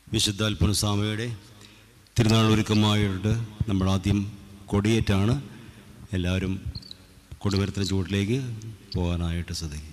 വിശുദ്ധ അൽപ്പനസ്വാമിയുടെ തിരുനാൾ ഒരുക്കമായിട്ട് നമ്മൾ ആദ്യം കൊടിയേറ്റാണ് എല്ലാവരും കൊടിമരത്തിന് ചുവട്ടിലേക്ക് പോകാനായിട്ട് ശ്രദ്ധിക്കും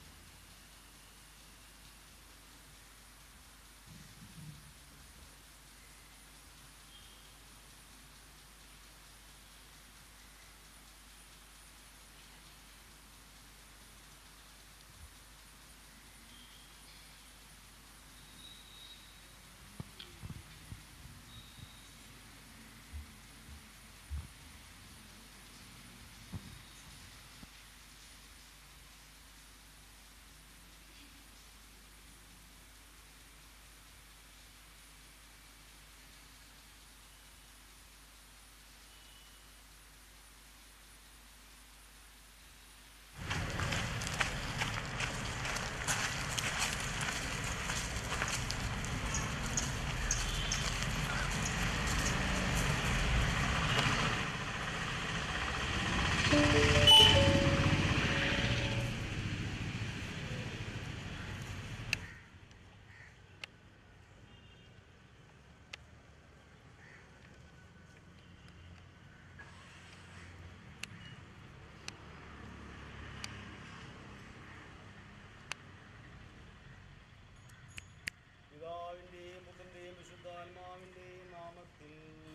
പിതാവിന്റെയും പുത്രന്റെയും വിശുദ്ധാത്മാവിന്റെയും നാമത്തിൽ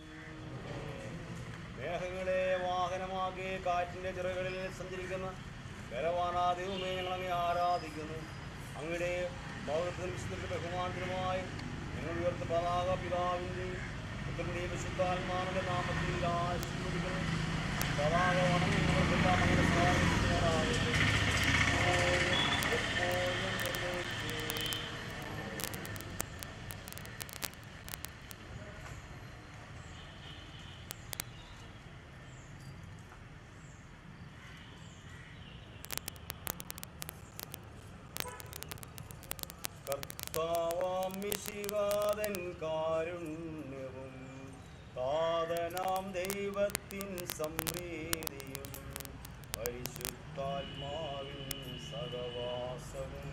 മേഘങ്ങളെ വാഹനമാക്കി കാറ്റിന്റെ ചിറകളിൽ സഞ്ചരിക്കുന്ന കരവാനാദൈവമേ ഞങ്ങൾ അങ്ങേ ആരാധിക്കുന്നു അങ്ങയുടെ ഭൗതത്തിനും വിശുദ്ധത്തിന്റെ ബഹുമാനത്തിനുമായി ഞങ്ങൾ ഉയർത്ത പതാക പിതാവിന്റെയും പുത്രന്റെയും വിശുദ്ധാത്മാവിന്റെ നാമത്തിൽ ആശീർവദിക്കുന്നു പതാക വണങ്ങി ഞങ്ങൾക്കെല്ലാം അങ്ങനെ സഹായിക്കുന്നവരാകട്ടെ എപ്പോഴും എപ്പോഴും എന്നേക്കും. കർത്താവാം മിശിഹാതൻ കാരുണ്യവും താതനാം ദൈവത്തിൻ സംപ്രീതിയും പരിശുദ്ധാത്മാവിൻ സഹവാസവും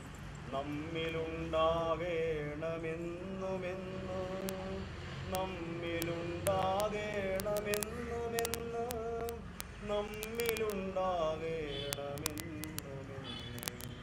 നമ്മിലുണ്ടാകേണമെന്നുമെന്ന് നമ്മിലുണ്ടാകേണമെന്നുമെന്ന് നമ്മിലുണ്ടാകേണമെന്നുമെന്ന്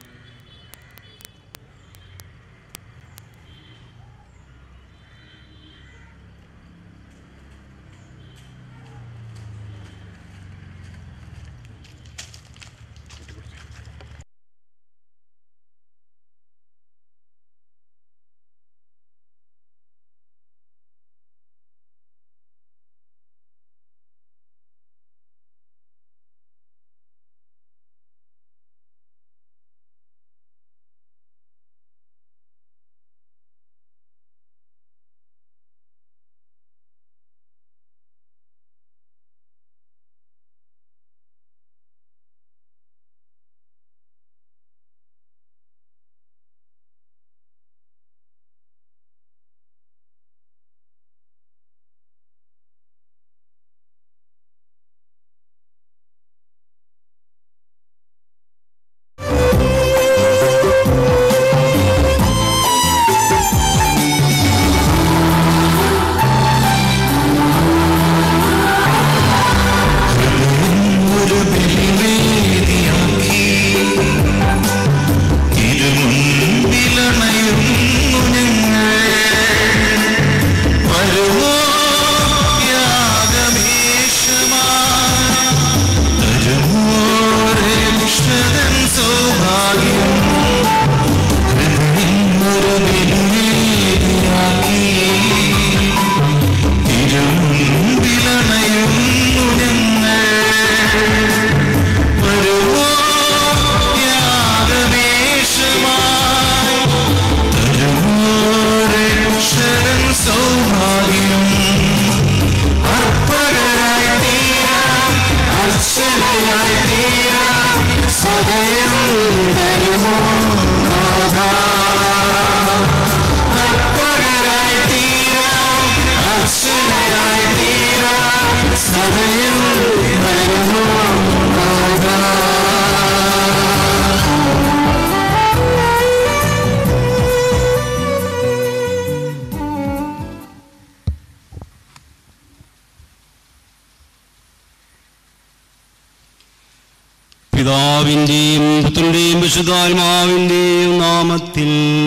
പിതാവിൻ്റെയും പുത്രൻ്റെയും വിശുദ്ധാത്മാവിൻ്റെയും നാമത്തിൽ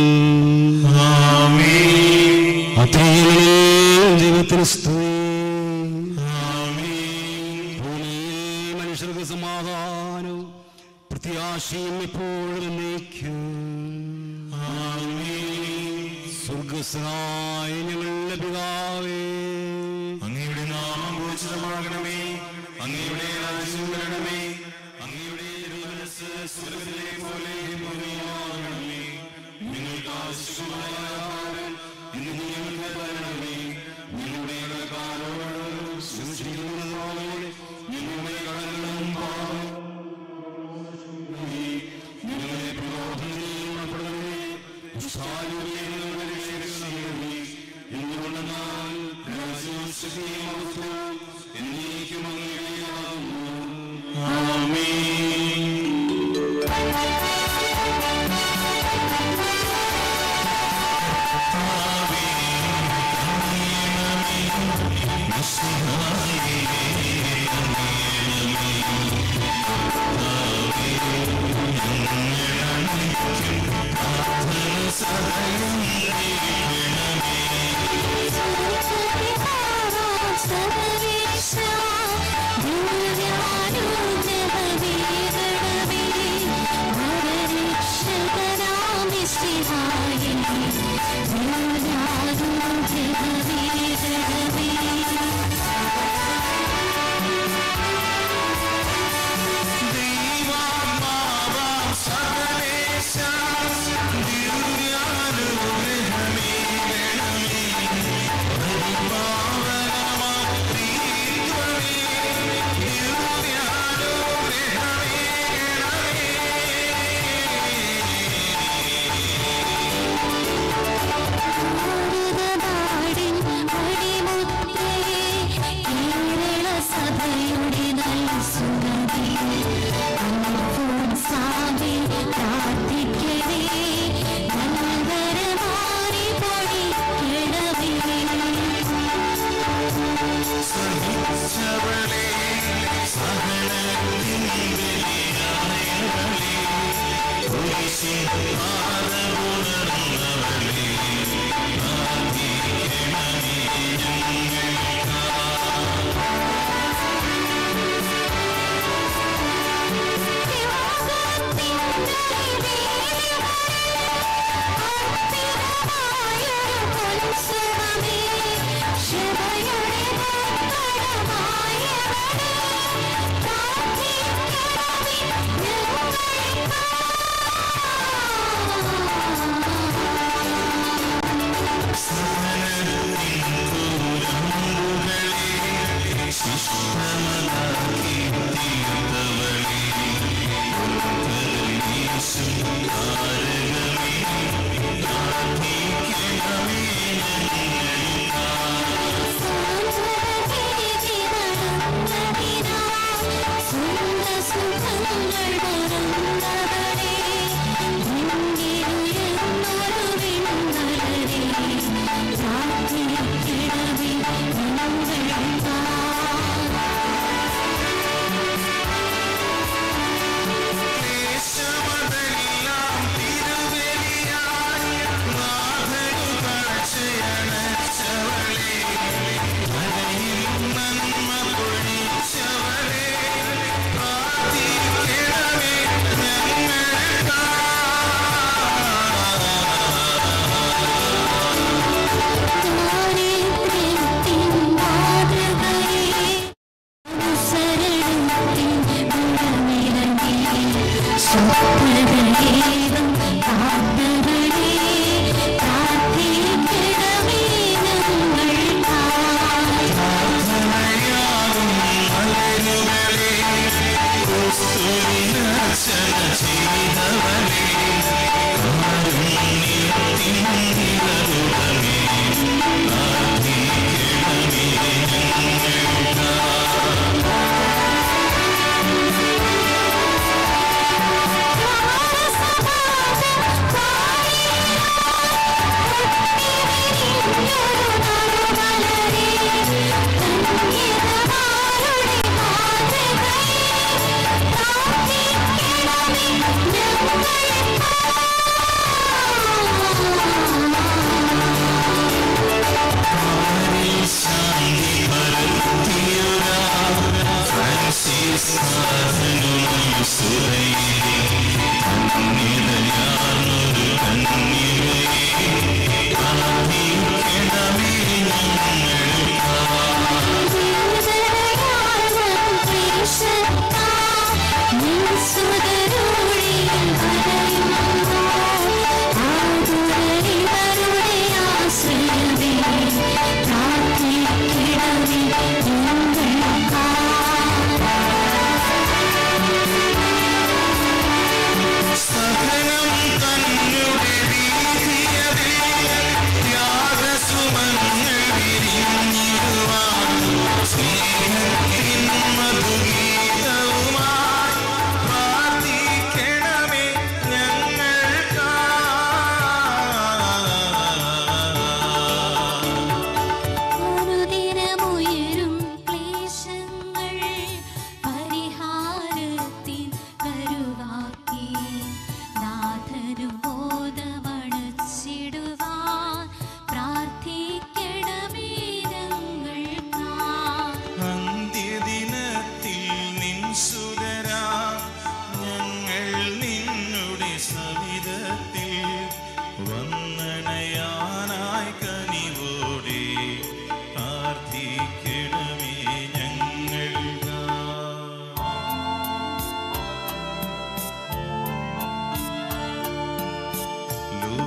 അത്രയും ദൈവത്തിന് സ്തുതി ഭൂമിയിൽ മനുഷ്യർക്ക് സമാധാനവും പ്രത്യാശയും എപ്പോഴും എന്നേക്കും സ്വർഗസ്നായ ഞങ്ങളുടെ പിതാവേ അങ്ങയുടെ നാമം പൂജിതമാകണമേ അങ്ങയുടെ രാജ്യം വരണമേ അങ്ങയുടെ മനസ്സ് സ്വർഗത്തിലെ പോലെ ഭൂമിയിലാകണമേ ഞങ്ങൾക്ക് ആവശ്യമായ ആഹാരം ഇന്ന് ഞങ്ങൾക്ക് തരണമേ ഞങ്ങളുടെ കടക്കാരോട് സൂക്ഷിക്കുന്നതുപോലെ ഞങ്ങളുടെ കടങ്ങളും പാപവും ഞങ്ങളെ പ്രലോഭനത്തിൽ ഉൾപ്പെടുത്തണമേ ദുഷ്ടാരൂപിയെ ഞങ്ങളെ രക്ഷിക്കണമേ എന്തുകൊണ്ടെന്നാൽ രാജ്യവും ശക്തിയും മഹത്വവും എന്നേക്കും അങ്ങയുടേതാകുന്നു. ആമേൻ. ദൈവാത്മാവാം സർവ്വേശ ദിവ്യാനുഗ്രഹങ്ങളാൽ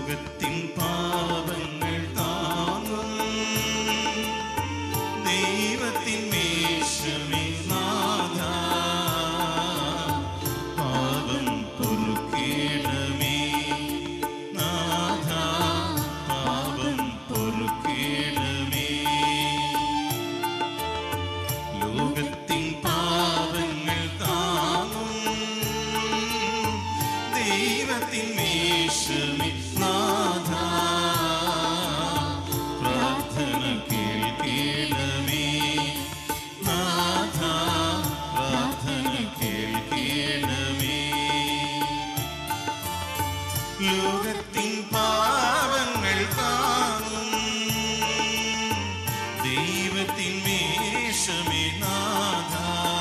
ലോകത്തിൻ പാപങ്ങൾ താങ്ങും ദൈവത്തിൻ മേശമേ നാഥ പാപം പൊറുക്കേണമേ നാഥ പാപം പൊറുക്കേണമേ ലോകത്തിൻ പാപങ്ങൾ താങ്ങും ദൈവത്തിൻ മേശമേ നാഥ പ്രാർത്ഥന കേൾക്കേണമേ നാഥ പ്രാർത്ഥന കേൾക്കേണമേ ലോകത്തിൻ പാപങ്ങൾ കാണും ദൈവത്തിൻ മേഷമേ നാഥ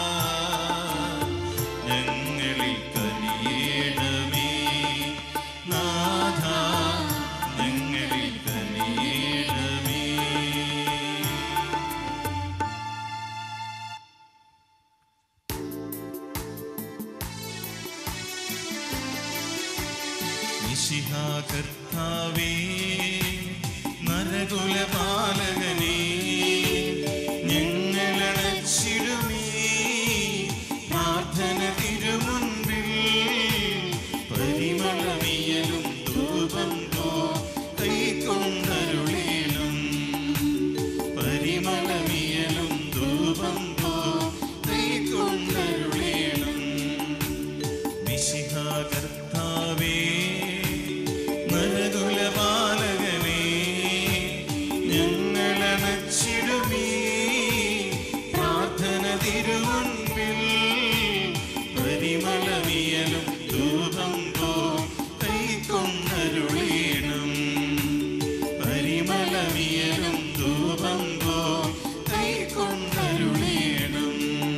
ഞങ്ങളിൽ കനിയേണമേ നാഥ ഞങ്ങളിൽ കനിയേണമേ മിശിഹാ കർത്താവേ നരകുലപാലകനേ ഞങ്ങളടച്ചിടുമേ പ്രാർത്ഥന തിരുമുൻപിൽ പരിമളമിയലും ധൂപം പോ കൈക്കൊണ്ടരുളേണം പരിമളമിയലും ധൂപം പോ കൈക്കൊണ്ടരുളേണം മിശിഹാ കർത്താവേ നരകുലപാലകനേ ഞങ്ങളണച്ചിടുമേ പ്രാർത്ഥന തിരുമുൻപിൽ പരിമളമിയലും ധൂപം പോ കൈക്കൊണ്ടരുളീണം പരിമളമിയലും ധൂപം പോ കൈക്കൊണ്ടരുളീണം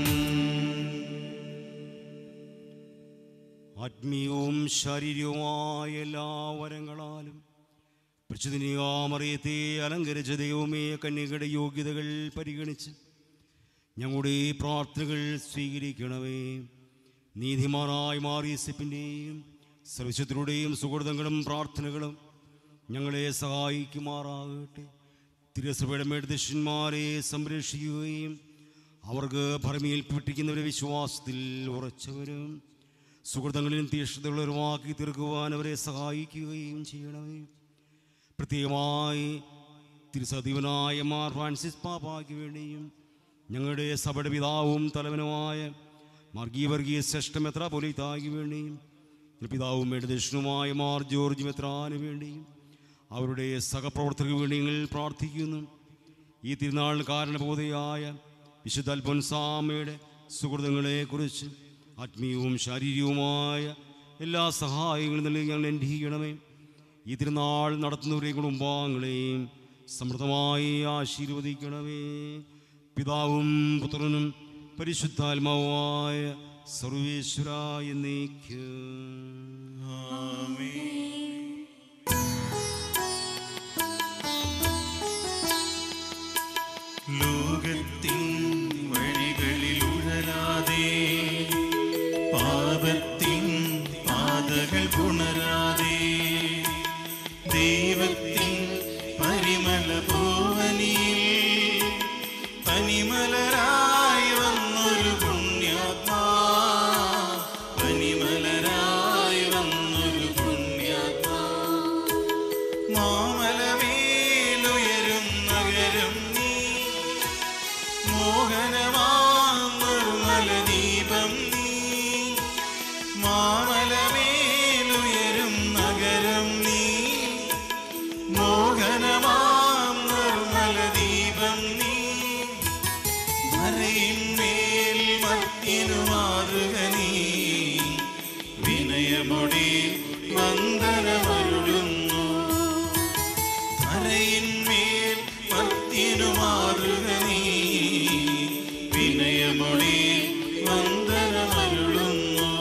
ആത്മീയവും ശാരീരികവുമായ എല്ലാ വരങ്ങളാലും പ്രചുദിനിയാമറിയത്തെ അലങ്കരിച്ച ദൈവമേ കന്യകയുടെ യോഗ്യതകൾ പരിഗണിച്ച് ഞങ്ങളുടെ ഈ പ്രാർത്ഥനകൾ സ്വീകരിക്കണമേ നീതിമാനായ മാറിയസിപ്പിൻ്റെയും സർവശത്തിലൂടെയും സുഹൃതങ്ങളും പ്രാർത്ഥനകളും ഞങ്ങളെ സഹായിക്കുമാറാകട്ടെ തിരുസഭയുടെ മേടദൃശ്യന്മാരെ സംരക്ഷിക്കുകയും അവർക്ക് ഭരമേൽപ്പിട്ടിരിക്കുന്നവരെ വിശ്വാസത്തിൽ ഉറച്ചവരും സുഹൃത്തുക്കളിലും തീക്ഷ്ണതയുള്ളവരുമാക്കി തീർക്കുവാൻ അവരെ സഹായിക്കുകയും ചെയ്യണമേ പ്രത്യേകമായി തിരുസദീവനായ മാർ ഫ്രാൻസിസ് പാപ്പായ്ക്ക് വേണ്ടിയും ഞങ്ങളുടെ സഭയുടെ പിതാവും തലവനുമായ മാർഗീ വർഗീയ ശ്രേഷ്ഠ മെത്രാപൊലിത്തായ്ക്ക് വേണ്ടിയും പിതാവും മേടദക്ഷിണുമായ മാർ ജോർജ് മെത്രാന് വേണ്ടിയും അവരുടെ സഹപ്രവർത്തകർക്ക് വേണ്ടി ഞങ്ങൾ പ്രാർത്ഥിക്കുന്നു ഈ തിരുനാളിന് കാരണബോധയായ വിശുദ്ധ അൽഫോൻസാമയുടെ സുഹൃത്തുക്കളെക്കുറിച്ച് ആത്മീയവും ശാരീരികവുമായ എല്ലാ സഹായങ്ങളും നൽകി ഞങ്ങൾ അനുഗ്രഹിക്കണമേ ഈ തിരുനാൾ നടത്തുന്നവരെയും കുടുംബാംഗങ്ങളെയും സമൃദ്ധമായി ആശീർവദിക്കണമേ പിതാവും പുത്രനും പരിശുദ്ധാത്മാവുമായ സർവേശ്വര എന്നേക്ക് ലോകത്തിൻ വഴികളിൽ ഉഴലാതെ പാപത്തിൻ പാതകൾ പുണരാതെ ദൈവത്തിൻ പരിമല ഭൂവനിയിൽ പനിമലരായി വന്നൊരു പുണ്യാത്മാ പനിമലരായി വന്നൊരു പുണ്യാത്മാ മാമലമേലുയരും നഗരം നീ മോഹനമാം നിർമ്മല ദീപം നീ മാമലമേലുയരും നഗരം നീ മോഹനമാം നിർമ്മല ദീപം നീ മറയിന്മേൽ മത്തിനു മാറുക നീ വിനയമൊടി വന്ദനമരുളുന്നു തറയിന്മേൽ മത്തിനു മാറുക നീ വിനയമൊടി വന്ദനമരുളുന്നു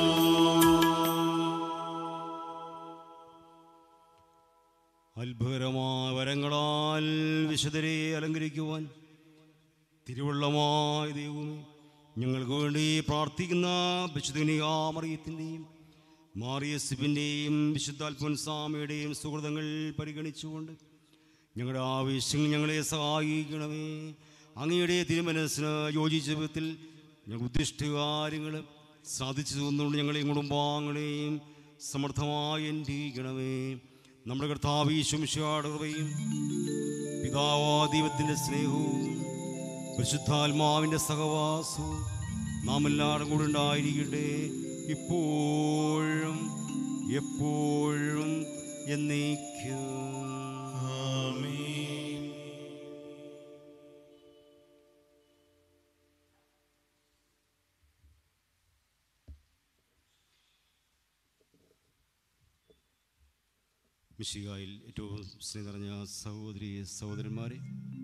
അത്ഭുതകരമായ വരങ്ങളാൽ വിശുദ്ധരെ അലങ്കരിക്കുവാൻ തിരുവള്ളമായ ദൈവമേ ഞങ്ങൾക്ക് വേണ്ടി പ്രാർത്ഥിക്കുന്ന വിശുദ്ധനിയാമറിയത്തിൻ്റെയും മാറിയസിബിൻ്റെയും വിശുദ്ധാത്മൻസാമയുടെയും സുഹൃതങ്ങൾ പരിഗണിച്ചുകൊണ്ട് ഞങ്ങളുടെ ആവശ്യങ്ങൾ ഞങ്ങളെ സഹായിക്കണമേ അങ്ങയുടെ തിരുമനസ്സിന് യോജിച്ച വിധത്തിൽ ഞങ്ങൾ ഉദ്ദിഷ്ട കാര്യങ്ങൾ സാധിച്ചു തന്നുകൊണ്ട് ഞങ്ങളെയും കുടുംബാംഗങ്ങളെയും സമർത്ഥമായി എന്റിയിക്കണമേ നമ്മുടെ കർത്താവീശുംശാട് കൃപയും പിതാവാ ദൈവത്തിൻ്റെ സ്നേഹവും പരിശുദ്ധാത്മാവിൻ്റെ സഹവാസവും നാം എല്ലാവരും കൂടെ ഉണ്ടായിരിക്കട്ടെ ഇപ്പോഴും എപ്പോഴും എന്നേക്കും ആമേൻ മിശികായിൽ ഏറ്റവും സ്നേഹം നിറഞ്ഞ സഹോദരി സഹോദരന്മാരെ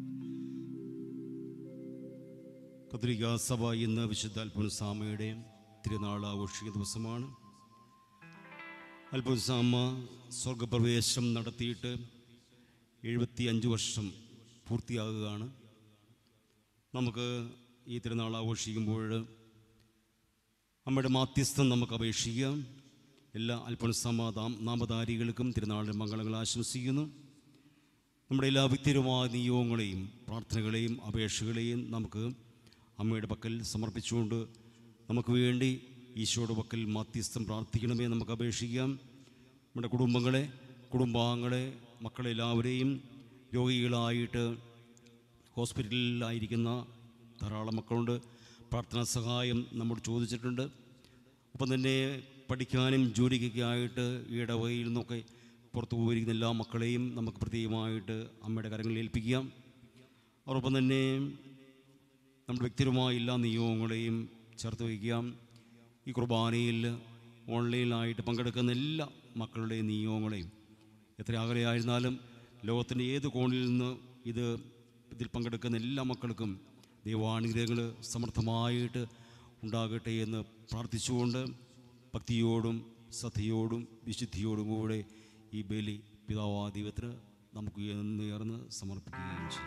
കത്തോലിക്ക സഭ ഇന്ന് വിശുദ്ധ അൽഫോൻസാമയുടെ തിരുനാൾ ആഘോഷിക്കുന്ന ദിവസമാണ് അൽഫോൻസാമ സ്വർഗപ്രവേശം നടത്തിയിട്ട് എഴുപത്തി അഞ്ച് വർഷം പൂർത്തിയാകുകയാണ് നമുക്ക് ഈ തിരുനാൾ ആഘോഷിക്കുമ്പോൾ അമ്മയുടെ മാധ്യസ്ഥം നമുക്ക് അപേക്ഷിക്കാം എല്ലാ അൽപ്പനസമ നാമധാരികൾക്കും തിരുനാളിൻ്റെ മംഗളങ്ങൾ ആശംസിക്കുന്നു നമ്മുടെ എല്ലാ വ്യക്തിപരമായ നിയോഗങ്ങളെയും പ്രാർത്ഥനകളെയും അപേക്ഷകളെയും നമുക്ക് അമ്മയുടെ പക്കൽ സമർപ്പിച്ചുകൊണ്ട് നമുക്ക് വേണ്ടി ഈശോയുടെ പക്കൽ മാധ്യസ്ഥം പ്രാർത്ഥിക്കണമേ നമുക്ക് അപേക്ഷിക്കാം നമ്മുടെ കുടുംബങ്ങളെ കുടുംബാംഗങ്ങളെ മക്കളെല്ലാവരെയും രോഗികളായിട്ട് ഹോസ്പിറ്റലിലായിരിക്കുന്ന ധാരാളം മക്കളുണ്ട് പ്രാർത്ഥനാ സഹായം നമ്മോട് ചോദിച്ചിട്ടുണ്ട് ഒപ്പം തന്നെ പഠിക്കാനും ജോലിക്കൊക്കെ ആയിട്ട് ഈ ഇടവകയിൽ നിന്നൊക്കെ പുറത്തു പോയിരിക്കുന്ന എല്ലാ മക്കളെയും നമുക്ക് പ്രത്യേകമായിട്ട് അമ്മയുടെ കരങ്ങളിൽ ഏൽപ്പിക്കാം അതോടൊപ്പം തന്നെ നമ്മുടെ വ്യക്തിപരമായ എല്ലാ നിയോഗങ്ങളെയും ചേർത്ത് വയ്ക്കാം ഈ കുർബാനയിൽ ഓൺലൈനിലായിട്ട് പങ്കെടുക്കുന്ന എല്ലാ മക്കളുടെയും നിയോഗങ്ങളെയും എത്ര അകലെയായിരുന്നാലും ലോകത്തിൻ്റെ ഏത് കോണിൽ നിന്ന് ഇത് ഇതിൽ പങ്കെടുക്കുന്ന എല്ലാ മക്കൾക്കും ദൈവാനുഗ്രഹങ്ങൾ സമർത്ഥമായിട്ട് ഉണ്ടാകട്ടെ എന്ന് പ്രാർത്ഥിച്ചുകൊണ്ട് ഭക്തിയോടും ശ്രദ്ധയോടും വിശുദ്ധിയോടും കൂടെ ഈ ബലി പിതാവാ ദൈവത്തിന് നമുക്ക് നേർന്ന് സമർപ്പിക്കുകയും ചെയ്യും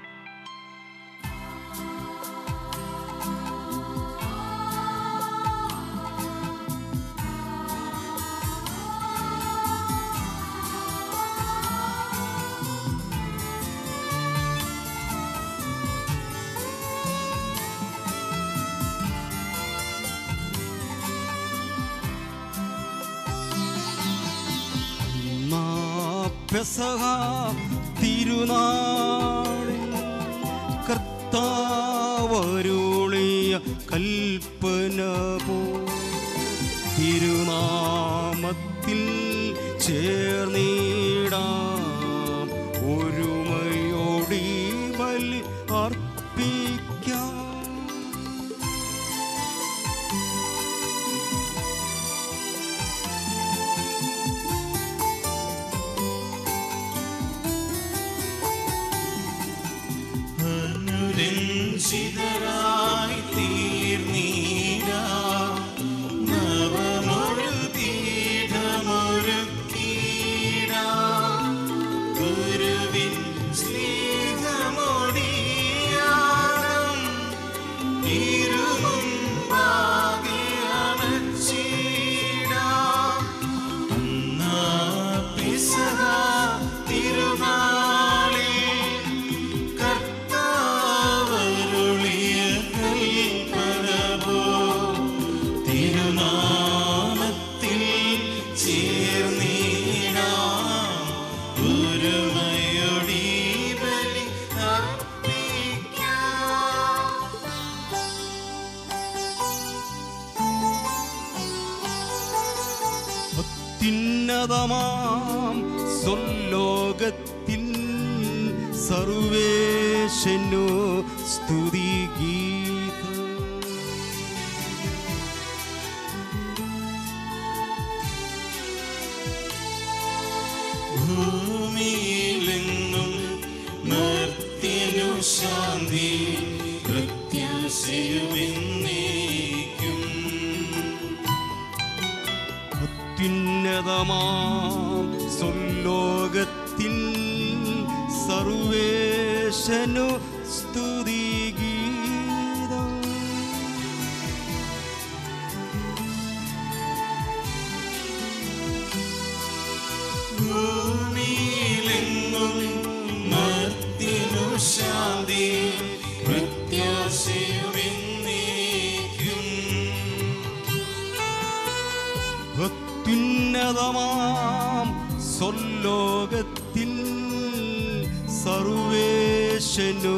നാ പെസഹ തിരുനാളിൽ കർത്താവരുളിയ കൽപ്പന പോ തിരുനാമത്തിൽ ചേർന്നിടാം ഒരുമയോടി ബലി അർപ്പിക്കാം അനുരഞ്ജിതരായി തീർന്നീട നവമൊരു പീഠമൊരുക്കീട ഗുരുവിൻ സ്നേഹമൊടിയാനം തിരുമുമ്പാകെ അണച്ചീട അന്നാ പിസഹ തിരുനാളിൽ കർത്താവരുളിയ കൽപ്പനവോ തിരുനാമത്തിൽ ചേർന്നിടാം ഒരുമയൊടി ബലി അർപ്പിക്കാം അത്യുന്നതമാം സ്വർലോകത്തിൽ സർവേശനു സ്തുതിഗീതം ഭൂമിയിലെങ്ങും മർത്യനു ശാന്തി പ്രത്യാശയുമെന്നേക്കും അത്യുന്നതമാം സ്വർലോകത്തിൽ സർവേശനു സ്തുതിഗീതം ലോകത്തിൽ സർവേശനോ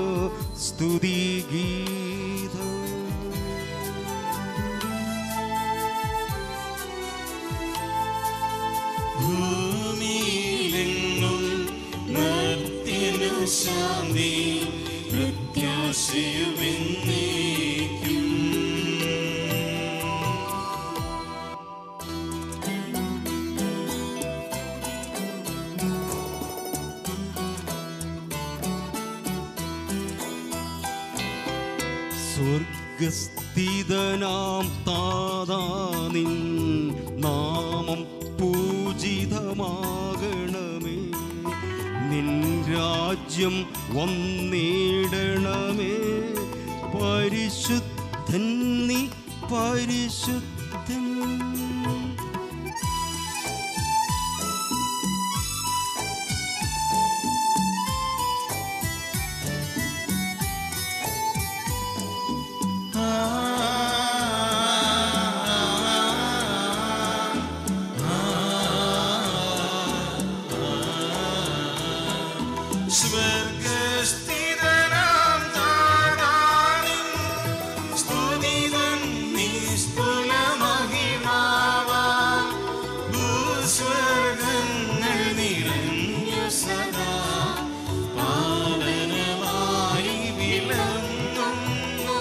സ്തുതിഗീതം ഭൂമിയിലെങ്ങും മർത്യനു ശാന്തി പ്രത്യാശയുമെന്നേക്കും സ്വർഗസ്ഥിതനാം താതാനിൻ നാമം പൂജിതമാകണമേ നിൻ രാജ്യം വന്നിടണമേ പരിശുദ്ധൻ നീ പരിശുദ്ധൻ സ്വർഗസ്ഥിതനാം താതാനിൻ സ്തുതിതൻ നിസ്തുല മഹിമാവാം ഭൂസ്വർഗങ്ങൾ നിറഞ്ഞു സദാ പാവനമായി വിളങ്ങുന്നു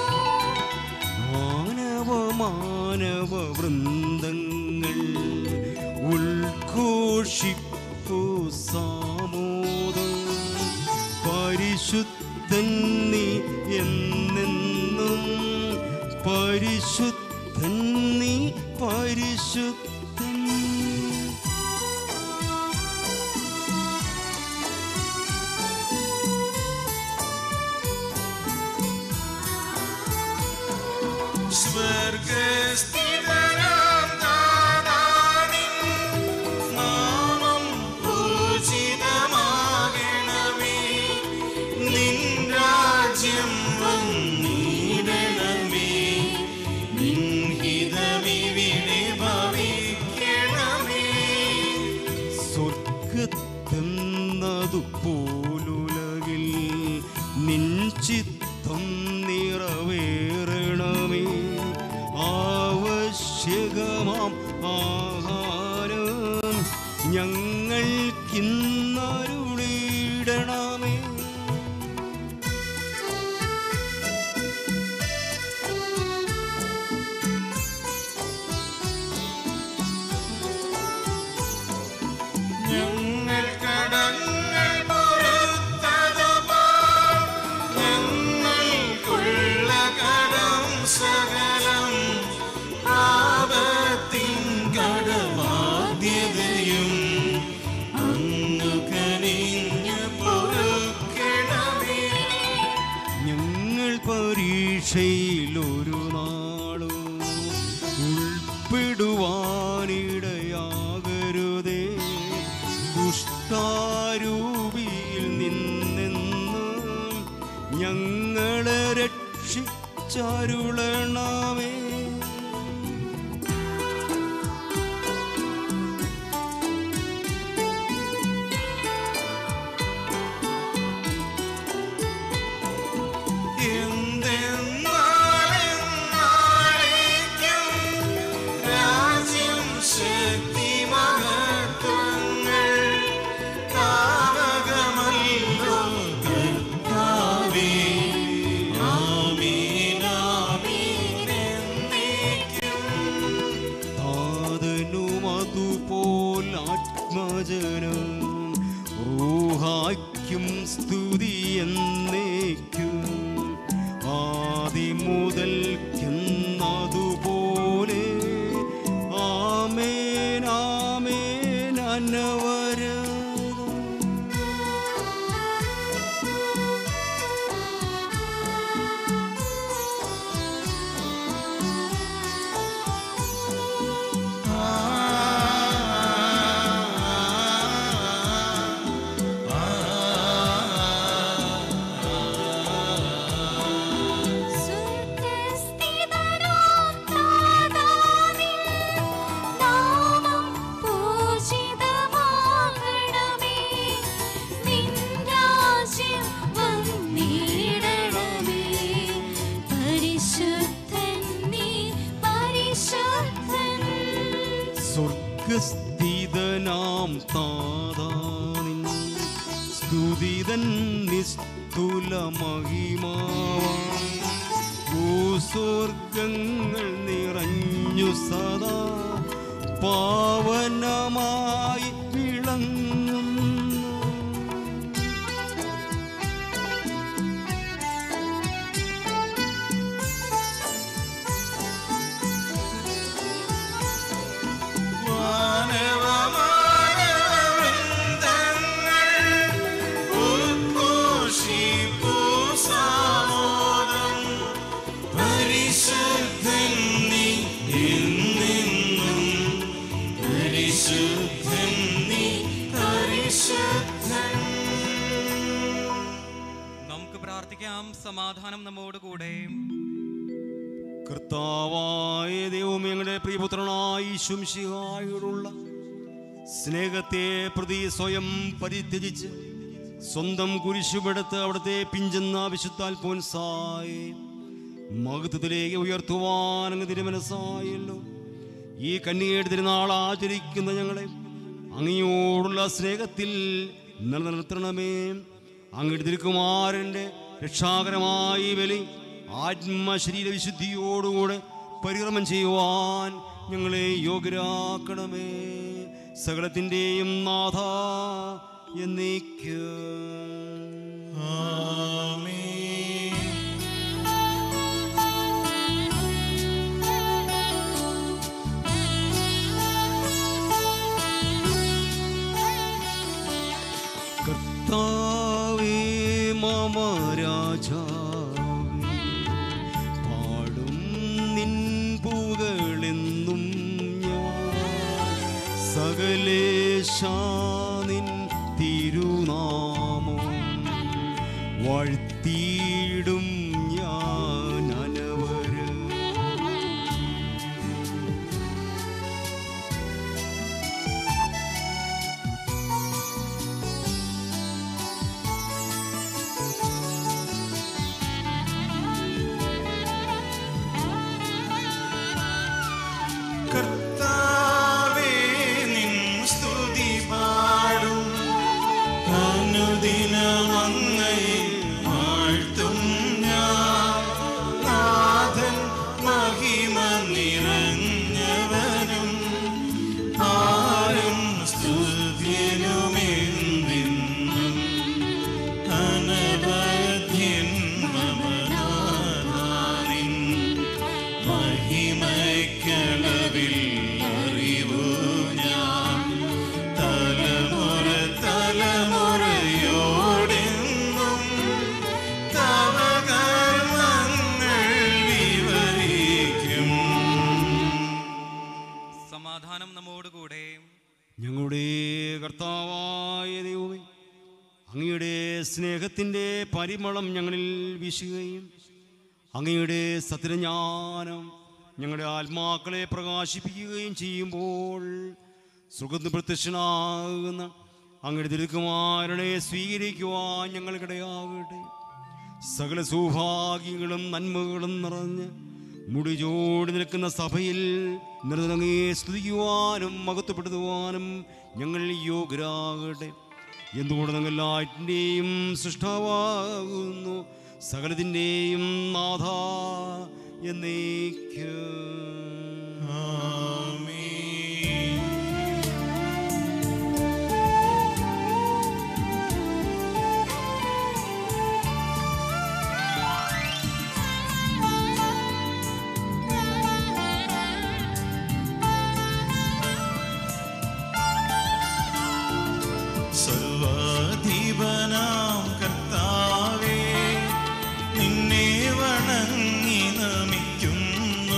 മാനവ മാനവ വൃന്ദങ്ങൾ ഉൾഘോഷിപ്പു സാമോദം പരിശുദ്ധൻ നീ എന്നെന്നും പരിശുദ്ധൻ നീ പരിശുദ്ധൻ സ്വർഗസ്ഥിതനാം താതാനിൻ നാമം പൂജിതമാകണമേ നിൻ രാജ്യം വന്നിടണമേ നിൻ ഹിതമിവിടെ ഭവിക്കണമേ സ്വർഗത്തെന്നതുപോലുലകിൽ നിൻ ചിത്തം നിറവേറണമേ ആവശ്യകമാം ആഹാരം ഞങ്ങൾക്കിന്നരുളിടണമേ ഞങ്ങൾ കടങ്ങൾ പൊറുത്തതുപോലെ ഞങ്ങൾക്കുള്ള കടം സകലം പാപത്തിൻ കടബാധ്യതയും അങ്ങ് കനിഞ്ഞു പൊറുക്കണമേ ഞങ്ങൾ പരീക്ഷയിലൊരു നാളും ഉൾപ്പെടുവാനിടയാകരുതേ ദുഷ്ടാരൂപിയിൽ നിന്നെന്നും ഞങ്ങളെ രക്ഷിച്ചരുളണമേ എന്തെന്നാലെന്നാളേക്കും രാജ്യം ശക്തി മഹത്വങ്ങൾ താവകമല്ലോ കർത്താവേ ആമേൻ ആമേൻ എന്നേക്കും താതനും അതുപോൽ ആത്മജനം റൂഹായ്ക്കും സ്തുതി എന്നേക്കും ആദിമുതൽക്കെന്നതുപോലെ ആമേൻ ആമേൻ അനവരതം സ്തുതിതൻ നിസ്തുല മഹിമാവാ ഭൂസ്വർഗങ്ങൾ നിറഞ്ഞു സദാ പാവനമായി വിളങ്ങുന്നു മാനവമാനവൃന്ദങ്ങൾ ഉദ്ഘോഷിപ്പൂ സാമോദം. പരിശുദ്ധൻ നീ എന്നെന്നും. പരിശുദ്ധൻ നീ പരിശുദ്ധൻ നമുക്ക് പ്രാർത്ഥിക്കാം സമാധാനം നമ്മോട് കൂടെ കർത്താവായ ദൈവം ഞങ്ങളുടെ പ്രിയപുത്രനായി ശുംശിഹായോടുള്ള സ്നേഹത്തെ പ്രതി സ്വയം പരിത്യജിച്ച് സ്വന്തം കുരിശുപെടുത്ത് അവിടുത്തെ പിഞ്ചെന്ന വിശുദ്ധാൽപോൻസായി മഹത്വത്തിലേക്ക് ഉയർത്തുവാൻ അങ്ങ് തിരുമനസ്സായല്ലോ ഈ കന്യകയുടെ തിരുനാൾ ആചരിക്കുന്ന ഞങ്ങളെ അങ്ങയോടുള്ള സ്നേഹത്തിൽ നിലനിർത്തണമേ അങ്ങയുടെ തിരുക്കുമാരൻ്റെ രക്ഷാകരമായി ബലി ആത്മശരീര വിശുദ്ധിയോടുകൂടെ പരിക്രമം ചെയ്യുവാൻ ഞങ്ങളെ യോഗ്യരാക്കണമേ സകലത്തിൻ്റെയും നാഥ എന്നേക്ക് ആമേൻ കർത്താവേ മമ രാജാവേ പാടും നിൻ പൂകളെന്നും ഞാൻ സകലേശാനിൻ തിരുനാമം വാഴ്ത്തിയിടും ഞാൻ അനവരം കർത്താവേ നിൻ സ്തുതി പാടും അനുദിനമങ്ങയെ വാഴ്ത്തും ഞാൻ നാഥൻ മഹിമ നിറഞ്ഞവനും ആരും സ്തുതിനുമെന്തെന്നും അനവധ്യൻ മമനാഥാനിൻ മഹിമയ്ക്കളവിൽ അറിവു ഞാൻ തലമുറ തലമുറയോടെന്നും തവ കർമ്മങ്ങൾ വിവരിക്കും സമാധാനം നമ്മോട് കൂടെ ഞങ്ങളുടെ കർത്താവായ ദൈവമേ അങ്ങയുടെ സ്നേഹത്തിൻ്റെ പരിമളം ഞങ്ങളിൽ വീശുകയും അങ്ങയുടെ സത്യജ്ഞാനം ഞങ്ങളുടെ ആത്മാക്കളെ പ്രകാശിപ്പിക്കുകയും ചെയ്യുമ്പോൾ സുഗന്ധ പ്രത്യക്ഷനാകുന്ന അങ്ങയുടെ തിരുക്കുമാരനെ സ്വീകരിക്കുവാൻ ഞങ്ങൾക്കിടയാകട്ടെ സകല സൗഭാഗ്യങ്ങളും നന്മകളും നിറഞ്ഞ് മുടിചോടി നിൽക്കുന്ന സഭയിൽ നിരന്തരങ്ങയെ സ്തുതിക്കുവാനും മഹത്വപ്പെടുത്തുവാനും ഞങ്ങൾ യോഗ്യരാകട്ടെ എന്തുകൊണ്ട് നിങ്ങൾ എല്ലാറ്റിൻ്റെയും സൃഷ്ടാവാകുന്നു സകലത്തിൻ്റെയും നാഥ എന്നേക്ക് ആമേൻ സർവാധിപനാം കർത്താവേ നിന്നെ വണങ്ങി നമിക്കുന്നു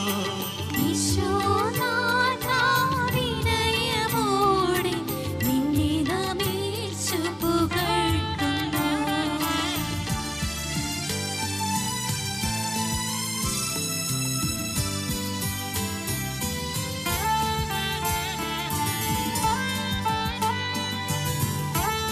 വിനയമോടെ നിന്നെ നമിച്ചു പുകഴ്ത്തുന്നു ും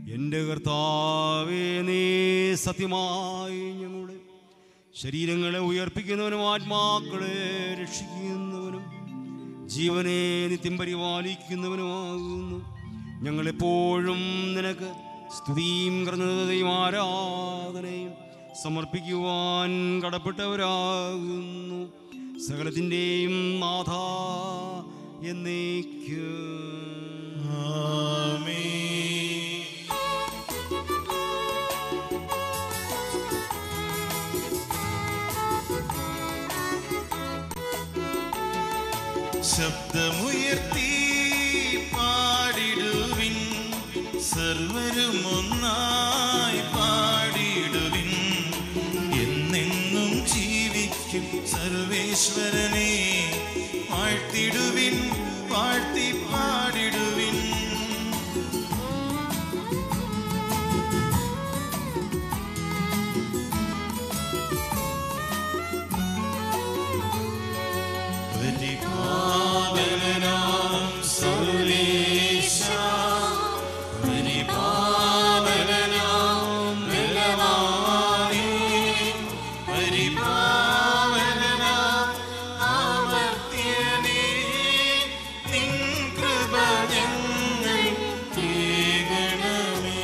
എൻ്റെ കർത്താവേ നീ സത്യമായി ഞങ്ങളുടെ ശരീരങ്ങളെ ഉയർപ്പിക്കുന്നവനും ആത്മാക്കളെ രക്ഷിക്കുന്നവനും ജീവനെ നിത്യം പരിപാലിക്കുന്നവനുമാകുന്നു ഞങ്ങളെപ്പോഴും നിനക്ക് സ്തുതിയും കർണതയും ആരാധനയും സമർപ്പിക്കുവാൻ കടപ്പെട്ടവരാകുന്നു സകലത്തിൻ്റെയും നാഥ എന്നേക്കും ആമേൻ ശബ്ദമുയർത്തി പാടിടുവിൻ സർവരും ഒന്നായി പാടിടുവിൻ എന്നെന്നും ജീവിക്കും സർവേശ്വരനെ വാഴ്ത്തിടുവിൻ വാഴ്ത്തി പാടിടുവിൻ പരിപാവനാം സർവേശ പരിപാവനാം ബലവാനേ പരിപാവനാം ആവർത്യനേ നിൻ കൃപ ഞങ്ങൾ കേകണമേ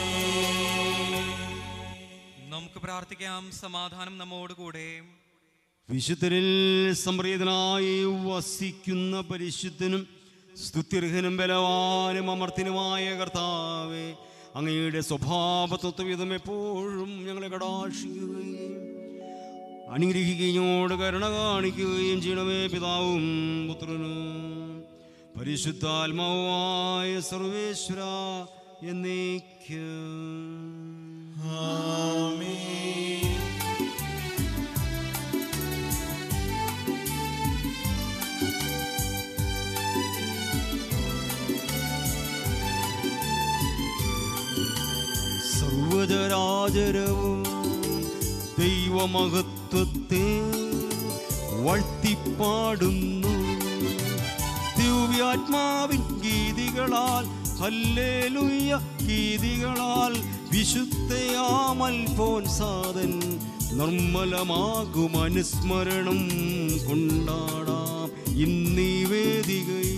നമുക്ക് പ്രാർത്ഥിക്കാം സമാധാനം നമ്മോടുകൂടെ വിശുദ്ധരിൽ സംപ്രീതനായി വസിക്കുന്ന പരിശുദ്ധനും സ്തുത്യർഹനും ബലവാനും അമർത്തിനുമായ കർത്താവെ അങ്ങയുടെ സ്വഭാവതത്വവിധം എപ്പോഴും ഞങ്ങളെ കടാക്ഷിക്കുകയും അനുഗ്രഹിക്കുകയോട് കരുണ കാണിക്കുകയും ചെയ്യണമേ പിതാവും പുത്രനും പരിശുദ്ധാത്മാവുമായ സർവേശ്വര എന്നേക്കും ആമേൻ സർവചരാചരവും ദൈവമഹത്വത്തെ വാഴ്ത്തിപ്പാടുന്നു ദിവ്യാത്മാവിൻ ഗീതികളാൽ ഹല്ലേലൂയ ഗീതികളാൽ വിശുദ്ധയാമൽഫോൻസാദൻ നിർമ്മലമാകും അനുസ്മരണം കൊണ്ടാടാം ഇന്നീ വേദികയിൽ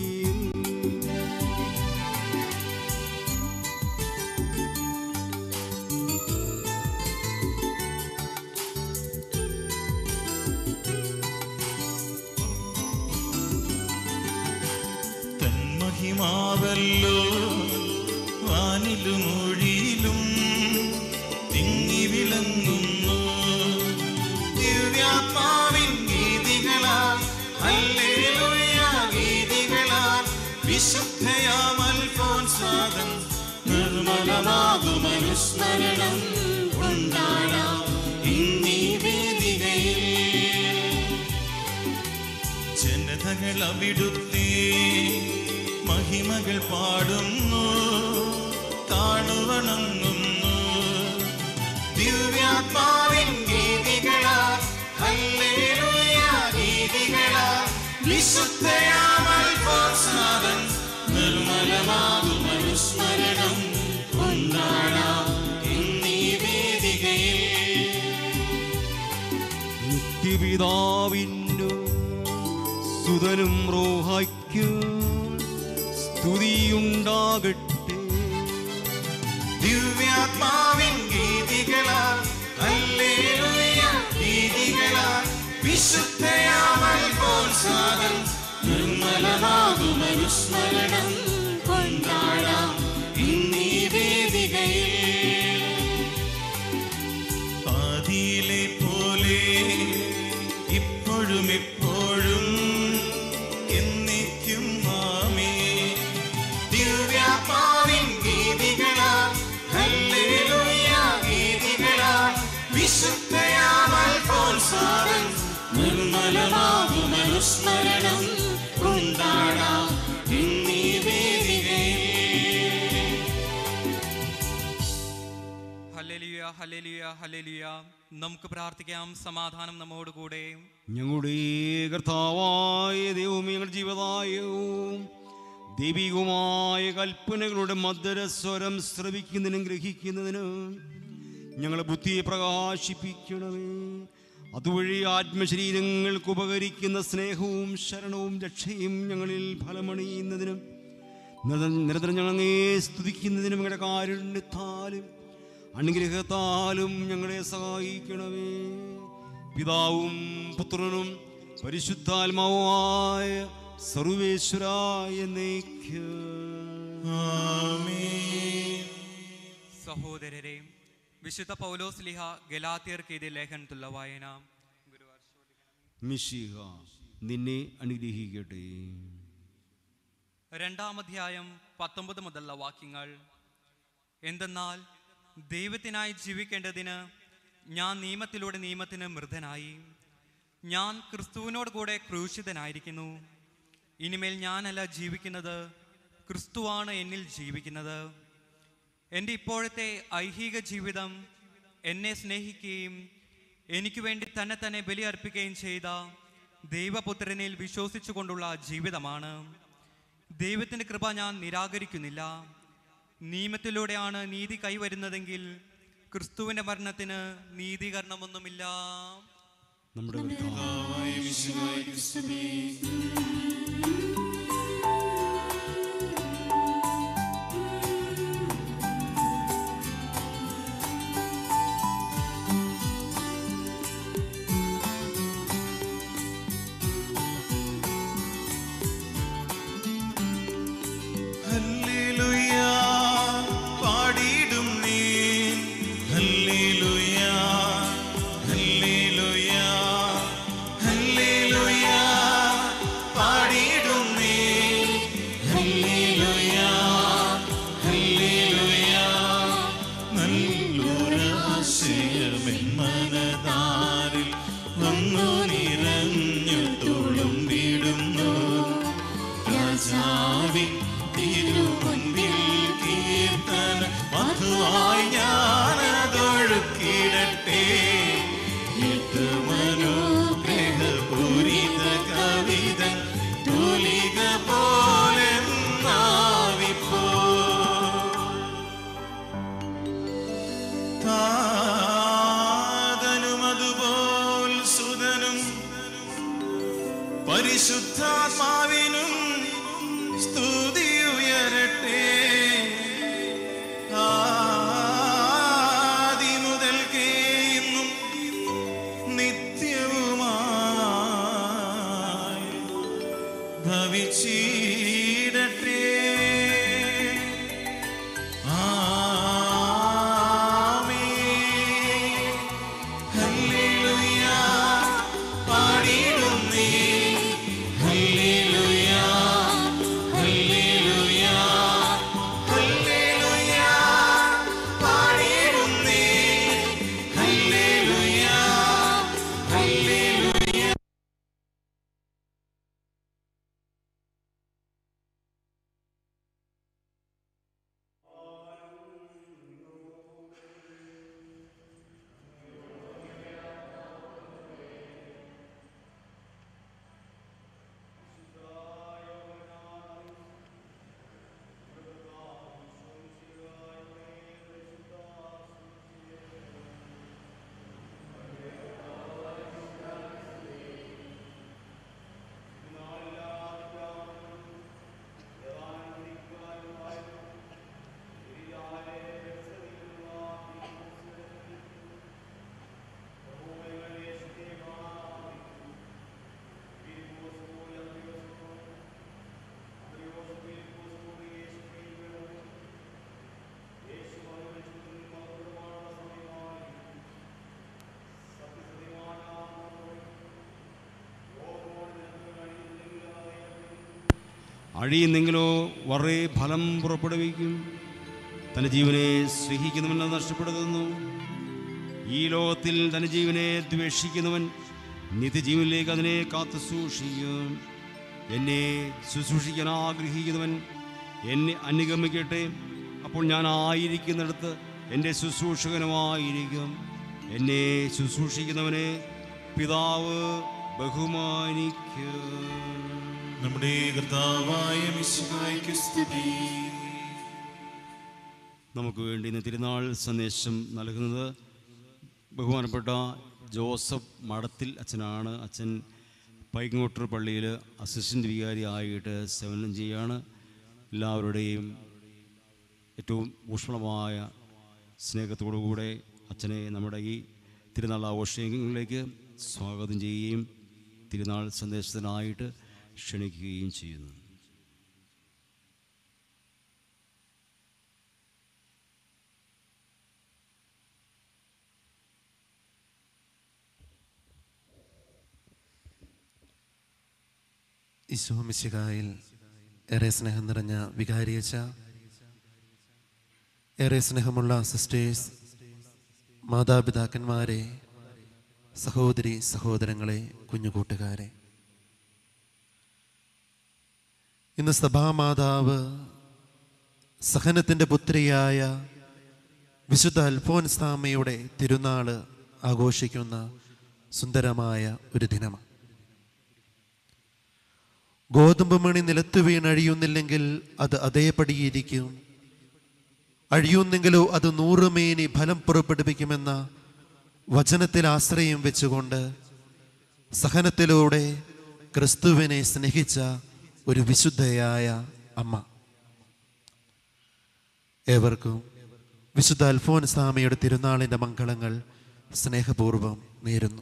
തന്മഹിമാവല്ലോ വാനിലും ഒഴിയിലും തിങ്ങി വിളങ്ങുന്നു ദിവ്യാത്മാവിൻ ഗീതികളാൽ ഹല്ലേലൂയ ഗീതികളാൽ വിശുദ്ധയാമൽഫോൻസാദൻ നിർമ്മലമാകും അനുസ്മരണം കൊണ്ടാടാം ഇന്നീ വേദികയിൽ ജനതകൾ അവിടുത്തെ മഹിമകൾ പാടുന്നു കാണുവണങ്ങുന്നു ദിവ്യാത്മാവിൻ ഗീതികളാൽ ഹല്ലേലൂയ ഗീതികളാൽ വിശുദ്ധയാമൽഫോൻസാദൻ നിർമ്മലമാകും അനുസ്മരണം കൊണ്ടാടാം ഇന്നീ വേദികയിൽ നിത്യപിതാവിനും സുതനും റോഹായ്ക്കും സ്തുതിയുണ്ടാകട്ടെ ദിവ്യാത്മാവിൻ ഗീതികളാൽ ഹല്ലേലൂയ ഗീതികളാൽ വിശുദ്ധയാമൽഫോൻസാദൻ നിർമ്മലമാകും അനുസ്മരണം കൊണ്ടാടാം ഇന്നീ വേദികയിൽ ആദിയിലെ പോലെ ഇപ്പോഴും എപ്പോഴും എന്നേക്കും ആമേ ദിവ്യാത്മാവിൻ ഗീതികളാൽ ഹല്ലേലൂയ ഗീതികളാൽ വിശുദ്ധയാമൽഫോൻസാദൻ നിർമ്മലമാകും അനുസ്മരണം കൊണ്ടാടാം ഇന്നീ വേദികയിൽ ഹല്ലേലൂയ ഹല്ലേലൂയ ഹല്ലേലൂയ നമുക്ക് പ്രാർത്ഥിക്കാം സമാധാനം നമ്മോടുകൂടെ ഞങ്ങളുടെ കർത്താവായ ദൈവമേ ഞങ്ങളുടെ ജീവദായവും ദൈവികമായ കൽപ്പനകളുടെ മധുരസ്വരം ശ്രവിക്കുന്നതിനും ഗ്രഹിക്കുന്നതിനും ഞങ്ങളെ ബുദ്ധിയെ പ്രകാശിപ്പിക്കണമേ അതുവഴി ആത്മശരീരങ്ങൾക്ക് ഉപകരിക്കുന്ന സ്നേഹവും ശരണവും രക്ഷയും ഞങ്ങളിൽ ഫലമണിയുന്നതിനും നിര- നിരന്തരം ഞങ്ങളങ്ങേ സ്തുതിക്കുന്നതിനും ഞങ്ങളുടെ കാരുണ്യത്താലും അനുഗ്രഹത്താലും ഞങ്ങളെ സഹായിക്കണമേ പിതാവും പുത്രനും പരിശുദ്ധാത്മാവുമായ സർവേശ്വരായ എന്നേക്കും സഹോദരരെ വിശുദ്ധ പൗലോസ് ലിഹ ഗലാത്തിയർക്ക് ഇത് ലേഖനത്തുള്ള വായന മിശിഹ നിന്നെ അനുഗ്രഹിക്കട്ടെ രണ്ടാം അധ്യായം പത്തൊമ്പത് മുതലുള്ള വാക്യങ്ങൾ എന്തെന്നാൽ ദൈവത്തിനായി ജീവിക്കേണ്ടതിന് ഞാൻ നിയമത്തിലൂടെ നിയമത്തിന് മൃതനായി ഞാൻ ക്രിസ്തുവിനോട് കൂടെ ക്രൂശിതനായിരിക്കുന്നു ഇനിമേൽ ഞാനല്ല ജീവിക്കുന്നത് ക്രിസ്തുവാണ് എന്നിൽ ജീവിക്കുന്നത് എൻ്റെ ഇപ്പോഴത്തെ ഐഹിക ജീവിതം എന്നെ സ്നേഹിക്കുകയും എനിക്ക് വേണ്ടി തന്നെ തന്നെ ബലിയർപ്പിക്കുകയും ചെയ്ത ദൈവപുത്രനിൽ വിശ്വസിച്ചുകൊണ്ടുള്ള ജീവിതമാണ് ദൈവത്തിൻ്റെ കൃപ ഞാൻ നിരാകരിക്കുന്നില്ല നിയമത്തിലൂടെയാണ് നീതി കൈവരുന്നതെങ്കിൽ ക്രിസ്തുവിൻ്റെ മരണത്തിന് നീതീകരണമൊന്നുമില്ല നമ്മുടെ കർത്താവ് കർത്താവായ മിശിഹായ്ക്ക് സ്തുതി. ഹല്ലേലൂയ, പാടിയിടും നീ. ഹല്ലേലൂയ, ഹല്ലേലൂയ, ഹല്ലേലൂയ, പാടിയിടും നീ. ഹല്ലേലൂയ, ഹല്ലേലൂയ, നല്ലൊരാശയമെൻ മനതാരിൽ വന്നു നിറഞ്ഞു തുളുമ്പിടുന്നു രാജാവിൻ തിരുമുൻപിൽ കീർത്തന മധുവായി ഞാനതൊഴുക്കിടട്ടെ മനോഗ്രഹപൂരിത കവിത തൂലിക പോലെ നാവിപ്പോ താതനും അതുപോൽ സുതനും പരിശുദ്ധാത്മാവിനും സ്തുതി ഉയരട്ടെ ആദി മുതൽക്കേ ഇന്നും നിത്യവുമായി ഭവിച്ചിടട്ടെ ആമേൻ ഹല്ലേലൂയ പാടിയിടും നീ ഹല്ലേലൂയ ഹല്ലേലൂയ ഹല്ലേലൂയ പാടിയിടും നീ ഹല്ലേലൂയ ഹല്ലേലൂയ അഴിയുന്നെങ്കിലോ വളരെ ഫലം പുറപ്പെടുവിക്കും തൻ്റെ ജീവനെ സ്നേഹിക്കുന്നവൻ നഷ്ടപ്പെടുത്തുന്നു ഈ ലോകത്തിൽ തൻ്റെ ജീവനെ ദ്വേഷിക്കുന്നവൻ നിത്യജീവനിലേക്ക് അതിനെ കാത്തു സൂക്ഷിക്കും എന്നെ ശുശ്രൂഷിക്കാൻ ആഗ്രഹിക്കുന്നവൻ എന്നെ അനുഗമിക്കട്ടെ അപ്പോൾ ഞാൻ ആയിരിക്കുന്നിടത്ത് എൻ്റെ ശുശ്രൂഷകനുമായിരിക്കും എന്നെ ശുശ്രൂഷിക്കുന്നവനെ പിതാവ് ബഹുമാനിക്കുക നമ്മുടെ കർത്താവായ മിശിഹായ്ക്ക് സ്തുതി നമുക്ക് വേണ്ടി ഇന്ന് തിരുനാൾ സന്ദേശം നൽകുന്നത് ബഹുമാനപ്പെട്ട ജോസഫ് മഠത്തിൽ അച്ഛനാണ് അച്ഛൻ പൈങ്ങോട്ടൂർ പള്ളിയിൽ അസിസ്റ്റൻ്റ് വികാരി ആയിട്ട് സേവനം ചെയ്യുകയാണ് എല്ലാവരുടെയും ഏറ്റവും ഊഷ്മളമായ സ്നേഹത്തോടു കൂടെ അച്ഛനെ നമ്മുടെ ഈ തിരുനാൾ ആഘോഷങ്ങളിലേക്ക് സ്വാഗതം ചെയ്യുകയും തിരുനാൾ സന്ദേശത്തിനായിട്ട് ക്ഷണിക്കുകയും ചെയ്യുന്നു ഈശോ മിശിഹായിൽ ഏറെ സ്നേഹം നിറഞ്ഞ വികാരിയച്ച ഏറെ സ്നേഹമുള്ള സിസ്റ്റേഴ്സ് മാതാപിതാക്കന്മാരെ സഹോദരി സഹോദരങ്ങളെ കുഞ്ഞുകൂട്ടുകാരെ ഇന്ന് സഭാമാതാവ് സഹനത്തിൻ്റെ പുത്രിയായ വിശുദ്ധ അൽഫോൻസാമയുടെ തിരുനാള് ആഘോഷിക്കുന്ന സുന്ദരമായ ഒരു ദിനമാണ് ഗോതമ്പ് മണി നിലത്ത് വീണഴിയുന്നില്ലെങ്കിൽ അത് അതേപടിയിരിക്കും അഴിയുന്നെങ്കിലോ അത് നൂറുമേനി ഫലം പുറപ്പെടുവിക്കുമെന്ന വചനത്തിൽ ആശ്രയം വെച്ചുകൊണ്ട് സഹനത്തിലൂടെ ക്രിസ്തുവിനെ സ്നേഹിച്ച ഒരു വിശുദ്ധയായ അമ്മ ഏവർക്കും വിശുദ്ധ അൽഫോൻസാമയുടെ തിരുനാളിൻ്റെ മംഗളങ്ങൾ സ്നേഹപൂർവം നേരുന്നു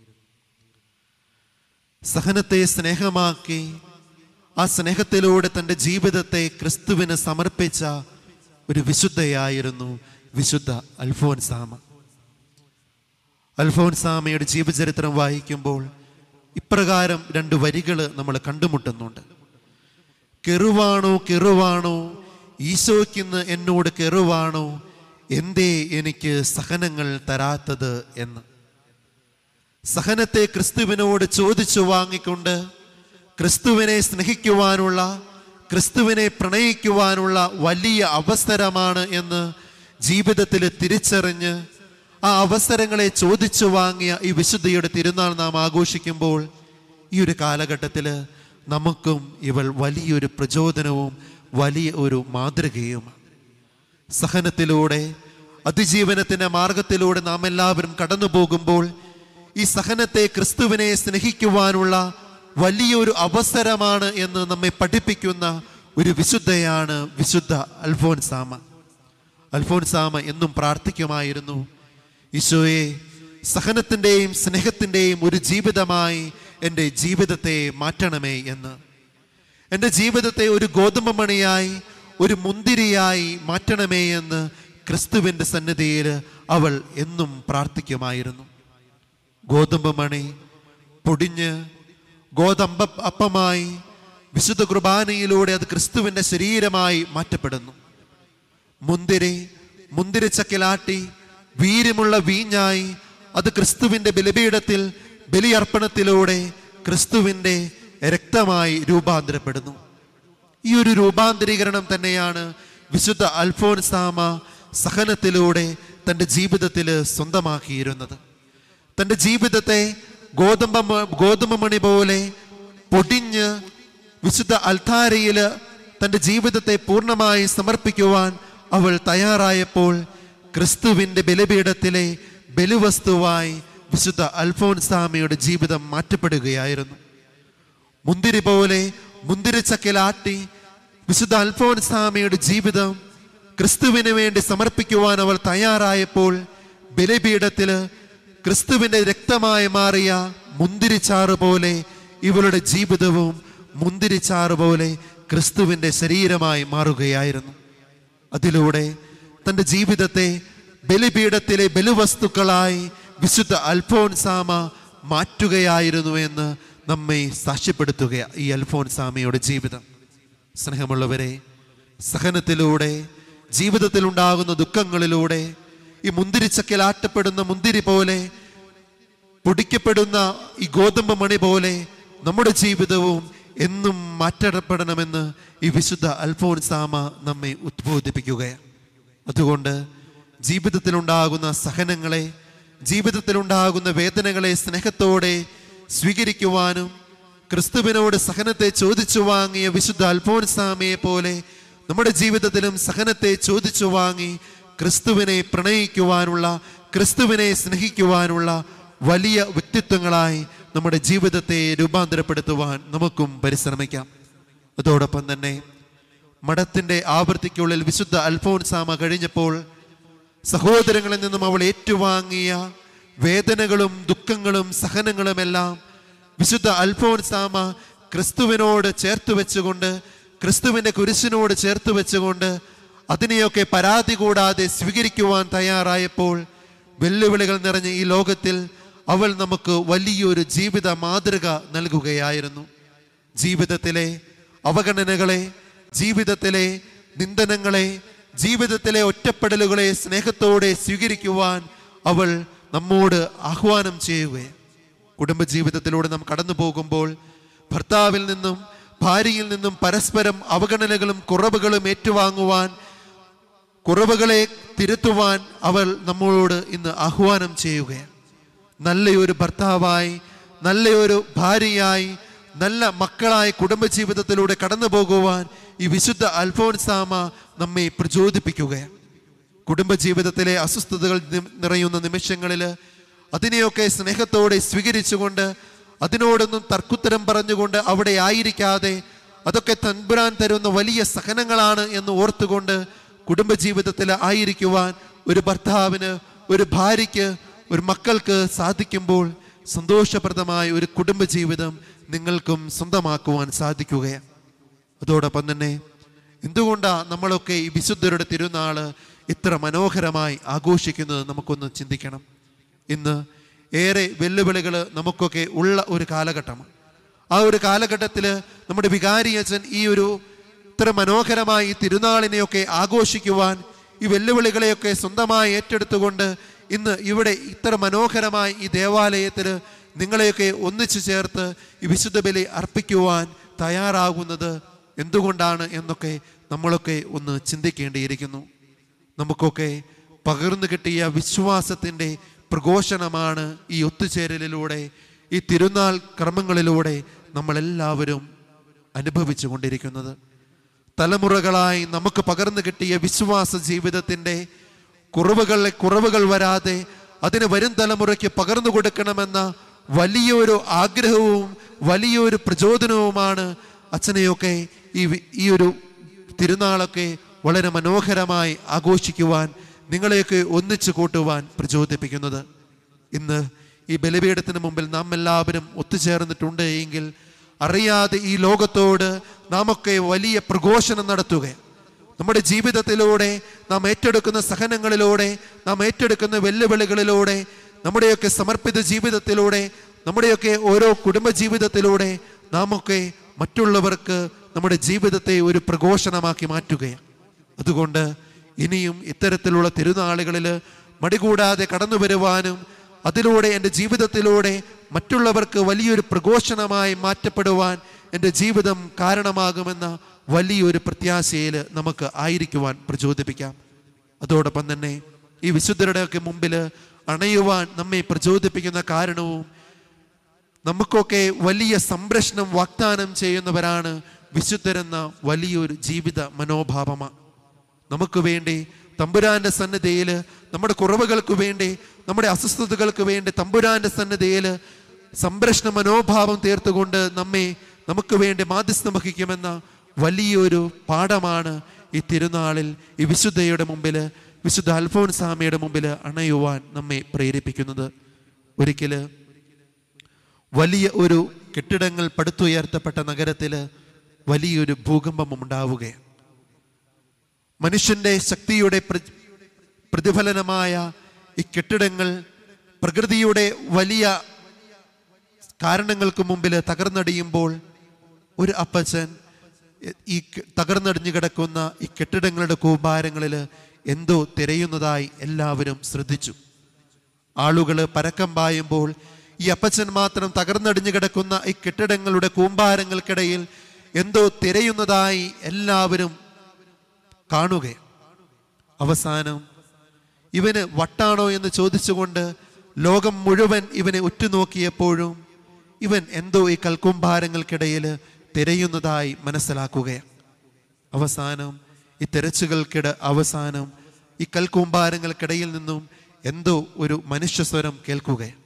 സഹനത്തെ സ്നേഹമാക്കി ആ സ്നേഹത്തിലൂടെ തൻ്റെ ജീവിതത്തെ ക്രിസ്തുവിന് സമർപ്പിച്ച ഒരു വിശുദ്ധയായിരുന്നു വിശുദ്ധ അൽഫോൻസാമ അൽഫോൻസാമയുടെ ജീവചരിത്രം വായിക്കുമ്പോൾ ഇപ്രകാരം രണ്ട് വരികൾ നമ്മൾ കണ്ടുമുട്ടുന്നുണ്ട് കെറുവാണോ കെറുവാണോ ഈശോയ്ക്കിന്ന് എന്നോട് കെറുവാണോ എന്തേ എനിക്ക് സഹനങ്ങൾ തരാത്തത് എന്ന് സഹനത്തെ ക്രിസ്തുവിനോട് ചോദിച്ചു വാങ്ങിക്കൊണ്ട് ക്രിസ്തുവിനെ സ്നേഹിക്കുവാനുള്ള ക്രിസ്തുവിനെ പ്രണയിക്കുവാനുള്ള വലിയ അവസരമാണ് എന്ന് ജീവിതത്തിൽ തിരിച്ചറിഞ്ഞ് ആ അവസരങ്ങളെ ചോദിച്ചു വാങ്ങിയ ഈ വിശുദ്ധിയുടെ തിരുനാൾ നാം ആഘോഷിക്കുമ്പോൾ ഈ ഒരു കാലഘട്ടത്തിൽ നമുക്കും ഇവൾ വലിയൊരു പ്രചോദനവും വലിയ ഒരു മാതൃകയും സഹനത്തിലൂടെ അതിജീവനത്തിന്റെ മാർഗത്തിലൂടെ നാം എല്ലാവരും കടന്നു പോകുമ്പോൾ ഈ സഹനത്തെ ക്രിസ്തുവിനെ സ്നേഹിക്കുവാനുള്ള വലിയൊരു അവസരമാണ് എന്ന് നമ്മെ പഠിപ്പിക്കുന്ന ഒരു വിശുദ്ധയാണ് വിശുദ്ധ അൽഫോൻസാമ അൽഫോൻസാമ എന്നും പ്രാർത്ഥിക്കുമായിരുന്നു ഈശോയെ സഹനത്തിൻ്റെയും സ്നേഹത്തിൻ്റെയും ഒരു ജീവിതമായി എൻ്റെ ജീവിതത്തെ മാറ്റണമേ എന്ന് എൻ്റെ ജീവിതത്തെ ഒരു ഗോതമ്പ് മണിയായി ഒരു മുന്തിരിയായി മാറ്റണമേ എന്ന് ക്രിസ്തുവിൻ്റെ സന്നിധിയിൽ അവൾ എന്നും പ്രാർത്ഥിക്കുമായിരുന്നു ഗോതമ്പ് മണി പൊടിഞ്ഞ് ഗോതമ്പ അപ്പമായി വിശുദ്ധ കുർബാനയിലൂടെ അത് ക്രിസ്തുവിൻ്റെ ശരീരമായി മാറ്റപ്പെടുന്നു മുന്തിരി മുന്തിരിച്ചക്കിലാട്ടി വീര്യമുള്ള വീഞ്ഞായി അത് ക്രിസ്തുവിൻ്റെ ബലിപീഠത്തിൽ ബലിയർപ്പണത്തിലൂടെ ക്രിസ്തുവിൻ്റെ രക്തമായി രൂപാന്തരപ്പെടുന്നു ഈ ഒരു രൂപാന്തരീകരണം തന്നെയാണ് വിശുദ്ധ അൽഫോൻസാമ സഹനത്തിലൂടെ തൻ്റെ ജീവിതത്തിൽ സ്വന്തമാക്കിയിരുന്നത് തൻ്റെ ജീവിതത്തെ ഗോതമ്പ ഗോതമ്പ് മണി പോലെ പൊടിഞ്ഞ് വിശുദ്ധ അൽത്താരയിൽ തൻ്റെ ജീവിതത്തെ പൂർണ്ണമായി സമർപ്പിക്കുവാൻ അവൾ തയ്യാറായപ്പോൾ ക്രിസ്തുവിൻ്റെ ബലിപീഠത്തിലെ ബലിവസ്തുവായി വിശുദ്ധ അൽഫോൻസാമയുടെ ജീവിതം മാറ്റപ്പെടുകയായിരുന്നു മുന്തിരി പോലെ മുന്തിരിച്ചക്കിലാട്ടി വിശുദ്ധ അൽഫോൻസാമയുടെ ജീവിതം ക്രിസ്തുവിന് വേണ്ടി സമർപ്പിക്കുവാൻ അവൾ തയ്യാറായപ്പോൾ ബലിപീഠത്തില് ക്രിസ്തുവിന്റെ രക്തമായി മാറിയ മുന്തിരിച്ചാറ് പോലെ ഇവളുടെ ജീവിതവും മുന്തിരിച്ചാറ് പോലെ ക്രിസ്തുവിന്റെ ശരീരമായി മാറുകയായിരുന്നു അതിലൂടെ തൻ്റെ ജീവിതത്തെ ബലിപീഠത്തിലെ ബലിവസ്തുക്കളായി വിശുദ്ധ അൽഫോൻസാമ മാറ്റുകയായിരുന്നു എന്ന് നമ്മെ സാക്ഷ്യപ്പെടുത്തുക ഈ അൽഫോൻസാമയുടെ ജീവിതം സ്നേഹമുള്ളവരെ സഹനത്തിലൂടെ ജീവിതത്തിൽ ഉണ്ടാകുന്ന ദുഃഖങ്ങളിലൂടെ ഈ മുന്തിരിച്ചക്കിലാട്ടപ്പെടുന്ന മുന്തിരി പോലെ പൊടിക്കപ്പെടുന്ന ഈ ഗോതമ്പ് മണി പോലെ നമ്മുടെ ജീവിതവും എന്നും മാറ്റപ്പെടണമെന്ന് ഈ വിശുദ്ധ അൽഫോൻസാമ നമ്മെ ഉദ്ബോധിപ്പിക്കുകയാണ് അതുകൊണ്ട് ജീവിതത്തിലുണ്ടാകുന്ന സഹനങ്ങളെ ജീവിതത്തിലുണ്ടാകുന്ന വേദനകളെ സ്നേഹത്തോടെ സ്വീകരിക്കുവാനും ക്രിസ്തുവിനോട് സഹനത്തെ ചോദിച്ചു വാങ്ങിയ വിശുദ്ധ അൽഫോൻസാമയെ പോലെ നമ്മുടെ ജീവിതത്തിലും സഹനത്തെ ചോദിച്ചു വാങ്ങി ക്രിസ്തുവിനെ പ്രണയിക്കുവാനുള്ള ക്രിസ്തുവിനെ സ്നേഹിക്കുവാനുള്ള വലിയ വ്യക്തിത്വങ്ങളായി നമ്മുടെ ജീവിതത്തെ രൂപാന്തരപ്പെടുത്തുവാൻ നമുക്കും പരിശ്രമിക്കാം അതോടൊപ്പം തന്നെ മഠത്തിന്റെ ആവൃത്തിക്കുള്ളിൽ വിശുദ്ധ അൽഫോൻസാമ കഴിഞ്ഞപ്പോൾ സഹോദരങ്ങളിൽ നിന്നും അവൾ ഏറ്റുവാങ്ങിയ വേദനകളും ദുഃഖങ്ങളും സഹനങ്ങളുമെല്ലാം വിശുദ്ധ അൽഫോൻസാമ ക്രിസ്തുവിനോട് ചേർത്ത് വെച്ചുകൊണ്ട് ക്രിസ്തുവിന്റെ കുരിശിനോട് ചേർത്ത് വെച്ചുകൊണ്ട് അതിനെയൊക്കെ പരാതി കൂടാതെ സ്വീകരിക്കുവാൻ തയ്യാറായപ്പോൾ വെല്ലുവിളികൾ നിറഞ്ഞ ഈ ലോകത്തിൽ അവൾ നമുക്ക് വലിയൊരു ജീവിത മാതൃക നൽകുകയായിരുന്നു ജീവിതത്തിലെ അവഗണനകളെ ജീവിതത്തിലെ നിന്ദനങ്ങളെ ജീവിതത്തിലെ ഒറ്റപ്പെടലുകളെ സ്നേഹത്തോടെ സ്വീകരിക്കുവാൻ അവൾ നമ്മോട് ആഹ്വാനം ചെയ്യുകയാണ് കുടുംബജീവിതത്തിലൂടെ നാം കടന്നു പോകുമ്പോൾ ഭർത്താവിൽ നിന്നും ഭാര്യയിൽ നിന്നും പരസ്പരം അവഗണനകളും കുറവുകളും ഏറ്റുവാങ്ങുവാൻ കുറവുകളെ തിരുത്തുവാൻ അവൾ നമ്മളോട് ഇന്ന് ആഹ്വാനം ചെയ്യുകയാണ് നല്ലയൊരു ഭർത്താവായി നല്ലയൊരു ഭാര്യയായി നല്ല മക്കളായി കുടുംബജീവിതത്തിലൂടെ കടന്നു പോകുവാൻ ഈ വിശുദ്ധ അൽഫോൻസാമ നമ്മെ പ്രചോദിപ്പിക്കുകയാണ് കുടുംബജീവിതത്തിലെ അസ്വസ്ഥതകൾ നി- നിറയുന്ന നിമിഷങ്ങളിൽ അതിനെയൊക്കെ സ്നേഹത്തോടെ സ്വീകരിച്ചുകൊണ്ട് അതിനോടൊന്നും തർക്കുത്തരം പറഞ്ഞുകൊണ്ട് അവിടെ ആയിരിക്കാതെ അതൊക്കെ തൻപുരാൻ തരുന്ന വലിയ സഹനങ്ങളാണ് എന്ന് ഓർത്തുകൊണ്ട് കുടുംബജീവിതത്തിൽ ആയിരിക്കുവാൻ ഒരു ഭർത്താവിന് ഒരു ഭാര്യയ്ക്ക് ഒരു മക്കൾക്ക് സാധിക്കുമ്പോൾ സന്തോഷപ്രദമായ ഒരു കുടുംബജീവിതം നിങ്ങൾക്കും സ്വന്തമാക്കുവാൻ സാധിക്കുകയാണ് അതോടൊപ്പം തന്നെ എന്തുകൊണ്ടാ നമ്മളൊക്കെ ഈ വിശുദ്ധരുടെ തിരുനാള് ഇത്ര മനോഹരമായി ആഘോഷിക്കുന്നത് നമുക്കൊന്ന് ചിന്തിക്കണം ഇന്ന് ഏറെ വെല്ലുവിളികൾ നമുക്കൊക്കെ ഉള്ള ഒരു കാലഘട്ടമാണ് ആ ഒരു കാലഘട്ടത്തിൽ നമ്മുടെ വികാരി അച്ഛൻ ഈ ഒരു ഇത്ര മനോഹരമായി ഈ തിരുനാളിനെയൊക്കെ ആഘോഷിക്കുവാൻ ഈ വെല്ലുവിളികളെയൊക്കെ സ്വന്തമായി ഏറ്റെടുത്തുകൊണ്ട് ഇന്ന് ഇവിടെ ഇത്ര മനോഹരമായി ഈ ദേവാലയത്തിൽ നിങ്ങളെയൊക്കെ ഒന്നിച്ചു ചേർത്ത് ഈ വിശുദ്ധ ബലി അർപ്പിക്കുവാൻ തയ്യാറാകുന്നത് എന്തുകൊണ്ടാണ് എന്നൊക്കെ നമ്മളൊക്കെ ഒന്ന് ചിന്തിക്കേണ്ടിയിരിക്കുന്നു നമുക്കൊക്കെ പകർന്നു കിട്ടിയ വിശ്വാസത്തിൻ്റെ പ്രഘോഷണമാണ് ഈ ഒത്തുചേരലിലൂടെ ഈ തിരുനാൾ കർമ്മങ്ങളിലൂടെ നമ്മളെല്ലാവരും അനുഭവിച്ചു കൊണ്ടിരിക്കുന്നത് തലമുറകളായി നമുക്ക് പകർന്നു കിട്ടിയ വിശ്വാസ ജീവിതത്തിൻ്റെ കുറവുകളെ കുറവുകൾ വരാതെ അതിന് വരും തലമുറയ്ക്ക് പകർന്നു കൊടുക്കണമെന്ന വലിയൊരു ആഗ്രഹവും വലിയൊരു പ്രചോദനവുമാണ് അച്ഛനെയൊക്കെ ഈ വി- ഈ ഒരു തിരുനാളൊക്കെ വളരെ മനോഹരമായി ആഘോഷിക്കുവാൻ നിങ്ങളെയൊക്കെ ഒന്നിച്ചു കൂട്ടുവാൻ പ്രചോദിപ്പിക്കുന്നത് ഇന്ന് ഈ ബലിപീഠത്തിന് മുമ്പിൽ നാം എല്ലാവരും ഒത്തുചേർന്നിട്ടുണ്ട് എങ്കിൽ അറിയാതെ ഈ ലോകത്തോട് നാമൊക്കെ വലിയ പ്രഘോഷണം നടത്തുക നമ്മുടെ ജീവിതത്തിലൂടെ നാം ഏറ്റെടുക്കുന്ന സഹനങ്ങളിലൂടെ നാം ഏറ്റെടുക്കുന്ന വെല്ലുവിളികളിലൂടെ നമ്മുടെയൊക്കെ സമർപ്പിത ജീവിതത്തിലൂടെ നമ്മുടെയൊക്കെ ഓരോ കുടുംബ ജീവിതത്തിലൂടെ നാമൊക്കെ മറ്റുള്ളവർക്ക് നമ്മുടെ ജീവിതത്തെ ഒരു പ്രഘോഷണമാക്കി മാറ്റുകയാണ് അതുകൊണ്ട് ഇനിയും ഇത്തരത്തിലുള്ള തിരുനാളുകളിൽ മടികൂടാതെ കടന്നു വരുവാനും അതിലൂടെ എൻ്റെ ജീവിതത്തിലൂടെ മറ്റുള്ളവർക്ക് വലിയൊരു പ്രഘോഷണമായി മാറ്റപ്പെടുവാൻ എൻ്റെ ജീവിതം കാരണമാകുമെന്ന വലിയൊരു പ്രത്യാശയിൽ നമുക്ക് ആയിരിക്കുവാൻ പ്രചോദിപ്പിക്കാം അതോടൊപ്പം തന്നെ ഈ വിശുദ്ധരുടെയൊക്കെ മുമ്പിൽ അണയുവാൻ നമ്മെ പ്രചോദിപ്പിക്കുന്ന കാരണവും നമുക്കൊക്കെ വലിയ സംരക്ഷണം വാഗ്ദാനം ചെയ്യുന്നവരാണ് വിശുദ്ധരെന്ന വലിയൊരു ജീവിത മനോഭാവമാണ് നമുക്ക് വേണ്ടി തമ്പുരാന്റെ സന്നിധിയിൽ നമ്മുടെ കുറവുകൾക്ക് വേണ്ടി നമ്മുടെ അസ്വസ്ഥതകൾക്ക് വേണ്ടി തമ്പുരാന്റെ സന്നിധിയിൽ സംരക്ഷണ മനോഭാവം തീർത്തുകൊണ്ട് നമ്മെ നമുക്ക് വേണ്ടി മാധ്യസ്ഥം വഹിക്കുമെന്ന വലിയൊരു പാഠമാണ് ഈ തിരുനാളിൽ ഈ വിശുദ്ധയുടെ മുമ്പിൽ വിശുദ്ധ അൽഫോൻസാമയുടെ മുമ്പിൽ അണയുവാൻ നമ്മെ പ്രേരിപ്പിക്കുന്നത് ഒരിക്കല് വലിയ ഒരു കെട്ടിടങ്ങൾ പടുത്തുയർത്തപ്പെട്ട നഗരത്തിൽ വലിയൊരു ഭൂകമ്പം ഉണ്ടാവുകയാണ് മനുഷ്യന്റെ ശക്തിയുടെ പ്ര- പ്രതിഫലനമായ ഈ കെട്ടിടങ്ങൾ പ്രകൃതിയുടെ വലിയ കാരണങ്ങൾക്ക് മുമ്പിൽ തകർന്നടിയുമ്പോൾ ഒരു അപ്പച്ചൻ ഈ ക- തകർന്നടിഞ്ഞു കിടക്കുന്ന ഈ കെട്ടിടങ്ങളുടെ കൂമ്പാരങ്ങളിൽ എന്തോ തിരയുന്നതായി എല്ലാവരും ശ്രദ്ധിച്ചു ആളുകൾ പരക്കം പായുമ്പോൾ ഈ അപ്പച്ചൻ മാത്രം തകർന്നടിഞ്ഞു കിടക്കുന്ന ഈ കെട്ടിടങ്ങളുടെ കൂമ്പാരങ്ങൾക്കിടയിൽ എന്തോ തിരയുന്നതായി എല്ലാവരും കാണുക അവസാനം ഇവന് വട്ടാണോ എന്ന് ചോദിച്ചുകൊണ്ട് ലോകം മുഴുവൻ ഇവനെ ഉറ്റുനോക്കിയപ്പോഴും ഇവൻ എന്തോ ഈ കൽക്കുംഭാരങ്ങൾക്കിടയിൽ തിരയുന്നതായി മനസ്സിലാക്കുകയാണ് അവസാനം ഈ തെരച്ചുകൾക്കിട അവസാനം ഈ കൽക്കൂമ്പാരങ്ങൾക്കിടയിൽ നിന്നും എന്തോ ഒരു മനുഷ്യസ്വരം കേൾക്കുകയാണ്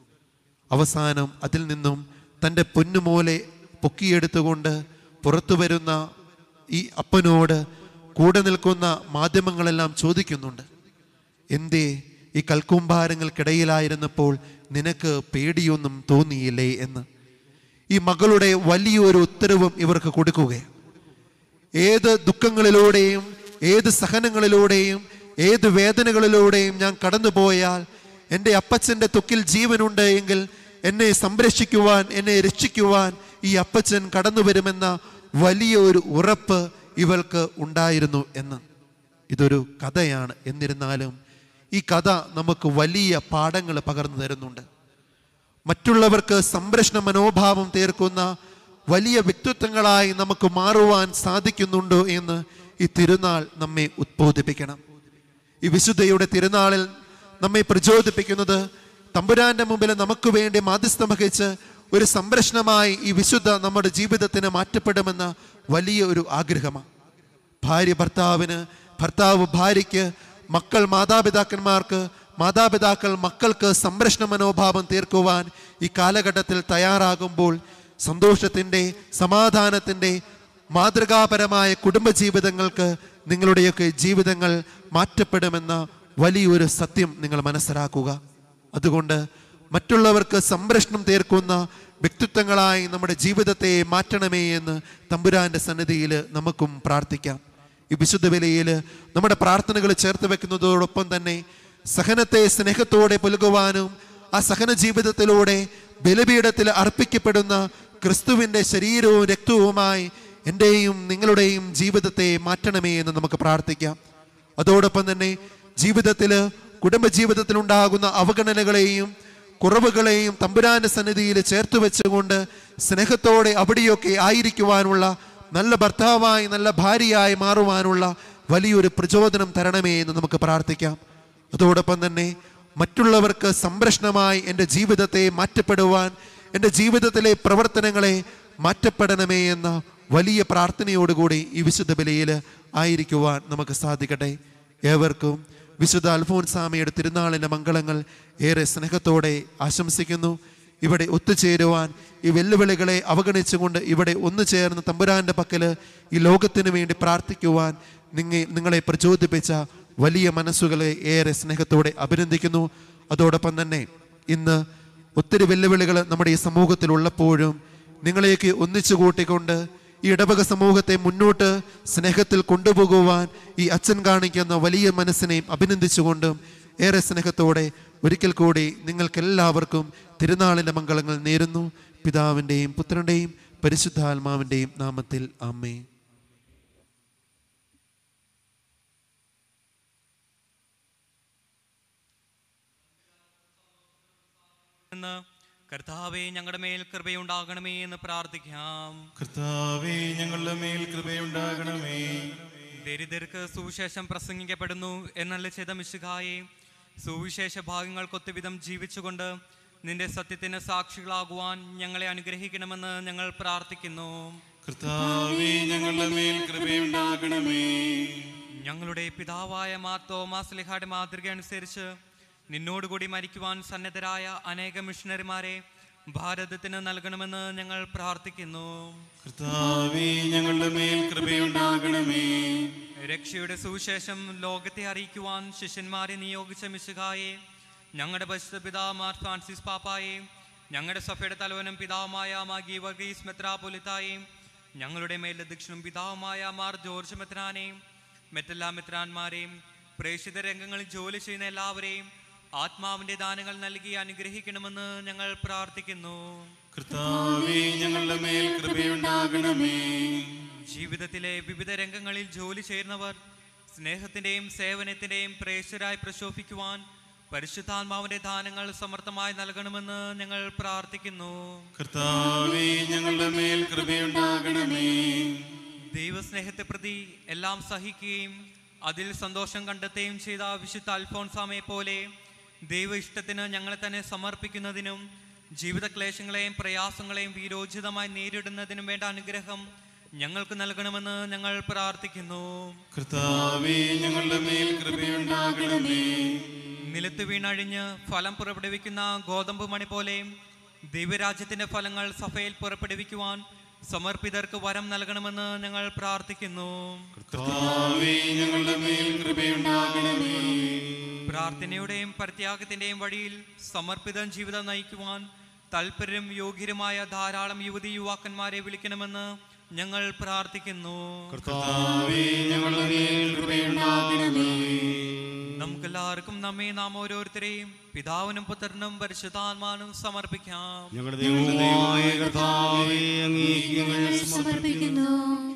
അവസാനം അതിൽ നിന്നും തൻ്റെ പൊന്നുമോലെ പൊക്കിയെടുത്തുകൊണ്ട് പുറത്തു വരുന്ന ഈ അപ്പനോട് കൂടെ നിൽക്കുന്ന മാധ്യമങ്ങളെല്ലാം ചോദിക്കുന്നുണ്ട് എന്തേ ഈ കൽക്കൂമ്പാരങ്ങൾക്കിടയിലായിരുന്നപ്പോൾ നിനക്ക് പേടിയൊന്നും തോന്നിയില്ലേ എന്ന് ഈ മകളുടെ വലിയൊരു ഉത്തരവും ഇവർക്ക് കൊടുക്കുകയാണ് ഏത് ദുഃഖങ്ങളിലൂടെയും ഏത് സഹനങ്ങളിലൂടെയും ഏത് വേദനകളിലൂടെയും ഞാൻ കടന്നുപോയാൽ എൻ്റെ അപ്പച്ചൻ്റെ തൊക്കിൽ ജീവനുണ്ട് എങ്കിൽ എന്നെ സംരക്ഷിക്കുവാൻ എന്നെ രക്ഷിക്കുവാൻ ഈ അപ്പച്ചൻ കടന്നു വരുമെന്ന വലിയ ഒരു ഉറപ്പ് ഇവൾക്ക് ഉണ്ടായിരുന്നു എന്ന് ഇതൊരു കഥയാണ് എന്നിരുന്നാലും ഈ കഥ നമുക്ക് വലിയ പാഠങ്ങൾ പകർന്നു തരുന്നുണ്ട് മറ്റുള്ളവർക്ക് സംരക്ഷണ മനോഭാവം തീർക്കുന്ന വലിയ വ്യക്തിത്വങ്ങളായി നമുക്ക് മാറുവാൻ സാധിക്കുന്നുണ്ടോ എന്ന് ഈ തിരുനാൾ നമ്മെ ഉദ്ബോധിപ്പിക്കണം ഈ വിശുദ്ധയുടെ തിരുനാളിൽ നമ്മെ പ്രചോദിപ്പിക്കുന്നത് തമ്പുരാന്റെ മുമ്പിൽ നമുക്ക് വേണ്ടി മാധ്യസ്ഥം വഹിച്ച് ഒരു സംരക്ഷണമായി ഈ വിശുദ്ധ നമ്മുടെ ജീവിതത്തിന് മാറ്റപ്പെടുമെന്ന വലിയ ഒരു ആഗ്രഹമാണ് ഭാര്യ ഭർത്താവിന് ഭർത്താവ് ഭാര്യയ്ക്ക് മക്കൾ മാതാപിതാക്കന്മാർക്ക് മാതാപിതാക്കൾ മക്കൾക്ക് സംരക്ഷണ മനോഭാവം തീർക്കുവാൻ ഈ കാലഘട്ടത്തിൽ തയ്യാറാകുമ്പോൾ സന്തോഷത്തിൻ്റെ സമാധാനത്തിൻ്റെ മാതൃകാപരമായ കുടുംബജീവിതങ്ങൾക്ക് നിങ്ങളുടെയൊക്കെ ജീവിതങ്ങൾ മാറ്റപ്പെടുമെന്ന വലിയൊരു സത്യം നിങ്ങൾ മനസ്സിലാക്കുക അതുകൊണ്ട് മറ്റുള്ളവർക്ക് സംരക്ഷണം തീർക്കുന്ന വ്യക്തിത്വങ്ങളായി നമ്മുടെ ജീവിതത്തെ മാറ്റണമേ എന്ന് തമ്പുരാന്റെ സന്നിധിയിൽ നമുക്കും പ്രാർത്ഥിക്കാം ഈ വിശുദ്ധ വിലയിൽ നമ്മുടെ പ്രാർത്ഥനകൾ ചേർത്ത് വെക്കുന്നതോടൊപ്പം തന്നെ സഹനത്തെ സ്നേഹത്തോടെ പുലുകുവാനും ആ സഹന ജീവിതത്തിലൂടെ ബലിപീഠത്തിൽ അർപ്പിക്കപ്പെടുന്ന ക്രിസ്തുവിൻ്റെ ശരീരവും രക്തവുമായി എൻ്റെയും നിങ്ങളുടെയും ജീവിതത്തെ മാറ്റണമേ എന്ന് നമുക്ക് പ്രാർത്ഥിക്കാം അതോടൊപ്പം തന്നെ ജീവിതത്തിൽ കുടുംബജീവിതത്തിൽ ഉണ്ടാകുന്ന അവഗണനകളെയും കുറവുകളെയും തമ്പുരാന്റെ സന്നിധിയിൽ ചേർത്ത് വെച്ചുകൊണ്ട് സ്നേഹത്തോടെ അവിടെയൊക്കെ ആയിരിക്കുവാനുള്ള നല്ല ഭർത്താവായി നല്ല ഭാര്യയായി മാറുവാനുള്ള വലിയൊരു പ്രചോദനം തരണമേ എന്ന് നമുക്ക് പ്രാർത്ഥിക്കാം അതോടൊപ്പം തന്നെ മറ്റുള്ളവർക്ക് സംരക്ഷണമായി എൻ്റെ ജീവിതത്തെ മാറ്റപ്പെടുവാൻ എൻ്റെ ജീവിതത്തിലെ പ്രവർത്തനങ്ങളെ മാറ്റപ്പെടണമേ എന്ന വലിയ പ്രാർത്ഥനയോടുകൂടി ഈ വിശുദ്ധ ബലിയിൽ ആയിരിക്കുവാൻ നമുക്ക് സാധിക്കട്ടെ ഏവർക്കും വിശുദ്ധ അൽഫോൻസാമയുടെ തിരുനാളിൻ്റെ മംഗളങ്ങൾ ഏറെ സ്നേഹത്തോടെ ആശംസിക്കുന്നു ഇവിടെ ഒത്തുചേരുവാൻ ഈ വെല്ലുവിളികളെ അവഗണിച്ചുകൊണ്ട് ഇവിടെ ഒന്നു ചേർന്ന് തമ്പുരാന്റെ പക്കല് ഈ ലോകത്തിന് വേണ്ടി പ്രാർത്ഥിക്കുവാൻ നിങ്ങ നിങ്ങളെ പ്രചോദിപ്പിച്ച വലിയ മനസ്സുകളെ ഏറെ സ്നേഹത്തോടെ അഭിനന്ദിക്കുന്നു അതോടൊപ്പം തന്നെ ഇന്ന് ഒത്തിരി വെല്ലുവിളികൾ നമ്മുടെ ഈ സമൂഹത്തിൽ ഉള്ളപ്പോഴും നിങ്ങളെയൊക്കെ ഒന്നിച്ചു കൂട്ടിക്കൊണ്ട് ഈ ഇടവക സമൂഹത്തെ മുന്നോട്ട് സ്നേഹത്തിൽ കൊണ്ടുപോകുവാൻ ഈ അച്ഛൻ കാണിക്കുന്ന വലിയ മനസ്സിനെയും അഭിനന്ദിച്ചുകൊണ്ടും ഏറെ സ്നേഹത്തോടെ ഒരിക്കൽ കൂടി നിങ്ങൾക്കെല്ലാവർക്കും തിരുനാളിൻ്റെ മംഗളങ്ങൾ നേരുന്നു പിതാവിൻ്റെയും പുത്രൻ്റെയും പരിശുദ്ധാത്മാവിൻ്റെയും നാമത്തിൽ അമ്മേ എന്ന് കർത്താവെ ഞങ്ങളുടെ മേൽ കൃപയുണ്ടാകണമേ എന്ന് പ്രാർത്ഥിക്കാം കർത്താവേ ഞങ്ങളുടെ മേൽ കൃപയുണ്ടാകണമേ ദരിദ്രർക്ക് സുവിശേഷം പ്രസംഗിക്കപ്പെടുന്നു എന്നല്ല ചെയ്ത മിശുഖായെ സുവിശേഷ ഭാഗങ്ങൾക്കൊത്തുവിധം ജീവിച്ചുകൊണ്ട് നിന്റെ സത്യത്തിന് സാക്ഷികളാകുവാൻ ഞങ്ങളെ അനുഗ്രഹിക്കണമെന്ന് ഞങ്ങൾ പ്രാർത്ഥിക്കുന്നു കർത്താവേ ഞങ്ങളുടെ മേൽ കൃപയുണ്ടാകണമേ ഞങ്ങളുടെ പിതാവായ മാർ തോമാസ് ലിഹായുടെ മാതൃക അനുസരിച്ച് നിന്നോടുകൂടി മരിക്കുവാൻ സന്നദ്ധരായ അനേക മിഷണറിമാരെ ഭാരതത്തിന് നൽകണമെന്ന് ഞങ്ങൾ പ്രാർത്ഥിക്കുന്നു കർത്താവേ ഞങ്ങളുടെ മേൽ കൃപയുണ്ടാകണമേ രക്ഷയുടെ സുവിശേഷം ലോകത്തെ അറിയിക്കുവാൻ ശിഷ്യന്മാരെ നിയോഗിച്ച മിശുഖായെ ഞങ്ങളുടെ പരിശുദ്ധ പിതാമാർ ഫ്രാൻസിസ് പാപ്പായെ ഞങ്ങളുടെ സഭയുടെ തലവനും പിതാവുമായ മാ ഗീവർഗീസ് മെത്രാപൊലിത്തായെയും ഞങ്ങളുടെ മേലധ്യക്ഷനും പിതാവുമായ മാർ ജോർജ് മെത്രാനെയും മറ്റെല്ലാ മെത്രാന്മാരെയും പ്രേക്ഷിത രംഗങ്ങളിൽ ജോലി ചെയ്യുന്ന എല്ലാവരെയും ആത്മാവിന്റെ ദാനങ്ങൾ നൽകി അനുഗ്രഹിക്കണമെന്ന് ഞങ്ങൾ പ്രാർത്ഥിക്കുന്നു കർത്താവേ ഞങ്ങളുടെ മേൽ കൃപയുണ്ടാകണമേ ജീവിതത്തിലെ വിവിധ രംഗങ്ങളിൽ ജോലി ചെയ്യുന്നവർ സ്നേഹത്തിന്റെയും സേവനത്തിന്റെയും പ്രേക്ഷരായി പ്രശോഭിക്കുവാൻ പരിശുദ്ധാത്മാവിന്റെ ദാനങ്ങൾ സമർത്ഥമായി നൽകണമെന്ന് ഞങ്ങൾ പ്രാർത്ഥിക്കുന്നു കർത്താവേ ഞങ്ങളുടെ മേൽ കൃപയുണ്ടാകണമേ ദൈവസ്നേഹത്തെ പ്രതി എല്ലാം സഹിക്കുകയും അതിൽ സന്തോഷം കണ്ടെത്തുകയും ചെയ്ത വിശുദ്ധ അൽഫോൻസാമയെ പോലെ ദൈവ ഇഷ്ടത്തിന് ഞങ്ങളെ തന്നെ സമർപ്പിക്കുന്നതിനും ജീവിത ക്ലേശങ്ങളെയും പ്രയാസങ്ങളെയും വീരോചിതമായി നേരിടുന്നതിനും വേണ്ട അനുഗ്രഹം ഞങ്ങൾക്ക് നൽകണമെന്ന് ഞങ്ങൾ പ്രാർത്ഥിക്കുന്നു കർത്താവേ ഞങ്ങളുടെ മേൽ കൃപയുണ്ടാകണമേ നിലത്ത് വീണഴിഞ്ഞ് ഫലം പുറപ്പെടുവിക്കുന്ന ഗോതമ്പ് മണി പോലെ ദൈവരാജ്യത്തിന്റെ ഫലങ്ങൾ സഭയിൽ പുറപ്പെടുവിക്കുവാൻ സമർപ്പിതർക്ക് വരം നൽകണമെന്ന് ഞങ്ങൾ പ്രാർത്ഥിക്കുന്നു കർത്താവേ ഞങ്ങളുടെ മേൽ കൃപയുണ്ടാകണമേ പ്രാർത്ഥനയുടെയും പരിത്യാഗത്തിന്റെയും വഴിയിൽ സമർപ്പിത ജീവിതം നയിക്കുവാൻ താല്പര്യം യോഗ്യരുമായ ധാരാളം യുവതി യുവാക്കന്മാരെ വിളിക്കണമെന്ന് ഞങ്ങൾ പ്രാർത്ഥിക്കുന്നു കർത്താവേ ഞങ്ങളുടെ മേൽ കൃപയുണ്ടാകണമേ നമുക്കെല്ലാവർക്കും നമ്മെ നാം ഓരോരുത്തരെയും പിതാവിനും പുത്രനും പരിശുദ്ധാത്മാനും സമർപ്പിക്കാം ഞങ്ങളുടെ ദൈവമായ കർത്താവേ അങ്ങേക്ക് ഞങ്ങൾ സമർപ്പിക്കുന്നു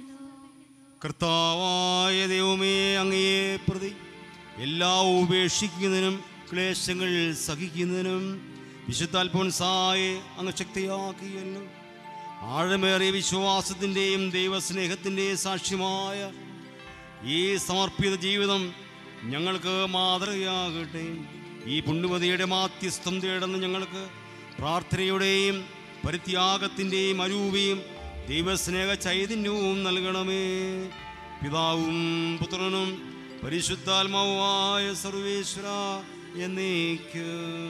കർത്താവായ ദൈവമേ അങ്ങയെ പ്രതി എല്ലാം ഉപേക്ഷിക്കുന്നതിനും ക്ലേശങ്ങൾ സഹിക്കുന്നതിനും വിശുദ്ധാൽഫോൻസായെ അങ്ങ് ശക്തിയാക്കിയല്ലോ ആഴമേറിയ വിശ്വാസത്തിൻ്റെയും ദൈവസ്നേഹത്തിൻ്റെയും സാക്ഷ്യമായ ഈ സമർപ്പിത ജീവിതം ഞങ്ങൾക്ക് മാതൃകയാകട്ടെ ഈ പുണ്യവതിയുടെ മാധ്യസ്ഥം തേടുന്ന ഞങ്ങൾക്ക് പ്രാർത്ഥനയുടെയും പരിത്യാഗത്തിൻ്റെയും അരൂപിയും ദൈവസ്നേഹ ചൈതന്യവും നൽകണമേ പിതാവും പുത്രനും പരിശുദ്ധാത്മാവുമായ സർവേശ്വര എന്നേക്ക്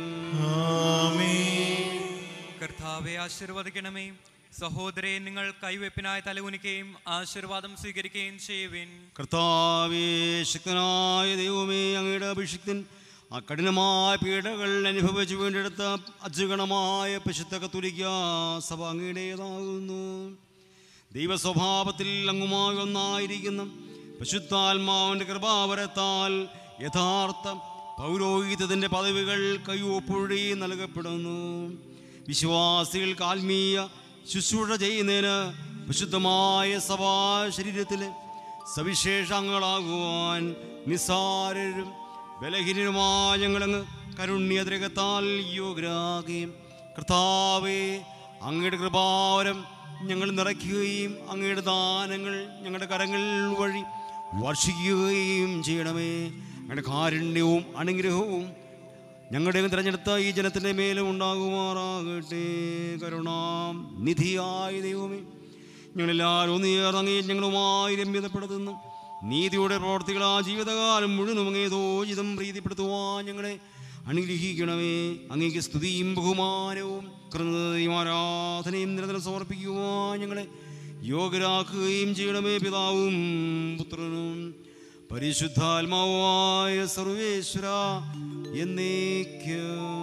കർത്താവെ ആശീർവദിക്കണമേ സഹോദരെ നിങ്ങൾ കൈവെപ്പിനായി തലകുനിക്കുകയും ആശീർവാദം സ്വീകരിക്കുകയും ചെയ്യുവിൻ കർത്താവേ ശക്തനായ ദൈവമേ അങ്ങയുടെ അഭിഷിക്തൻ ആ കഠിനമായ പീഡകൾ അനുഭവിച്ചു വേണ്ടിയെടുത്ത അജഗണമായ പശുദ്ധ കത്തുലിക്ക സഭ അങ്ങയുടേതാകുന്നു ദൈവസ്വഭാവത്തിൽ അങ്ങുമായി ഒന്നായിരിക്കുന്ന പശുദ്ധാത്മാവിൻ്റെ കൃപാവരത്താൽ യഥാർത്ഥ പൗരോഹിതത്തിൻ്റെ പദവികൾ കയ്യൊപ്പുഴി നൽകപ്പെടുന്നു വിശ്വാസികൾക്ക് ആത്മീയ ശുശ്രൂഷ ചെയ്യുന്നതിന് വിശുദ്ധമായ സഭാ ശരീരത്തിലെ സവിശേഷങ്ങളാകുവാൻ നിസ്സാരരും ബലഹീനരുമായ ഞങ്ങളങ്ങ് കരുണ്യദ്രകത്താൽ യോഗ്യരാകുകയും കർത്താവേ അങ്ങയുടെ കൃപാവരം ഞങ്ങൾ നിറയ്ക്കുകയും അങ്ങയുടെ ദാനങ്ങൾ ഞങ്ങളുടെ കരങ്ങൾ വഴി വർഷിക്കുകയും ചെയ്യണമേ അങ്ങയുടെ കാരുണ്യവും അനുഗ്രഹവും ഞങ്ങളുടെ തിരഞ്ഞെടുത്ത ഈ ജനത്തിൻ്റെ മേലും ഉണ്ടാകുമാറാകട്ടെ കരുണാം നിധിയായ ദൈവമേ ഞങ്ങളെല്ലാവരും ഒന്നേർന്നങ്ങേ ഞങ്ങളുമായി രമ്യതപ്പെടുത്തുന്നു നീതിയുടെ പ്രവർത്തികൾ ആ ജീവിതകാലം മുഴുവനും അങ്ങേതോചിതം പ്രീതിപ്പെടുത്തുവാൻ ഞങ്ങളെ അനുഗ്രഹിക്കണമേ അങ്ങേക്ക് സ്തുതിയും ബഹുമാനവും കൃതയും ആരാധനയും നിരന്തരം സമർപ്പിക്കുവാൻ ഞങ്ങളെ യോഗ്യരാക്കുകയും ചെയ്യണമേ പിതാവും പുത്രനും പരിശുദ്ധാത്മാവായ സർവേശ്വര എന്നേക്ക്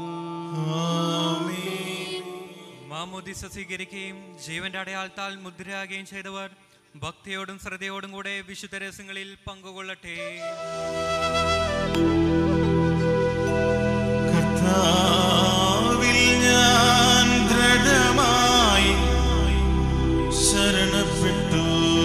മാമോദിസ സ്വീകരിക്കുകയും ജീവന്റെ അടയാളത്താൽ മുദ്രയാകുകയും ചെയ്തവർ ഭക്തിയോടും ശ്രദ്ധയോടും കൂടെ വിശുദ്ധ രസങ്ങളിൽ പങ്കുകൊള്ളട്ടെ കർത്താവിൽ ഞാൻ ദൃഢമായി ശരണപ്പെട്ടു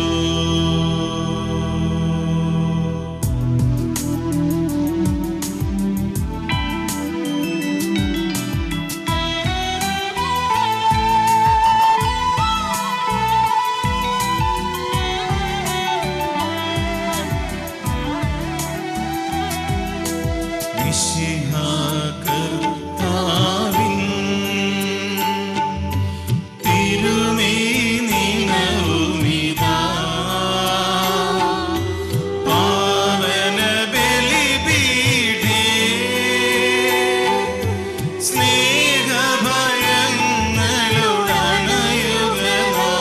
മിശിഹാ കർത്താവിൻ തിരുമേനിനവുമിതാ പാവന ബലിപീഠേ സ്നേഹഭയങ്ങളുടനയുഗമാ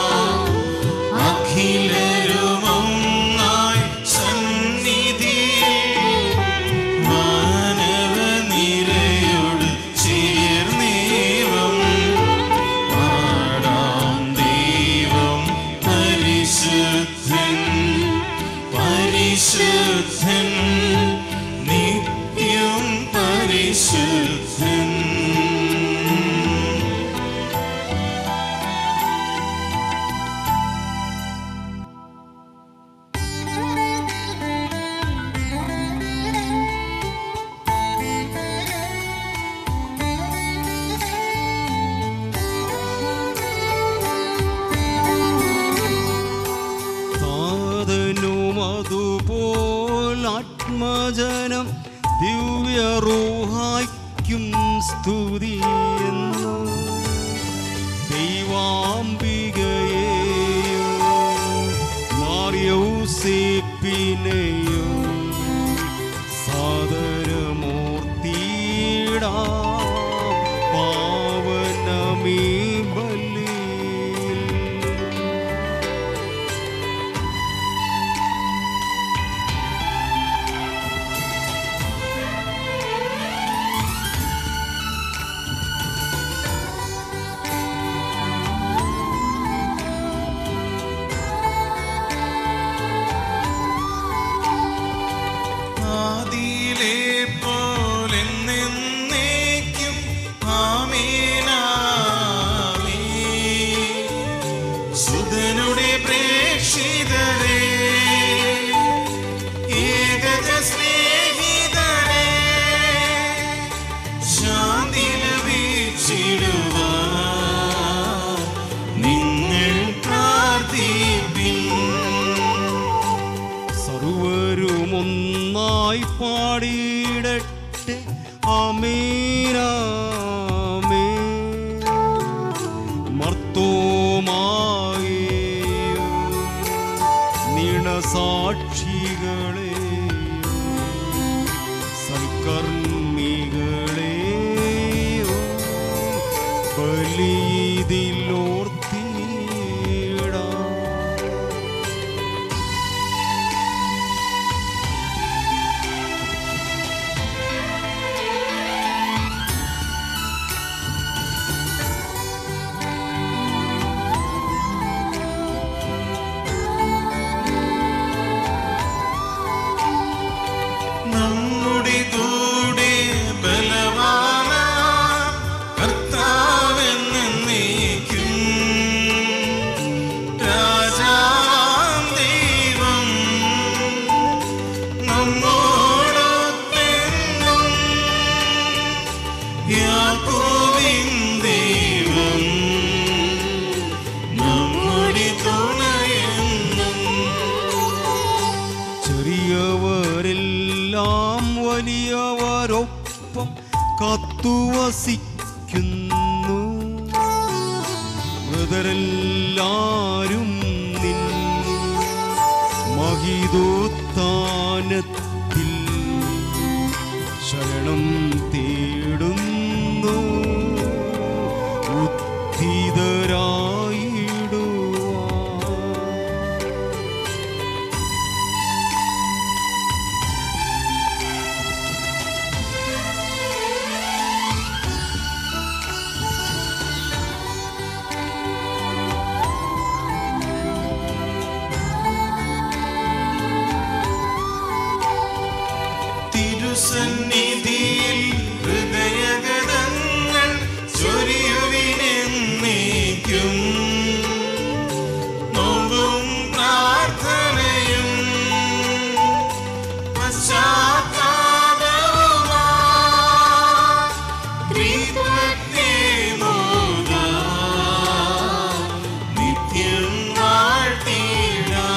അഖിലരുമൊന്നായി സന്നിധിയിൽ മാനവനിരയോട് ചേർന്നേവം പാടാം ദൈവം പരിശുദ്ധൻ പരിശുദ്ധൻ നിത്യം പരിശുദ്ധൻ സാധനും അതുപോൽ ആത്മജനം ദിവ്യറൂഹായ്ക്കും സ്തുതിയെന്നു ദൈവാംബികയെയോ മാറിയൗസേപ്പിനെയോ സാദരമൂർത്തിയിടാ പാവനമീ ബലിയിൽ ആദിയിലെ പോലെന്നേക്കും ആമേനാമേ സുതനുടെ പ്രേക്ഷിതരെ ഏകജ സ്നേഹിതരെ ശാന്തി ലഭിച്ചിടുവാൻ നിങ്ങൾ പ്രാർത്ഥിപ്പിൻ സർവരുമൊന്നായി പാടിയിടട്ടെ അമീനാമേ മർത്തോമായേയോ നീണസാക്ഷികളെയോ സൽക്കർമ്മികളെയോ ബലിയിതിലോർത്തിയിടാം നമ്മുടെ കൂടെ ബലവാന കർത്താവെന്നേക്കും രാജാവാം ദൈവം നമ്മോടൊത്തെന്നും യാക്കോബിൻ ദൈവം നമ്മുടെ തുണയെന്നും ചെറിയവരെല്ലാം വലിയവരൊപ്പം കത്തുവസിക്കുന്നു മൃതരെല്ലാരും നിൻ മഹിതോത്ഥാനത്തിൽ ശരണം തേടുന്നു ഉദ്ധിതരായിടുവാൻ തിരുസന്നിധിയിൽ ഹൃദയഗതങ്ങൾ ചൊരിയുവിനെന്നേക്കും നോമ്പും പ്രാർത്ഥനയും പശ്ചാത്താപവുമായി ത്രിത്വത്തെ മോദാ നിത്യം വാഴ്ത്തിടാം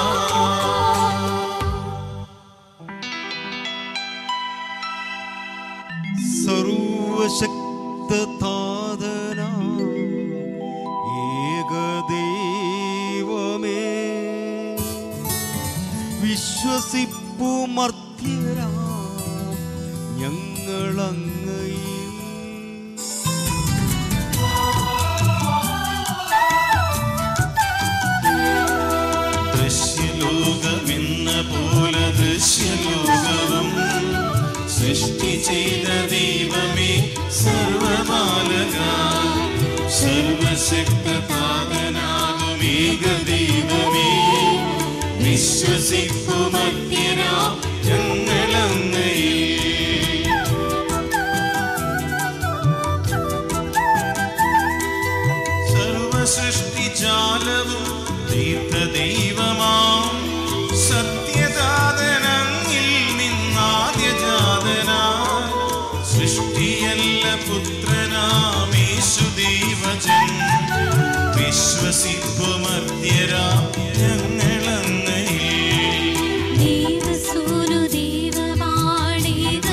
സർവശക്തതാതന ഏകദൈവമേ വിശ്വസിപ്പു മർത്യരാ ഞങ്ങളങ്ങയിൽ ദൃശ്യലോകമെന്ന പോലെ ദൃശ്യലോകവും സൃഷ്ടി ചെയ്ത ദൈവമേ സർവമാലക സർവശക്തപാതനാകും ഏക ദൈവമേ വിശ്വസിക്കുമത്യരാ ഞങ്ങളങ്ങയിൽ സർവസൃഷ്ടിജാലവും തീർത്ഥ ദൈവമാം സത്യജാതനങ്ങിൽ നിന്നാദ്യജാതനാ സൃഷ്ടിയല്ല പുത്രനാമേശു ദൈവജൻ വിശ്വസിപ്പുമർത്യരാ ഞങ്ങളങ്ങയിൽ ദേവസൂനു ദേവമാണേക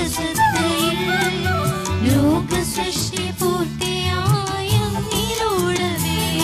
സത്തയിൽ ലോകസൃഷ്ടി പൂർത്തിയായ നിരോടവേ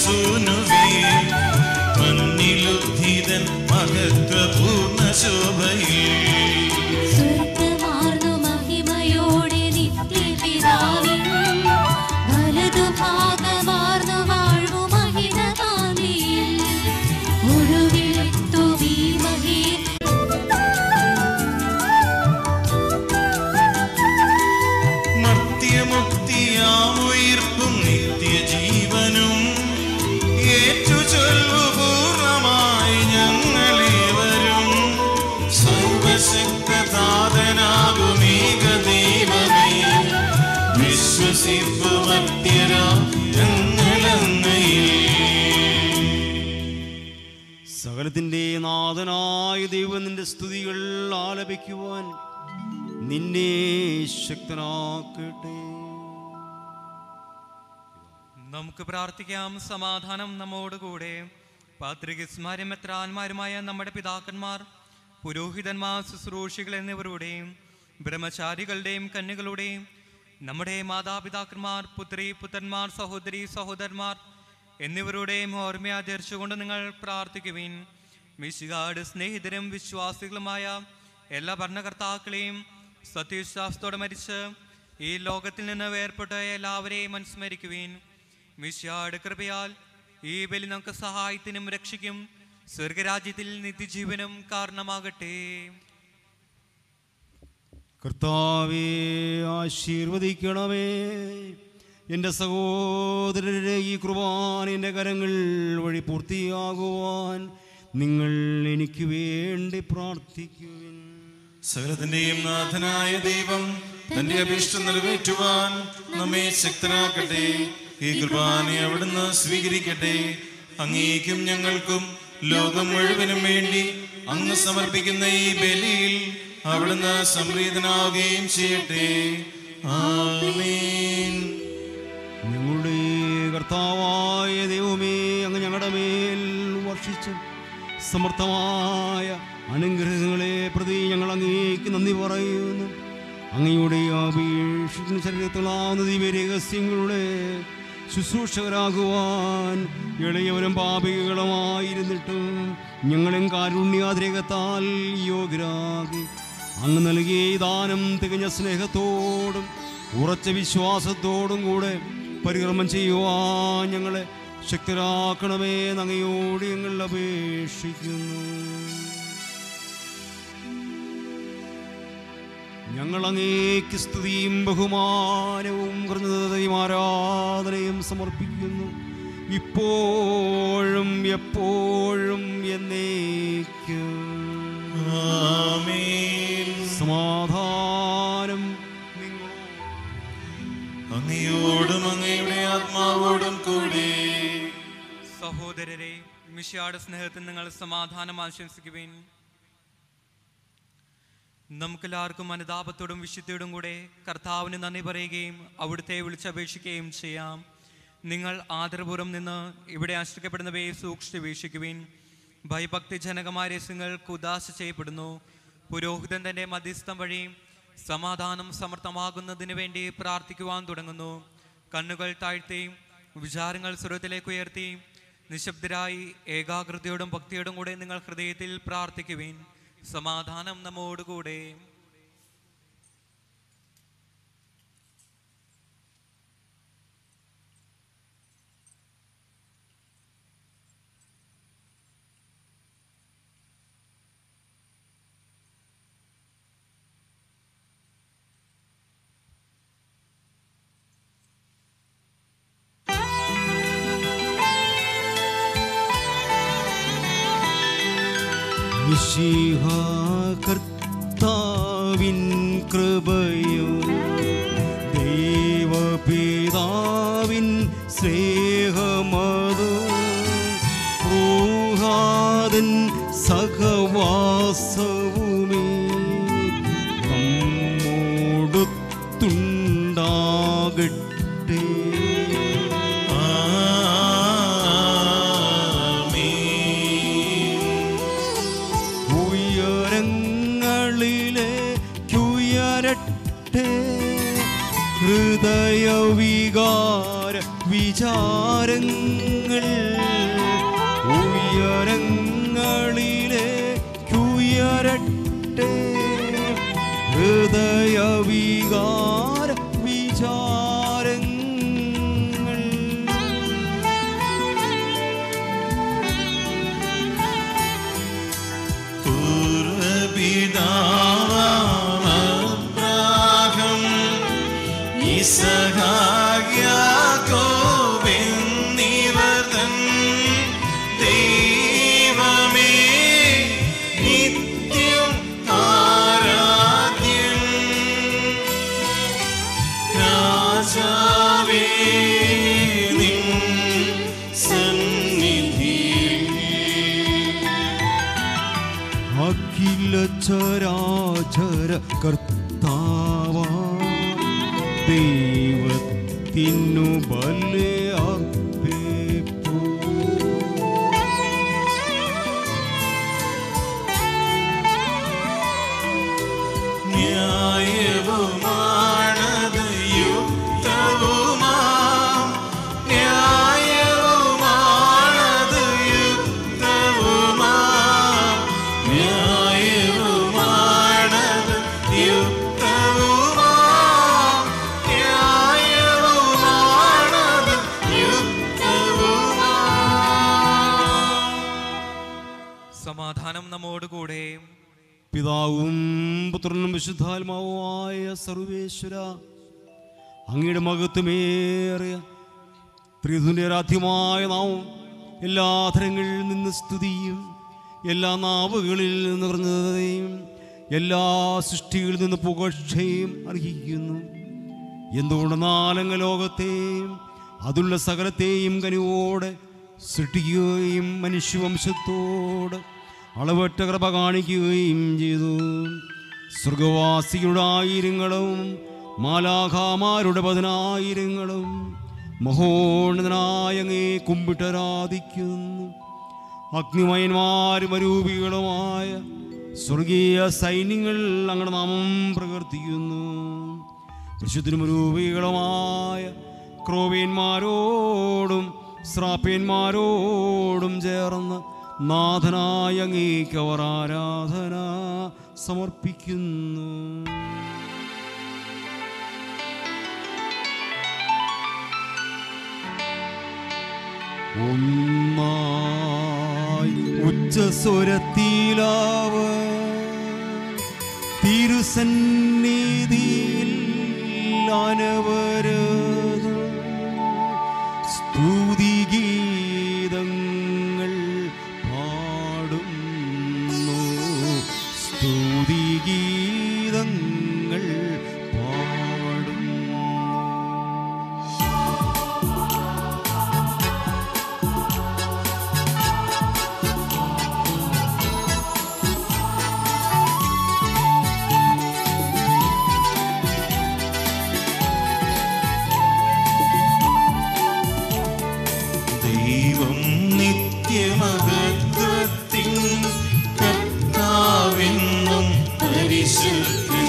സൂനുവേ മണ്ണിലുദ്ധിതൻ മഹത്വപൂർണ്ണ ശോഭയിൽ സ്വർഗമാർന്നു മഹിമയോടെ നിത്യപിതാവിൻ വലതുഭാഗമാർന്നു വാഴ്വു മഹിതകാന്തിയിൽ ഒഴുകിലെത്തു ഭീമഹേ മർത്യമുക്തിയാമുയിർപ്പും നിത്യജീവനും ഏറ്റു ചൊല്ലു പൂർണ്ണമായി ഞങ്ങളേവരും സർവശക്തനാഥനാകുമേക ദൈവമേ വിശ്വസിപ്പു മർത്യരാ ഞങ്ങളങ്ങയിൽ സകലത്തിൻ്റെ നാഥനായ ദൈവം നിന്റെ സ്തുതികൾ ആലപിക്കുവാൻ നിന്നെ ശക്തനാക്കട്ടെ നമുക്ക് പ്രാർത്ഥിക്കാം സമാധാനം നമ്മോടുകൂടെ പാത്രികസ്മാരും എത്രാന്മാരുമായ നമ്മുടെ പിതാക്കന്മാർ പുരോഹിതന്മാർ ശുശ്രൂഷികൾ എന്നിവരുടെയും ബ്രഹ്മചാരികളുടെയും കന്യകളുടെയും നമ്മുടെ മാതാപിതാക്കന്മാർ പുത്രി പുത്രന്മാർ സഹോദരി സഹോദരന്മാർ എന്നിവരുടെയും ഓർമ്മയാചരിച്ചുകൊണ്ട് നിങ്ങൾ പ്രാർത്ഥിക്കുവിൻ മിശികാട് സ്നേഹിതരും വിശ്വാസികളുമായ എല്ലാ ഭരണകർത്താക്കളെയും സത്യവിശ്വാസത്തോടെ മരിച്ച് ഈ ലോകത്തിൽ നിന്ന് വേർപെട്ട എല്ലാവരെയും അനുസ്മരിക്കുവിൻ മിശിയാട് കൃപയാൽ ഈ ബലി നമുക്ക് സഹായത്തിനും രക്ഷയ്ക്കും സ്വർഗരാജ്യത്തിൽ നിത്യജീവനും കാരണമാകട്ടെ കർത്താവേ ആശീർവദിക്കണമേ എൻ്റെ സഹോദരരെ ഈ കുർബാന എൻ്റെ കരങ്ങൾ വഴി പൂർത്തിയാകുവാൻ നിങ്ങൾ എനിക്ക് വേണ്ടി പ്രാർത്ഥിക്കുവിൻ സകലത്തിന്റെയും നാഥനായ ദൈവം തന്റെ അഭീഷ്ടം നിറവേറ്റുവാൻ നമ്മെ ശക്തരാക്കട്ടെ ഈ കുർബാന അവിടുന്ന് സ്വീകരിക്കട്ടെ അങ്ങേക്കും ഞങ്ങൾക്കും ലോകം മുഴുവനും വേണ്ടി അങ്ങ് സമർപ്പിക്കുന്ന ഈ ബലിയിൽ അവിടുന്ന് സംപ്രീതനാവുകയും ചെയ്യട്ടെ ആമേൻ ഞങ്ങളുടെ കർത്താവായ ദൈവമേ അങ്ങ് ഞങ്ങളുടെ മേൽ വർഷിച്ച സമർത്ഥമായ അനുഗ്രഹങ്ങളെ പ്രതി ഞങ്ങൾ അങ്ങേക്ക് നന്ദി പറയുന്നു അങ്ങയുടെ അപേക്ഷിക്കുന്ന ശരീരത്തിലാവുന്ന ദിവ്യരഹസ്യങ്ങളുടെ ശുശ്രൂഷകരാകുവാൻ ഇളയവരും പാപികളുമായിരുന്നിട്ടും ഞങ്ങളും കാരുണ്യാതിരകത്താൽ യോഗ്യരാകി അങ്ങ് നൽകിയ ഈ ദാനം തികഞ്ഞ സ്നേഹത്തോടും ഉറച്ച വിശ്വാസത്തോടും കൂടെ പരിക്രമം ചെയ്യുവാൻ ഞങ്ങളെ ശക്തരാക്കണമേ അങ്ങയോട് ഞങ്ങൾ അപേക്ഷിക്കുന്നു ഞങ്ങൾ അങ്ങേക്ക് സ്തുതിയും ബഹുമാനവും കൃതയും ആരാധനയും സമർപ്പിക്കുന്നു ഇപ്പോഴും എപ്പോഴും എന്നേക്കും ആമേൻ സമാധാനം നിങ്ങളോട് അങ്ങയോടും അങ്ങയുടെ ആത്മാവോടും കൂടെ സഹോദരരെ മിഷിയാട് സ്നേഹത്തിൽ നിങ്ങൾ സമാധാനം ആശംസിക്കുവിൻ നമുക്കെല്ലാവർക്കും അനുതാപത്തോടും വിശുദ്ധിയോടും കൂടെ കർത്താവിന് നന്ദി പറയുകയും അവിടുത്തെ വിളിച്ചപേക്ഷിക്കുകയും ചെയ്യാം നിങ്ങൾ ആദരപൂർവ്വം നിന്ന് ഇവിടെ ആശ്രയിക്കപ്പെടുന്നവയെ സൂക്ഷിച്ച് വീക്ഷിക്കുവിൻ ഭയഭക്തിജനകമായ രഹസ്യങ്ങൾ കുദാശ ചെയ്യപ്പെടുന്നു പുരോഹിതൻ തന്റെ മധ്യസ്ഥം വഴി സമാധാനം സമർത്ഥമാകുന്നതിന് വേണ്ടി പ്രാർത്ഥിക്കുവാൻ തുടങ്ങുന്നു കണ്ണുകൾ താഴ്ത്തി വിചാരങ്ങൾ സ്വരത്തിലേക്ക് ഉയർത്തി നിശബ്ദരായി ഏകാഗ്രതയോടും ഭക്തിയോടും കൂടെ നിങ്ങൾ ഹൃദയത്തിൽ പ്രാർത്ഥിക്കുവിൻ സമാധാനം നമ്മോടുകൂടെ മിശിഹ കർത്താവിൻ കൃപയോ ദൈവപിതാവിൻ സ്നേഹമതോ റൂഹാദൻ സഹവാസവുമേ നമ്മോടൊത്തുണ്ടാകട്ടെ ഉയരങ്ങളിലെ ഉയരട്ടെ ഹൃദയവികാര വിചാരങ്ങൾ ഉയരങ്ങളിലേക്കുയരട്ടെ ഹൃദയവികാര വിചാരങ്ങൾ പൂർവപിതാവാബ്രാഹം ഇസഹായാകോവെന്നിവർതൻ ദൈവമേ നിത്യം ആരാധ്യൻ രാജാവേ നിൻ സന്നിധിയിൽ അഖില ചരാചര കർത്താവ ദൈവത്തിനു ബലിയർപ്പിപ്പൂ ന്യായവുമാണത് യുക്തവുമാം ന്യായവുമാണത് യുക്തവുമാം ന്യായവുമാണത് യുക്തവുമാം ന്യായവുമാണത് യുക്തവുമാം സമാധാനം നമ്മോടുകൂടെ പിതാവും പുത്രനും വിശുദ്ധാത്മാവുമായ സർവേശ്വര അങ്ങയുടെ മഹത്വമേറിയ ത്രിതുന്റെ ആരാധ്യമായ നാവും എല്ലാ തരങ്ങളിൽ നിന്ന് സ്തുതിയും എല്ലാ നാവുകളിൽ നിന്ന് പറഞ്ഞതയും എല്ലാ സൃഷ്ടികളിൽ നിന്ന് പുകഴ്ചയും അർഹിക്കുന്നു എന്തുകൊണ്ടെന്നാലങ്ങ ലോകത്തെയും അതുള്ള സകലത്തെയും കനിവോടെ സൃഷ്ടിക്കുകയും മനുഷ്യവംശത്തോട് അളവറ്റ കൃപ കാണിക്കുകയും ചെയ്തു സ്വർഗവാസികളുടെ ആയിരങ്ങളും മാലാഖാമാരുടെ പതിനായിരങ്ങളും മഹോന്നതനായ അങ്ങേ കുമ്പിട്ടരാധിക്കുന്നു അഗ്നിമയന്മാരും അരൂപികളുമായ സ്വർഗീയ സൈന്യങ്ങൾ അങ്ങയുടെ നാമം പ്രകീർത്തിക്കുന്നു വിശുദ്ധനും രൂപികളുമായ ക്രോവേന്മാരോടും ശ്രാപ്യന്മാരോടും ചേർന്ന് നാഥനായ അങ്ങേക്ക് അവർ ആരാധന സമർപ്പിക്കുന്നു ഒന്നായി ഉച്ചസ്വരത്തിലാവ് തിരുസന്നിധിയിൽ അനവരതം സ്തുതിഗീതങ്ങൾ പാടുന്നു സ്തുതിഗീതങ്ങൾ പാടുന്നു ദൈവം നിത്യമഹത്വത്തിൻ കർത്താവെന്നും പരിശുദ്ധൻ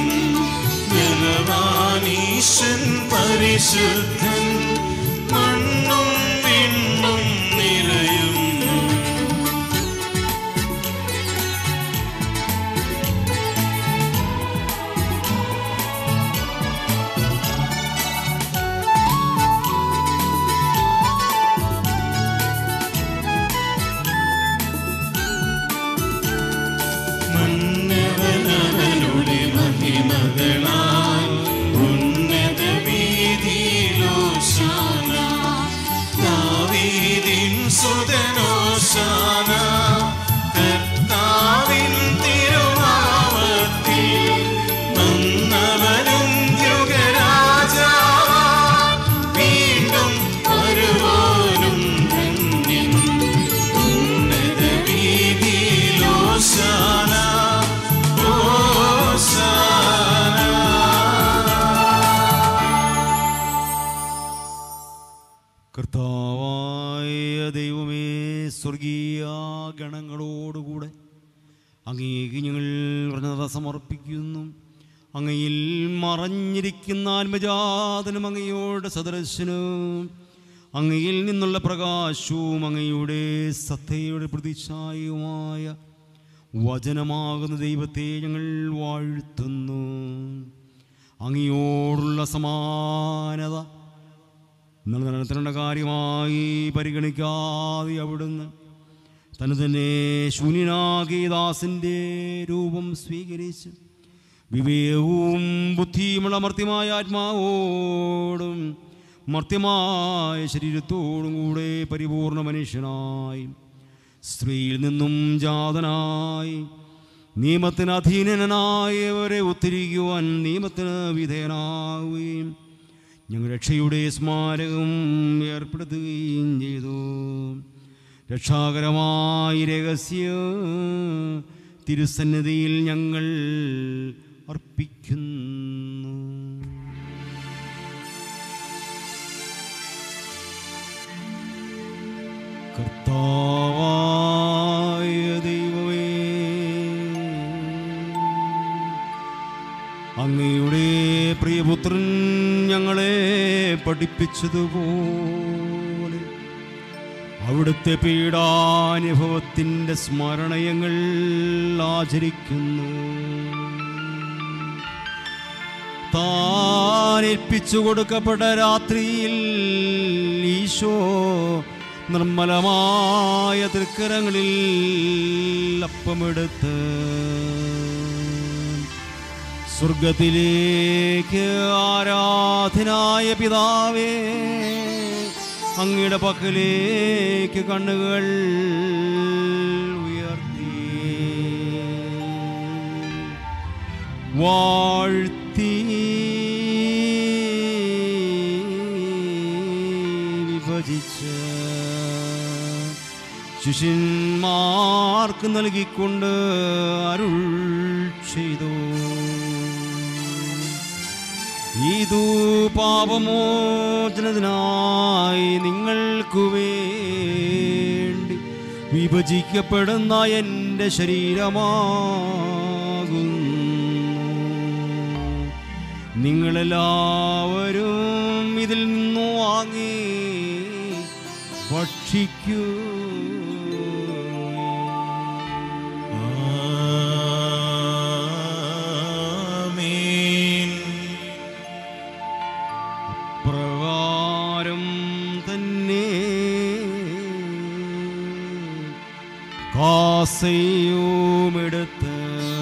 ബലവാനീശൻ പരിശുദ്ധൻ മണ്ണും വിണ്ണും നിറയുന്നു മന്നവനവനുടെ മഹിമകളാൽ ഉന്നത വീതിയിലോശാന ദാവീദിൻ സുതനോശാന കർത്താവിൻ തിരുനാമത്തിൽ വന്നവനും യുഗരാജാവാൻ വീണ്ടും വരുവാനും ധന്യൻ ഉന്നത വീതിയിലോശാന കർത്താവായ ദൈവമേ സ്വർഗീയ ഗണങ്ങളോടുകൂടെ അങ്ങേക്ക് ഞങ്ങൾ വ്രതത സമർപ്പിക്കുന്നു അങ്ങയിൽ മറഞ്ഞിരിക്കുന്ന ആത്മജാതനും അങ്ങയോട് സദൃശനും അങ്ങയിൽ നിന്നുള്ള പ്രകാശവും അങ്ങയുടെ സത്തയുടെ പ്രതിച്ഛായവുമായ വചനമാകുന്ന ദൈവത്തെ ഞങ്ങൾ വാഴ്ത്തുന്നു അങ്ങയോടുള്ള സമാനത നിലനിർത്തേണ്ട കാര്യമായി പരിഗണിക്കാതെ അവിടുന്ന് തന്നെ തന്നെ ശൂന്യനാകിയ ദാസിൻ്റെ രൂപം സ്വീകരിച്ച് വിവേകവും ബുദ്ധിയുമുള്ള മർത്യമായ ആത്മാവോടും മർത്യമായ ശരീരത്തോടും കൂടെ പരിപൂർണ മനുഷ്യനായി സ്ത്രീയിൽ നിന്നും ജാതനായി നിയമത്തിന് അധീനനായവരെ ഉത്തരിക്കുവാൻ നിയമത്തിന് വിധേയനാവുകയും ഞങ്ങൾ രക്ഷയുടെ സ്മാരകം ഏർപ്പെടുത്തുകയും ചെയ്തു രക്ഷാകരമായ രഹസ്യ തിരുസന്നിധിയിൽ ഞങ്ങൾ അർപ്പിക്കുന്നു കർത്താവായ ദൈവമേ അങ്ങയുടെ പ്രിയപുത്രൻ ഞങ്ങളെ പഠിപ്പിച്ചതുപോലെ അവിടുത്തെ പീഡാനുഭവത്തിൻ്റെ സ്മരണയങ്ങൾ ആചരിക്കുന്നു താൻ ഏൽപ്പിച്ചു കൊടുക്കപ്പെട്ട രാത്രിയിൽ ഈശോ നിർമ്മലമായ തൃക്കരങ്ങളിൽ അപ്പമെടുത്ത് സ്വർഗത്തിലേക്ക് ആരാധനായ പിതാവേ അങ്ങയുടെ പക്കലേക്ക് കണ്ണുകൾ ഉയർത്തി വാഴ്ത്തി വിഭജിച്ച് ശിഷ്യന്മാർക്ക് നൽകിക്കൊണ്ട് അരുൾ ചെയ്തു ഇതു പാപമോചനത്തിനായി നിങ്ങൾക്കു വേണ്ടി വിഭജിക്കപ്പെടുന്ന എൻ്റെ ശരീരമാകുന്നു നിങ്ങളെല്ലാവരും ഇതിൽ നിന്നു വാങ്ങി ഭക്ഷിക്കൂ ആമേൻ പ്രകാരം തന്നെ കാസയുമെടുത്ത്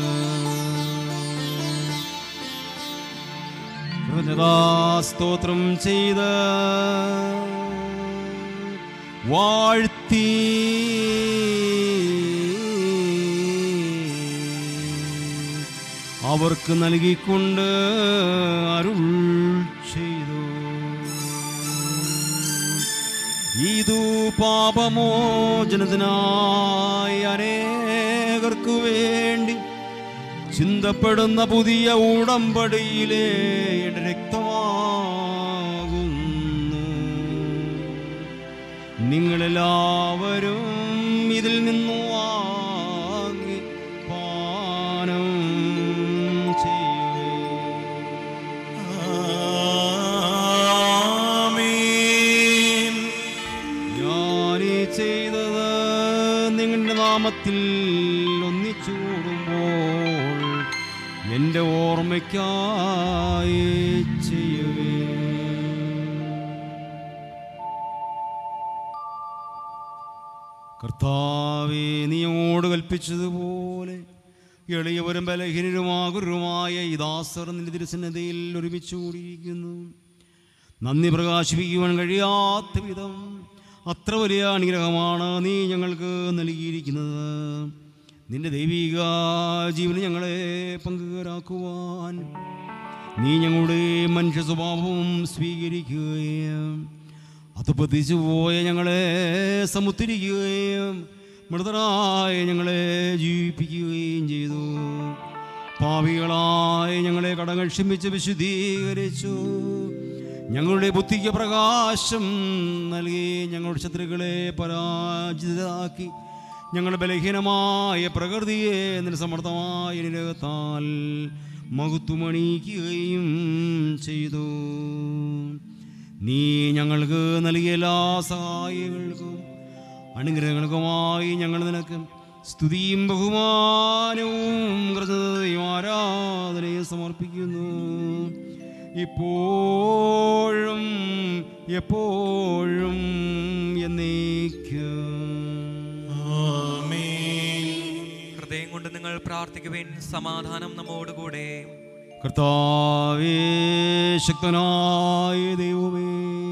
സ്തോത്രം ചെയ്ത് വാഴ്ത്തി അവർക്ക് നൽകിക്കൊണ്ട് അരുൾ ചെയ്തു ഇതു പാപമോചനത്തിനായി അനേകർക്കു വേണ്ടി ചിന്തപ്പെടുന്ന പുതിയ ഉടമ്പടിയിലെ എൻ്റെ രക്തമാകുന്നു നിങ്ങളെല്ലാവരും ഇതിൽ നിന്നു വാങ്ങി പാനം ചെയ്യുക ആമേൻ ഞാനീ ചെയ്തത് നിങ്ങളുടെ നാമത്തിൽ ഒന്നിച്ചു കൂടുമ്പോൾ എൻ്റെ ഓർമ്മയ്ക്കായി ചെയ്യുവേ കർത്താവേ നീയോട് കൽപ്പിച്ചതുപോലെ എളിയവരും ബലഹീനരുമാകുരുമായ ഈ ദാസർ നിന്റെ തിരുസന്നതയിൽ ഒരുമിച്ച് കൂടിയിരിക്കുന്നു നന്ദി പ്രകാശിപ്പിക്കുവാൻ കഴിയാത്ത വിധം അത്ര വലിയ അനുഗ്രഹമാണ് നീ ഞങ്ങൾക്ക് നൽകിയിരിക്കുന്നത് നിന്റെ ദൈവിക ജീവന് ഞങ്ങളെ പങ്കുകാരാക്കുവാൻ നീ ഞങ്ങളുടെ മനുഷ്യ സ്വഭാവവും സ്വീകരിക്കുകയും അത് പതിച്ചു പോയ ഞങ്ങളെ സമുദ്ധരിക്കുകയും മൃതരായ ഞങ്ങളെ ജീവിപ്പിക്കുകയും ചെയ്തു പാവികളായ ഞങ്ങളെ കടങ്ങൾ ക്ഷമിച്ച് വിശുദ്ധീകരിച്ചു ഞങ്ങളുടെ ബുദ്ധിക്ക് പ്രകാശം നൽകി ഞങ്ങളുടെ ശത്രുക്കളെ പരാജിതരാക്കി ഞങ്ങളുടെ ബലഹീനമായ പ്രകൃതിയെ നിന്റെ സമർത്ഥമായ നിരകത്താൽ മഹത്വമണിയിക്കുകയും ചെയ്തു നീ ഞങ്ങൾക്ക് നൽകിയ എല്ലാ സഹായങ്ങൾക്കും അനുഗ്രഹങ്ങൾക്കുമായി ഞങ്ങൾ നിനക്ക് സ്തുതിയും ബഹുമാനവും കൃതജ്ഞതയും ആരാധനയും സമർപ്പിക്കുന്നു ഇപ്പോഴും എപ്പോഴും എന്നേക്കും ഹൃദയം കൊണ്ട് നിങ്ങൾ പ്രാർത്ഥിക്കുവേൻ സമാധാനം നമ്മോടുകൂടെ കർത്താവേ ശക്തനായ ദൈവമേ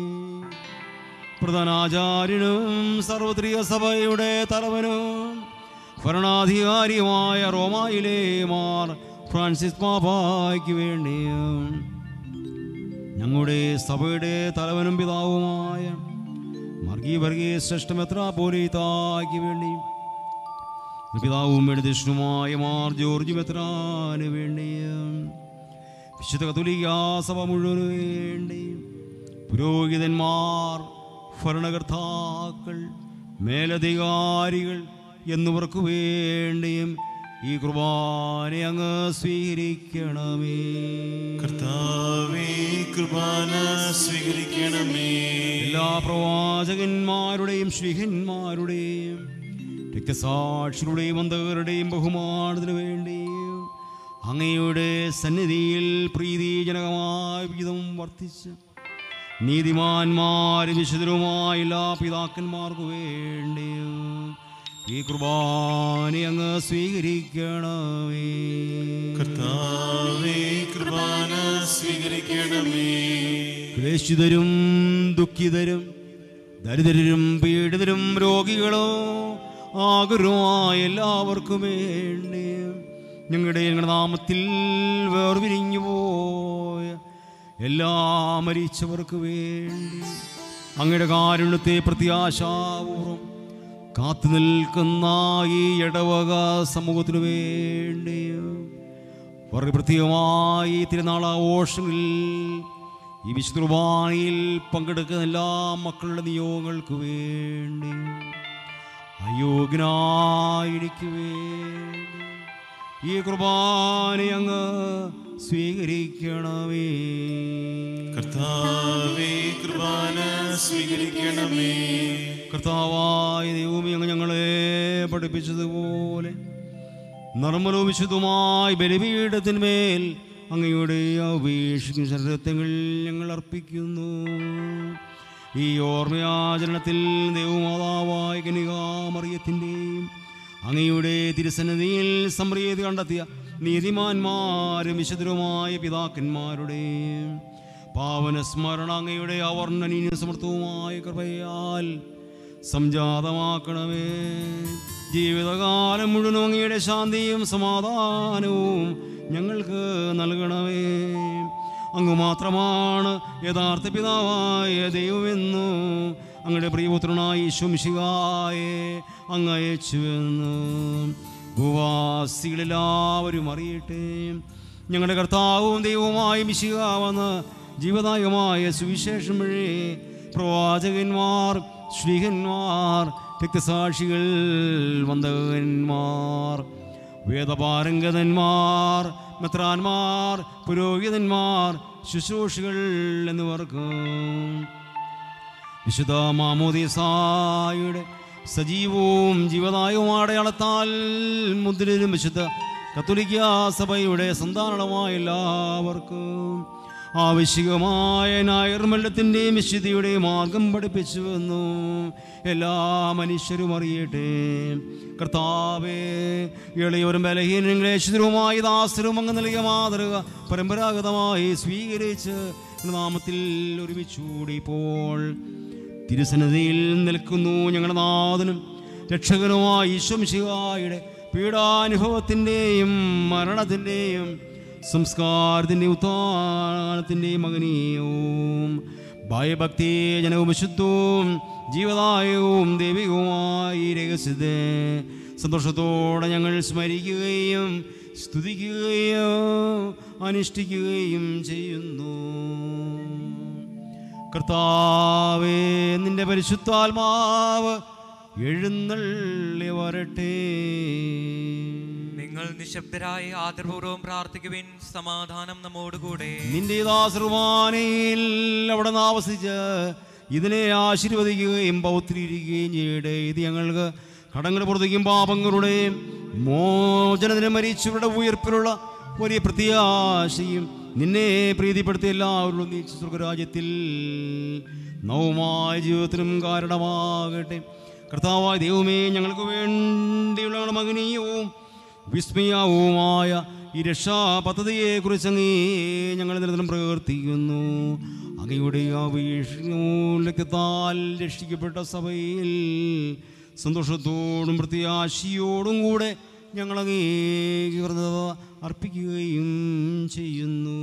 പ്രധാനാചാര്യനും സർവത്രിയ സഭയുടെ തലവനും ഭരണാധികാരിയുമായ റോമായിലെ മാർ ഫ്രാൻസിസ് പാപ്പായ്ക്ക് വേണ്ടിയും ഞങ്ങളുടെ സഭയുടെ തലവനും പിതാവുമായ മർഗീ വർഗീയ ശ്രേഷ്ഠമെത്രാപോലീതായ്ക്ക് വേണ്ടിയും പിതാവും എഴുതിഷ്ണുമായ മാർ ജോർജ് മെത്രാന് വേണ്ടിയും വിശുദ്ധ കത്തോലിക്കാ സഭ മുഴുവന് വേണ്ടി പുരോഹിതന്മാർ ഭരണകർത്താക്കൾ മേലധികാരികൾ എന്നിവർക്ക് വേണ്ടിയും ഈ കുർബാന അങ്ങ് സ്വീകരിക്കണമേ കർത്താവേ കൃപാന സ്വീകരിക്കണമേ എല്ലാ പ്രവാചകന്മാരുടെയും ശ്രീഹന്മാരുടെയും രക്തസാക്ഷികളുടെയും അന്തകരുടെയും ബഹുമാനത്തിനു വേണ്ടിയും അങ്ങയുടെ സന്നിധിയിൽ പ്രീതിജനകമായ വിധം വർദ്ധിച്ച് നീതിമാന്മാരും വിശുദ്ധരുമായ എല്ലാ പിതാക്കന്മാർക്കു വേണ്ടിയും ഈ കുർബാന അങ്ങ് സ്വീകരിക്കണമേ കർത്താവേ കൃപാന സ്വീകരിക്കണമേ ക്ലേശിതരും ദുഃഖിതരും ദരിദ്രരും പീഡിതരും രോഗികളോ ആകുരമായ എല്ലാവർക്കും വേണ്ടി ഞങ്ങളുടെ ഞങ്ങളുടെ നാമത്തിൽ വേർപിരിഞ്ഞു പോയ എല്ലാ മരിച്ചവർക്ക് വേണ്ടി അങ്ങയുടെ കാരുണ്യത്തെ പ്രത്യാശാപൂർവം കാത്തു നിൽക്കുന്ന ഈ ഇടവക സമൂഹത്തിനു വേണ്ടിയും വളരെ പ്രത്യേകമായി ഈ തിരുനാൾ ആഘോഷങ്ങളിൽ ഈ വിശുദ്ധ കുർബാനയിൽ പങ്കെടുക്കുന്ന എല്ലാ മക്കളുടെ നിയോഗങ്ങൾക്ക് വേണ്ടി അയോഗ്യനായിക്ക് വേണ്ടി ഈ കുർബാന അങ്ങ് സ്വീകരിക്കണമേ കർത്താവേ കൃപാന സ്വീകരിക്കണമേ കർത്താവായ ദൈവമേ അങ്ങ് ഞങ്ങളെ പഠിപ്പിച്ചതുപോലെ നിർമ്മലവും വിശുദ്ധമായ ബലിപീഠത്തിന്മേൽ അങ്ങയുടെ അപേക്ഷിക്കുന്ന ശരീരത്തങ്ങൾ ഞങ്ങൾ അർപ്പിക്കുന്നു ഈ ഓർമ്മയാചരണത്തിൽ ദൈവമാതാവായ കനികാമറിയത്തിൻ്റെയും അങ്ങയുടെ തിരുസന്നിധിയിൽ സംപ്രീതി കണ്ടെത്തിയ നീതിമാന്മാരും വിശുദ്ധരുമായ പിതാക്കന്മാരുടെയും പാവന സ്മരണ അങ്ങയുടെ അവർണ്ണനീയ സമർത്ഥവുമായ കൃപയാൽ സംജാതമാക്കണമേ ജീവിതകാലം മുഴുവനും അങ്ങയുടെ ശാന്തിയും സമാധാനവും ഞങ്ങൾക്ക് നൽകണമേ അങ്ങ് മാത്രമാണ് യഥാർത്ഥ പിതാവായ ദൈവമെന്നു അങ്ങയുടെ പ്രിയപുത്രനായി ശുംശികായെ അങ്ങ് അയച്ചുവെന്ന് ഭൂവാസികളെല്ലാവരും അറിയട്ടെ ഞങ്ങളുടെ കർത്താവും ദൈവവുമായ മിശികാവെന്ന് ജീവദായകമായ സുവിശേഷം വഴി പ്രവാചകന്മാർ ശ്രീഹന്മാർ രക്തസാക്ഷികൾ വന്ദകന്മാർ വേദപാരംഗതന്മാർ മെത്രാന്മാർ പുരോഹിതന്മാർ ശുശ്രൂഷികൾ എന്നിവർക്ക് വിശുദ്ധ മാമോദീസായുടെ സജീവവും ജീവദായകവുമായ അടയാളത്താൽ മുദ്രരും വിശുദ്ധ കത്തോലിക്ക സഭയുടെ സന്താനമായ എല്ലാവർക്കും ആവശ്യകമായ നായർമല്ലത്തിൻ്റെയും വിശുദ്ധിയുടെയും മാർഗം പഠിപ്പിച്ചുവെന്നു എല്ലാ മനുഷ്യരും അറിയട്ടെ കർത്താവേ ഇളയവരും ബലഹീനരും ക്ലേശിതരുമായി ദാസരും അങ്ങ് നൽകിയ മാതൃക പരമ്പരാഗതമായി സ്വീകരിച്ച് നാമത്തിൽ ഒരുമിച്ചുകൂടി ഇപ്പോൾ തിരുസന്നിധിയിൽ നിൽക്കുന്നു ഞങ്ങളുടെ നാഥനും രക്ഷകനുമായ ഈശ്വംശിവായുടെ പീഡാനുഭവത്തിൻ്റെയും മരണത്തിൻ്റെയും സംസ്കാരത്തിൻ്റെയും ഉത്ഥാനത്തിൻ്റെയും മകനീയവും ഭയഭക്തി ജനവും വിശുദ്ധവും ജീവദായകവും ദൈവികവുമായ ഈ രഹസ്യത്തെ സന്തോഷത്തോടെ ഞങ്ങൾ സ്മരിക്കുകയും സ്തുതിക്കുകയും അനുഷ്ഠിക്കുകയും ചെയ്യുന്നു കർത്താവേ നിന്റെ പരിശുദ്ധാത്മാവ് എഴുന്നള്ളി വരട്ടെ നിങ്ങൾ നിശബ്ദരായി ആദരപൂർവ്വം പ്രാർത്ഥിക്കുവിൻ സമാധാനം നമ്മോടുകൂടെ നിന്റെ ദാസർവാനയിൽ അവിടെ ആവസിച്ച് ഇതിനെ ആശീർവദിക്കുകയും പൗത്രീകരിക്കുകയും ചെയ്യട്ടെ ഇത് ഞങ്ങൾക്ക് കടങ്ങൾ പുറത്തേക്കും പാപങ്ങളുടെ മോചനത്തിന് മരിച്ചവരുടെ ഉയർപ്പിലുള്ള വലിയ പ്രത്യാശയും നിന്നെ പ്രീതിപ്പെടുത്തിയ എല്ലാവരും നീ സ്വർഗരാജ്യത്തിൽ നവമായ ജീവിതത്തിനും കാരണമാകട്ടെ കർത്താവായ ദൈവമേ ഞങ്ങൾക്ക് വേണ്ടിയുള്ള ഞങ്ങളുടെ മകനീയവും വിസ്മയവുമായ ഈ രക്ഷാ പദ്ധതിയെക്കുറിച്ച് അങ്ങേ ഞങ്ങൾ നിരന്തരം പ്രവർത്തിക്കുന്നു അങ്ങയുടെ ആ വീക്ഷണത്താൽ രക്ഷിക്കപ്പെട്ട സഭയിൽ സന്തോഷത്തോടും പ്രത്യാശയോടും കൂടെ ഞങ്ങൾ അങ്ങേകൃതത അർപ്പിക്കുകയും ചെയ്യുന്നു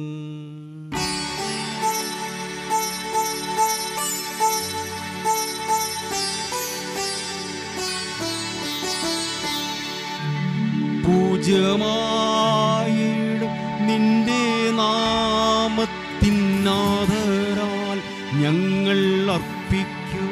പൂജ്യമായിടും നിന്റെ നാമത്തിനാദരാൽ ഞങ്ങൾ അർപ്പിക്കും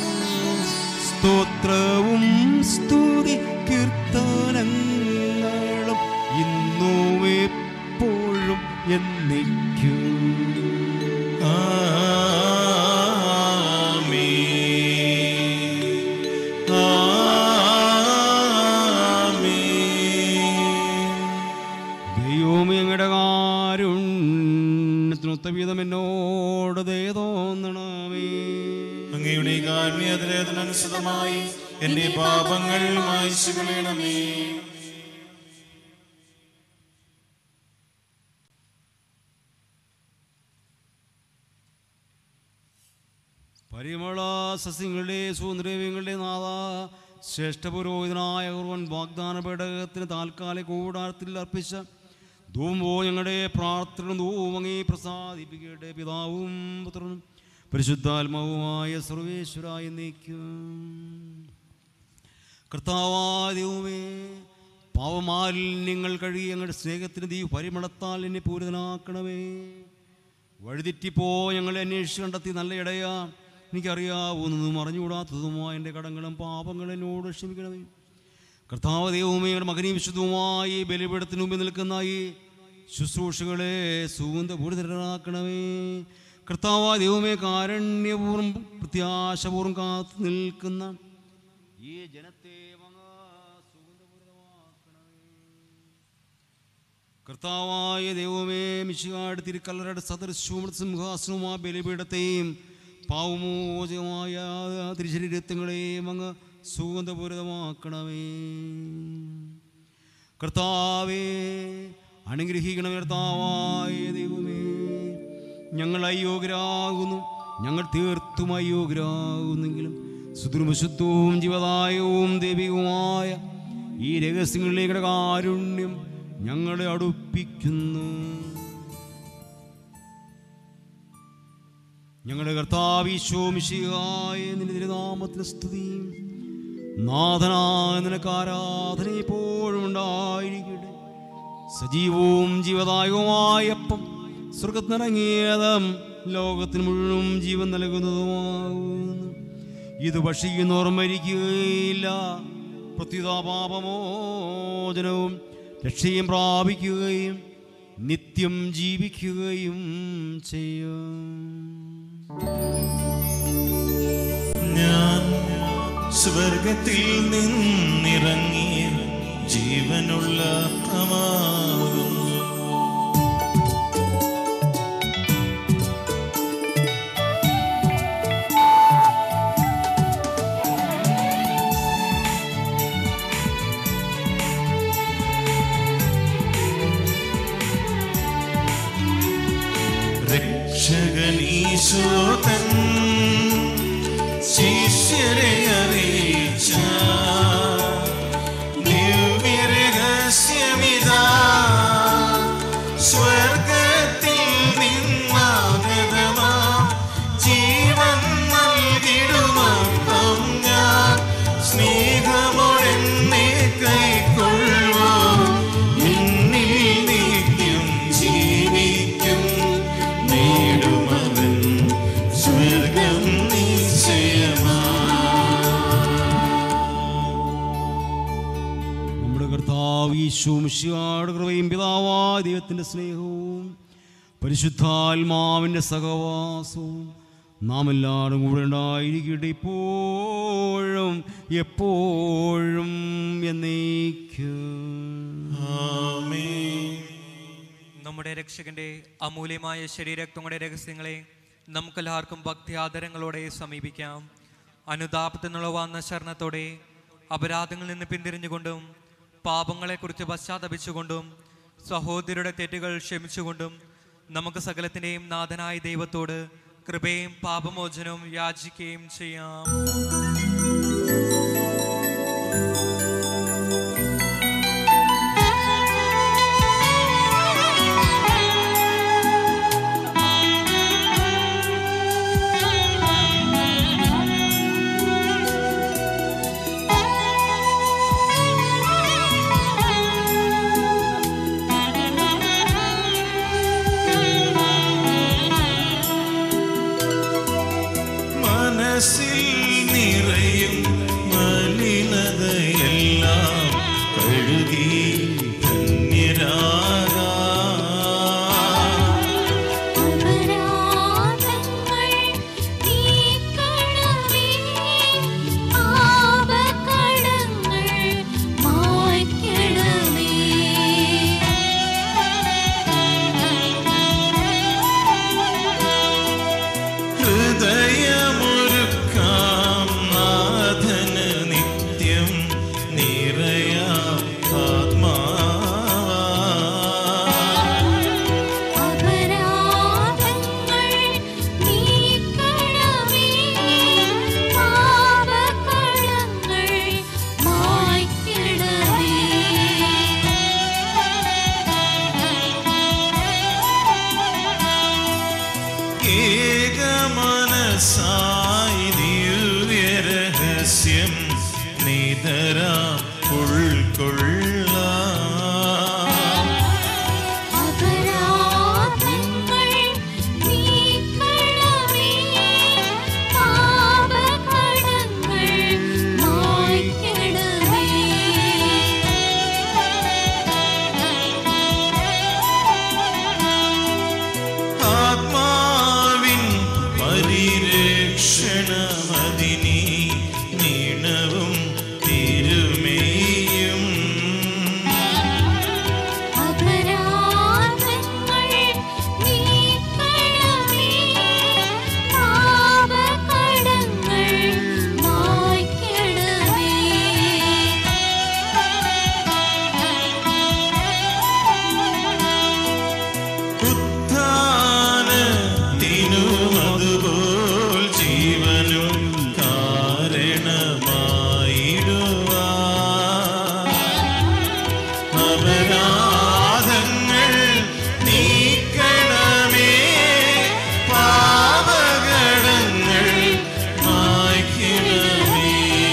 സ്തോത്രവും സ്തുതി കീർത്തനങ്ങളും ഇന്നും എപ്പോഴും എന്നേക്കും ദൈവമേ അങ്ങയുടെ കാരുണ്യത്തിനൊത്ത വീതം എന്നോട് ദയ തോന്നണമേ അങ്ങയുടെ കാരുണ്യതിരേതനുസൃതമായി എന്റെ പാപങ്ങൾ മായ്ച്ചു കളയണമേ പരിമള സസ്യങ്ങളുടെ സുന്ദരവ്യങ്ങളുടെ നാഥ ശ്രേഷ്ഠ പുരോഹിതനായ കുർവൻ വാഗ്ദാന പേടകത്തിന് താൽക്കാലിക കൂടാരത്തിൽ അർപ്പിച്ച ധൂമോ ഞങ്ങളുടെ പ്രാർത്ഥന ധൂമങ്ങി പ്രസാദിപ്പിക്കട്ടെ പിതാവും പുത്രനും പരിശുദ്ധാത്മാവുമായ സർവേശ്വരായ നീക്കും കർത്താവായ ദൈവമേ പാവമാലിന്യങ്ങൾ കഴുകി ഞങ്ങളുടെ സ്നേഹത്തിന് ദീ പരിമളത്താൽ എന്നെ പൂരിതനാക്കണമേ വഴിതെറ്റിപ്പോ ഞങ്ങളെ അന്വേഷിച്ച് കണ്ടെത്തി നല്ല ഇടയാ എനിക്കറിയാവുന്നതും അറിഞ്ഞുകൂടാത്തതുമായ എൻ്റെ കടങ്ങളും പാപങ്ങളും എന്നോട് ക്ഷമിക്കണമേ കർത്താവ് ദൈവമേ ഞങ്ങളുടെ മകനെയും വിശുദ്ധവുമായി ബലിപീഠത്തിന് മുമ്പിൽ നിൽക്കുന്ന ഈ ശുശ്രൂഷകളെ സുഗന്ധപൂരിതരാക്കണമേ കർത്താവ് ദൈവമേ കാരുണ്യപൂർവ്വം പ്രത്യാശപൂർവ്വം കാത്തു നിൽക്കുന്ന ഈ ജനത്തെ അങ്ങ് സുഗന്ധപൂരിതമാക്കണമേ കർത്താവായ ദൈവമേ മിശികാട് തിരുക്കല്ലറയുടെ സദൃശവും സിംഹാസനവും ആ ബലിപീഠത്തെയും പാവമോചകമായ തിരുശരീരത്വങ്ങളെയും അങ്ങ് സുഗന്ധപൂരിതമാക്കണമേ കർത്താവേ അനുഗ്രഹിക്കണമേ കർത്താവായ ദൈവമേ ഞങ്ങൾ അയോഗ്യരാകുന്നു ഞങ്ങൾ തീർത്തും അയോഗ്യരാകുന്നെങ്കിലും സുദൃമശുദ്ധവും ജീവദായവും ദൈവികവുമായ ഈ രഹസ്യങ്ങളിലേക്കുള്ള കാരുണ്യം ഞങ്ങളെ അടുപ്പിക്കുന്നു ഞങ്ങളുടെ കർത്താവിശോമിശിയായ നിന്റെ തിരുനാമത്തിന് സ്തുതിയും നാഥനായ നിനക്ക് ആരാധന എപ്പോഴും ഉണ്ടായിരിക്കട്ടെ സജീവവും ജീവദായകവുമായ അപ്പം സ്വർഗത്തിനിറങ്ങിയതും ലോകത്തിന് മുഴുവൻ ജീവൻ നൽകുന്നതുമാകുന്നു ഇത് ഭക്ഷിക്കുന്നവർ മരിക്കുകയില്ല പ്രത്യുതാപാപമോചനവും രക്ഷയും പ്രാപിക്കുകയും നിത്യം ജീവിക്കുകയും ചെയ്യും ഞാൻ സ്വർഗത്തിൽ നിന്നിറങ്ങിയ ജീവനുള്ള അപ്പമാകുന്നു രക്ഷകനീശോതൻ ശിഷ്യരെ അറിയിച്ച ദിവ്യരഹസ്യമിതാ സ്വർഗത്തിൽ നിന്നാഗതമാ ജീവൻ നൽകിടുമപ്പം ഞാൻ സ്നേഹമോടെന്നെ കൈക്കൊള്ളുവാ എന്നിൽ നിത്യം ജീവിക്കും നേടുമവൻ സ്വർഗ ഈശോമിഷിയാട് കൃപയും പിതാവായ ദൈവത്തിൻ്റെ സ്നേഹവും പരിശുദ്ധാത്മാവിൻ്റെ സഹവാസവും നാം എല്ലാവരും കൂടെ ഉണ്ടായിരിക്കട്ടെ ഇപ്പോഴും എപ്പോഴും എന്നേക്കും നമ്മുടെ രക്ഷകന്റെ അമൂല്യമായ ശരീരക്തങ്ങളുടെ രഹസ്യങ്ങളെ നമുക്കെല്ലാവർക്കും ഭക്തി ആദരങ്ങളോടെ സമീപിക്കാം അനുതാപത്തിനുള്ള വന്ന ശരണത്തോടെ അപരാധങ്ങളിൽ നിന്ന് പിന്തിരിഞ്ഞുകൊണ്ടും പാപങ്ങളെക്കുറിച്ച് പശ്ചാത്തപിച്ചുകൊണ്ടും സഹോദരിയുടെ തെറ്റുകൾ ക്ഷമിച്ചുകൊണ്ടും നമുക്ക് സകലത്തിൻ്റെയും നാഥനായ ദൈവത്തോട് കൃപയും പാപമോചനവും യാചിക്കുകയും ചെയ്യാം മനസ്സിൽ നിറയും മലിനതയെല്ലാം കഴുകി ധന്യരാകാം അപരാധങ്ങൾ നീക്കണമേ പാപകടങ്ങൾ മായ്ക്കണമേ ഹൃദയമൊരുക്കാം നാഥന് നിത്യം നിറയാം ആത്മാവാ അപരാധങ്ങൾ നീക്കണമേ പാപകടങ്ങൾ മായ്ക്കണമേ ഏകമനസായി ദിവ്യരഹസ്യം നിതരാം ഉൾക്കൊള്ളാം അപരാധങ്ങൾ നീക്കണമേ പാപകടങ്ങൾ മായ്ക്കണമേ ആത്മാവിൻ പരിരക്ഷണമതിനി നീണവും തിരുമേയും അപരാധങ്ങൾ നീക്കണമേ പാപകടങ്ങൾ മായ്ക്കണമേ ഉത്ഥാനത്തിനുമതുപോൽ ജീവനും കാരണമായിടുവാൻ അപരാധങ്ങൾ നീക്കണമേ പാപകടങ്ങൾ മായ്ക്കണമേ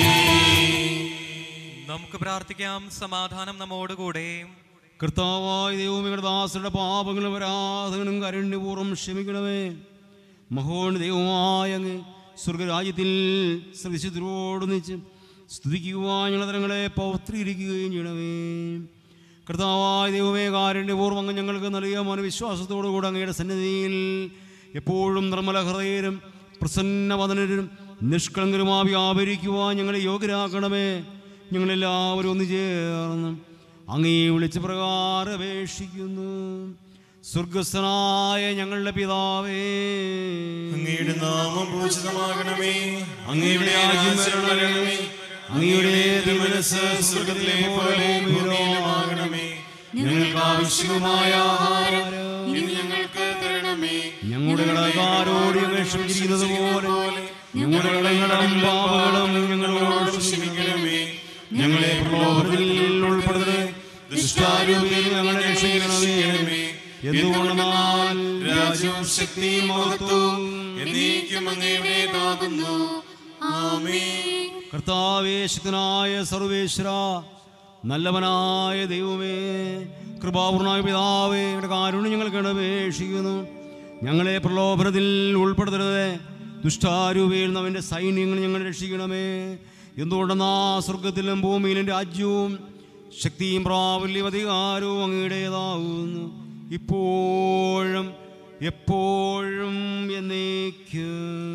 നമുക്ക് പ്രാർത്ഥിക്കാം സമാധാനം നമ്മോടുകൂടെ കർത്താവായ ദൈവമിയുടെ ദാസരുടെ പാപങ്ങളും അപരാധങ്ങളും കരുണ്യപൂർവ്വം ക്ഷമിക്കണമേ മഹോൺ ദൈവമായ അങ്ങ് സ്വർഗരാജ്യത്തിൽ ശ്രദ്ധിച്ചതിനോടൊന്നിച്ച് സ്തുതിക്കുവാൻ ഞങ്ങളുടെ തരങ്ങളെ പൗത്രീകരിക്കുകയും ചെയ്യണമേ കർത്താവായ ദൈവമേ കാരുണ്യപൂർവ്വം അങ്ങ് ഞങ്ങൾക്ക് നൽകിയ മനവിശ്വാസത്തോടുകൂടെ അങ്ങയുടെ സന്നിധിയിൽ എപ്പോഴും നിർമ്മല ഹൃദയരും പ്രസന്നവദനരും നിഷ്കളങ്കരുമായി വ്യാപരിക്കുവാൻ ഞങ്ങളെ യോഗ്യരാക്കണമേ ഞങ്ങളെല്ലാവരും ഒന്ന് ചേർന്ന് അങ്ങേ വിളിച്ച പ്രകാരം അപേക്ഷിക്കുന്നു സ്വർഗസ്ഥനായ ഞങ്ങളുടെ പിതാവേ അങ്ങയുടെ നാമം പൂജിതമാകണമേ അങ്ങയുടെ രാജ്യം വരണമേ അങ്ങയുടെ തിരുമനസ് സ്വർഗത്തിലെ പോലെ ഭൂമിയിലുമാകണമേ ഞങ്ങൾക്ക് ആവശ്യമായ ആഹാരം ഇനി ഞങ്ങൾക്ക് തരണമേ ഞങ്ങളുടെ കടകാരോട് ഞങ്ങൾ ക്ഷമിച്ചിരിക്കുന്നത് പോലെ ഞങ്ങളുടെ കടങ്ങളും പാപങ്ങളും ഞങ്ങളോട് ക്ഷമിക്കണമേ ഞങ്ങളെ പ്രലോഭനത്തിൽ ഉൾപ്പെടുത്തരുത് ദുഷ്ടാരൂപിയിൽ ഞങ്ങളെ രക്ഷിക്കണമേ എന്തുകൊണ്ടെന്നാൽ രാജ്യവും ശക്തിയും മഹത്വവും എന്നേക്കും അങ്ങയുടേതാകുന്നു ആമേൻ കർത്താവേശകനായ സർവേശ്വര നല്ലവനായ ദൈവമേ കൃപാപൂർണായ പിതാവേ ഞങ്ങളുടെ കാരുണ്യം ഞങ്ങൾക്ക് അപേക്ഷിക്കുന്നു ഞങ്ങളെ പ്രലോഭനത്തിൽ ഉൾപ്പെടുത്തരുത് ദുഷ്ടാരൂപയിൽ അവൻ്റെ സൈന്യങ്ങൾ ഞങ്ങൾ രക്ഷിക്കണമേ എന്തുകൊണ്ടെന്നാ സ്വർഗത്തിലും ഭൂമിയിലും രാജ്യവും ശക്തിയും പ്രാബല്യം അധികാരവും അങ്ങയുടേതാകുന്നു ഇപ്പോഴും എപ്പോഴും എന്നേക്കും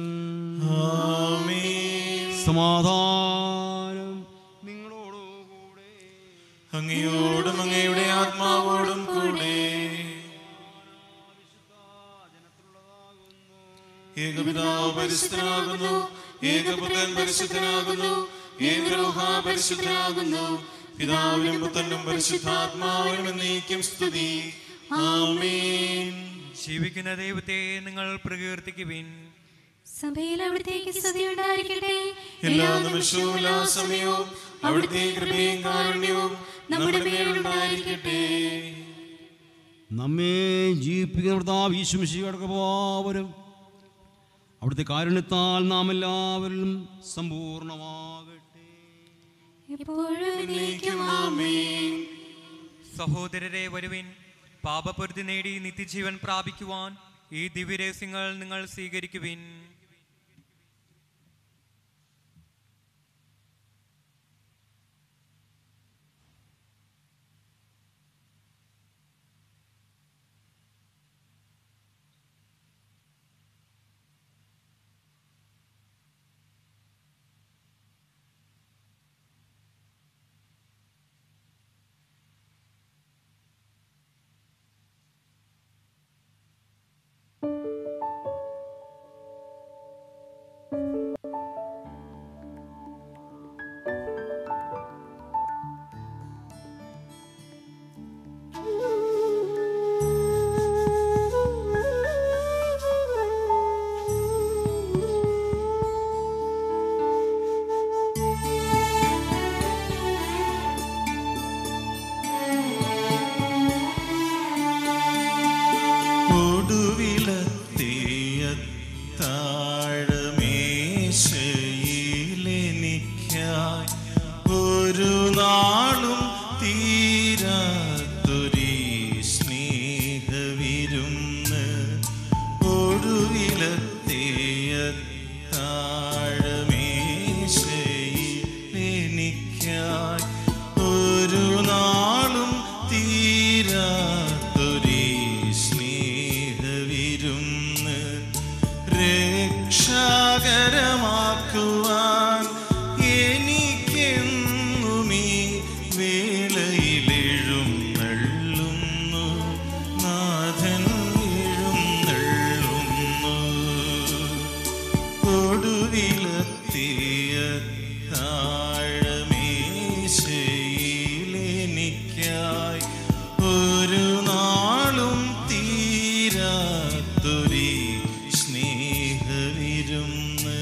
ആമേൻ സമാധാനം നിങ്ങളോടുകൂടെ അങ്ങയോടും അങ്ങയുടെ ആത്മാവോടും കൂടെ ഏകപിതാവ് പരിശുദ്ധനാകുന്നു ഏകപുത്രൻ പരിശുദ്ധനാകുന്നു ഏകരൂഹ പരിശുദ്ധനാകുന്നു പിതാവിനും പുത്രനും പരിശുദ്ധാത്മാവിനും എന്നേക്കും സ്തുതി ആമേൻ ജീവിക്കുന്ന ദൈവത്തെ നിങ്ങൾ പ്രകീർത്തിക്കുവിൻ സഭയിൽ അവിടത്തേക്ക് സ്തുതി ഉണ്ടായിരിക്കട്ടെ എല്ലാ നിമിഷവും എല്ലാ സമയവും അവിടുത്തെ കൃപയും കാരുണ്യവും നമ്മുടെ മേലുണ്ടായിരിക്കട്ടെ നമ്മെ ജീവിപ്പിക്കുന്ന ഭർത്താവ് ഈശ്വമിശിയുടെ പോവരും അവിടുത്തെ കാരുണ്യത്താൽ നാം എല്ലാവരിലും സമ്പൂർണമാകട്ടെ എപ്പോഴും എന്നേക്കും ആമേൻ സഹോദരരെ വരുവിൻ പാപപൊരുതി നേടി നിത്യജീവൻ പ്രാപിക്കുവാൻ ഈ ദിവ്യരഹസ്യങ്ങൾ നിങ്ങൾ സ്വീകരിക്കുവിൻ ഒടുവിലത്തേയത്താഴമേശയിലെനിക്കായി ഒരു നാളും തീരാത്തൊരീ സ്നേഹവിരുന്ന് ഒടുവിലത്തേയത്താഴമേശയിലെനിക്കായി ഒരു നാളും തീരാത്തൊരീ സ്നേഹവിരുന്ന് രക്ഷാകരമാക്കുവാൻ എനിക്കെന്നുമീ വേലയിലെഴുന്നള്ളുന്നു നാഥൻ എഴുന്നള്ളുന്നു ഒടുവിലത്തിയ താഴമേശയിലെനിക്കായി ഒരു നാളും തീരാത്തൊരീ സ്നേഹവിരുന്ന്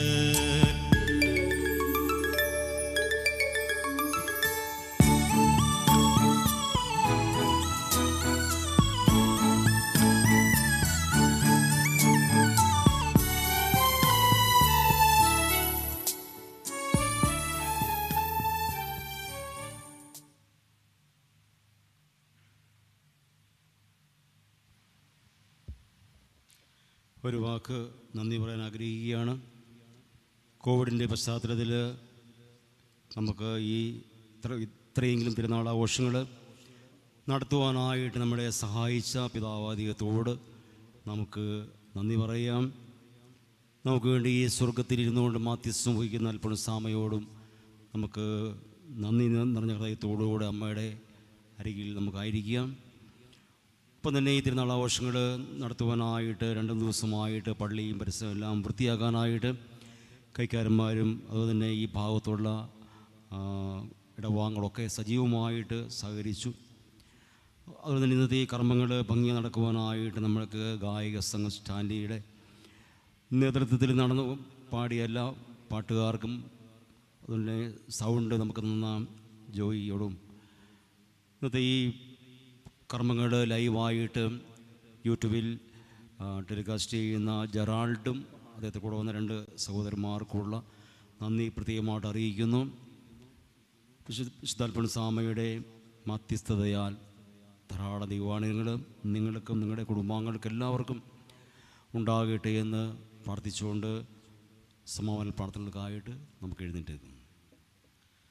ഒരു വാക്ക് നന്ദി പറയാൻ ആഗ്രഹിക്കുകയാണ് കോവിഡിൻ്റെ പശ്ചാത്തലത്തിൽ നമുക്ക് ഈ ഇത്ര ഇത്രയെങ്കിലും തിരുനാൾ ആഘോഷങ്ങൾ നടത്തുവാനായിട്ട് നമ്മളെ സഹായിച്ച പിതാവാദികത്തോട് നമുക്ക് നന്ദി പറയാം നമുക്ക് വേണ്ടി ഈ സ്വർഗത്തിൽ ഇരുന്നുകൊണ്ട് മാധ്യസ്ഥം വഹിക്കുന്ന അല്പം സാമയോടും നമുക്ക് നന്ദി നിറഞ്ഞ ഹൃദയത്തോടുകൂടെ അമ്മയുടെ അരികിൽ നമുക്കായിരിക്കാം ഇപ്പം തന്നെ ഈ തിരുനാൾ ആഘോഷങ്ങൾ നടത്തുവാനായിട്ട് രണ്ടും ദിവസമായിട്ട് പള്ളിയും പരിസരവും എല്ലാം വൃത്തിയാക്കാനായിട്ട് കൈക്കാരന്മാരും അതുപോലെ തന്നെ ഈ ഭാഗത്തുള്ള ആ, ഇടവാങ്ങളൊക്കെ സജീവമായിട്ട് സഹകരിച്ചു അതുപോലെ തന്നെ ഇന്നത്തെ ഈ കർമ്മങ്ങൾ ഭംഗി നടക്കുവാനായിട്ട് നമ്മൾക്ക് ഗായിക സംഘം സ്റ്റാൻഡിയുടെ നേതൃത്വത്തിൽ നടന്നു പാടിയ എല്ലാ പാട്ടുകാർക്കും അതുപോലെ സൗണ്ട് നമുക്ക് തന്ന ജോയിയോടും ഇന്നത്തെ ഈ കർമ്മങ്ങൾ ലൈവായിട്ട് യൂട്യൂബിൽ ആ, ടെലികാസ്റ്റ് ചെയ്യുന്ന ജെറാൾഡും അദ്ദേഹത്തെ കൂടെ വന്ന രണ്ട് സഹോദരന്മാർക്കുള്ള നന്ദി പ്രത്യേകമായിട്ട് അറിയിക്കുന്നു വിശുദ്ധ വിശുദ്ധാൽപ്പൻ സാമയുടെ മധ്യസ്ഥതയാൽ ധാരാളം ദൈവാനുകൾ നിങ്ങൾക്കും നിങ്ങളുടെ കുടുംബാംഗങ്ങൾക്കും എല്ലാവർക്കും ഉണ്ടാകട്ടെ എന്ന് പ്രാർത്ഥിച്ചുകൊണ്ട് സമാപന പ്രാർത്ഥനകൾക്കായിട്ട് നമുക്ക് എഴുന്നേറ്റ് നിൽക്കാം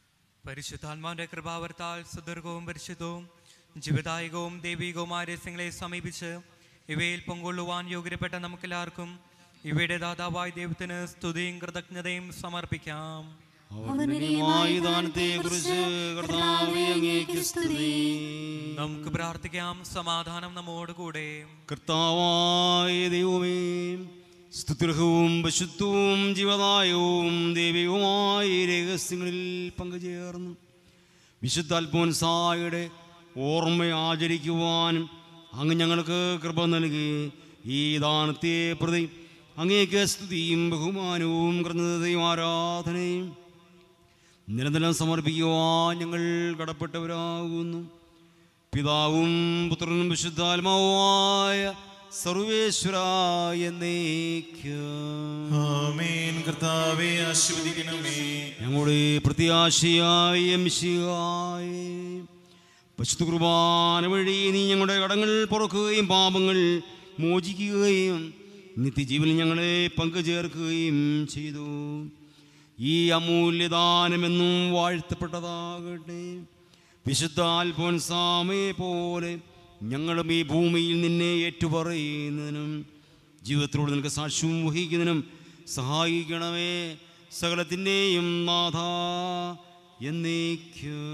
പരിശുദ്ധാത്മാവിന്റെ കൃപാവർത്താൽ സുദീർഘവും പരിശുദ്ധവും ജീവദായകവും ദൈവികവുമായ രഹസ്യങ്ങളെ സമീപിച്ച് ഇവയിൽ പങ്കൊള്ളുവാൻ യോഗ്യപ്പെട്ട നമുക്കെല്ലാവർക്കും ഇവയുടെ ദാതാവായ ദൈവത്തിന് സ്തുതിയും കൃതജ്ഞതയും സമർപ്പിക്കാം അവനുമായ ദാനത്തെക്കുറിച്ച് കർത്താവേ അങ്ങേക്ക് സ്തുതി നമുക്ക് പ്രാർത്ഥിക്കാം സമാധാനം നമ്മോടുകൂടെ കർത്താവായ ദൈവമേ സ്തുതിർഹവും പശുത്വവും ജീവദായവും ദൈവികവുമായ രഹസ്യങ്ങളിൽ പങ്കുചേർന്നു വിശുദ്ധ അൽഫോൻസായുടെ ഓർമ്മ ആചരിക്കുവാനും അങ്ങ് ഞങ്ങൾക്ക് കൃപ നൽകി ഈ ദാനത്തെ പ്രതി അങ്ങേക്ക് സ്തുതിയും ബഹുമാനവും കൃതയും ആരാധനയും നിരന്തരം സമർപ്പിക്കുവാൻ ഞങ്ങൾ കടപ്പെട്ടവരാകുന്നു പിതാവും പുത്രനും വിശുദ്ധാത്മാവുമായ സർവേശ്വരായ എന്നേക്കും ആമേൻ കർത്താവെ ആശീർവദിക്കണമേ ഞങ്ങളുടെ പ്രത്യാശയായ മിശിഹായ പശുത്തു കുർബാന വഴി നീ ഞങ്ങളുടെ കടങ്ങൾ പുറക്കുകയും പാപങ്ങൾ മോചിക്കുകയും നിത്യജീവനിൽ ഞങ്ങളെ പങ്കുചേർക്കുകയും ചെയ്തു ഈ അമൂല്യദാനമെന്നും വാഴ്ത്തപ്പെട്ടതാകട്ടെ വിശുദ്ധ അൽഫോൻസാമയെ പോലെ ഞങ്ങളും ഈ ഭൂമിയിൽ നിന്നെ ഏറ്റുപറയുന്നതിനും ജീവിതത്തിലൂടെ നിനക്ക് സാക്ഷ്യവും വഹിക്കുന്നതിനും സഹായിക്കണമേ സകലത്തിൻ്റെയും നാഥ എന്നേക്കും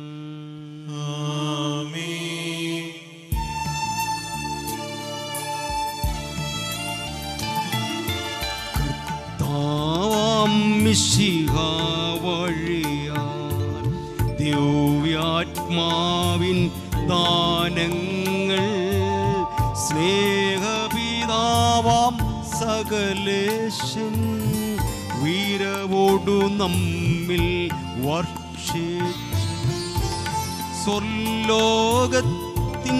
ആമേൻ താവാം മിശിഹ വഴിയാൽ ദിവ്യാത്മാവിൻ ദാനങ്ങൾ സ്നേഹപിതാവാം സകലേശൻ വീരവോടു നമ്മിൽ വർഷിച്ചു സ്വർലോകത്തിൻ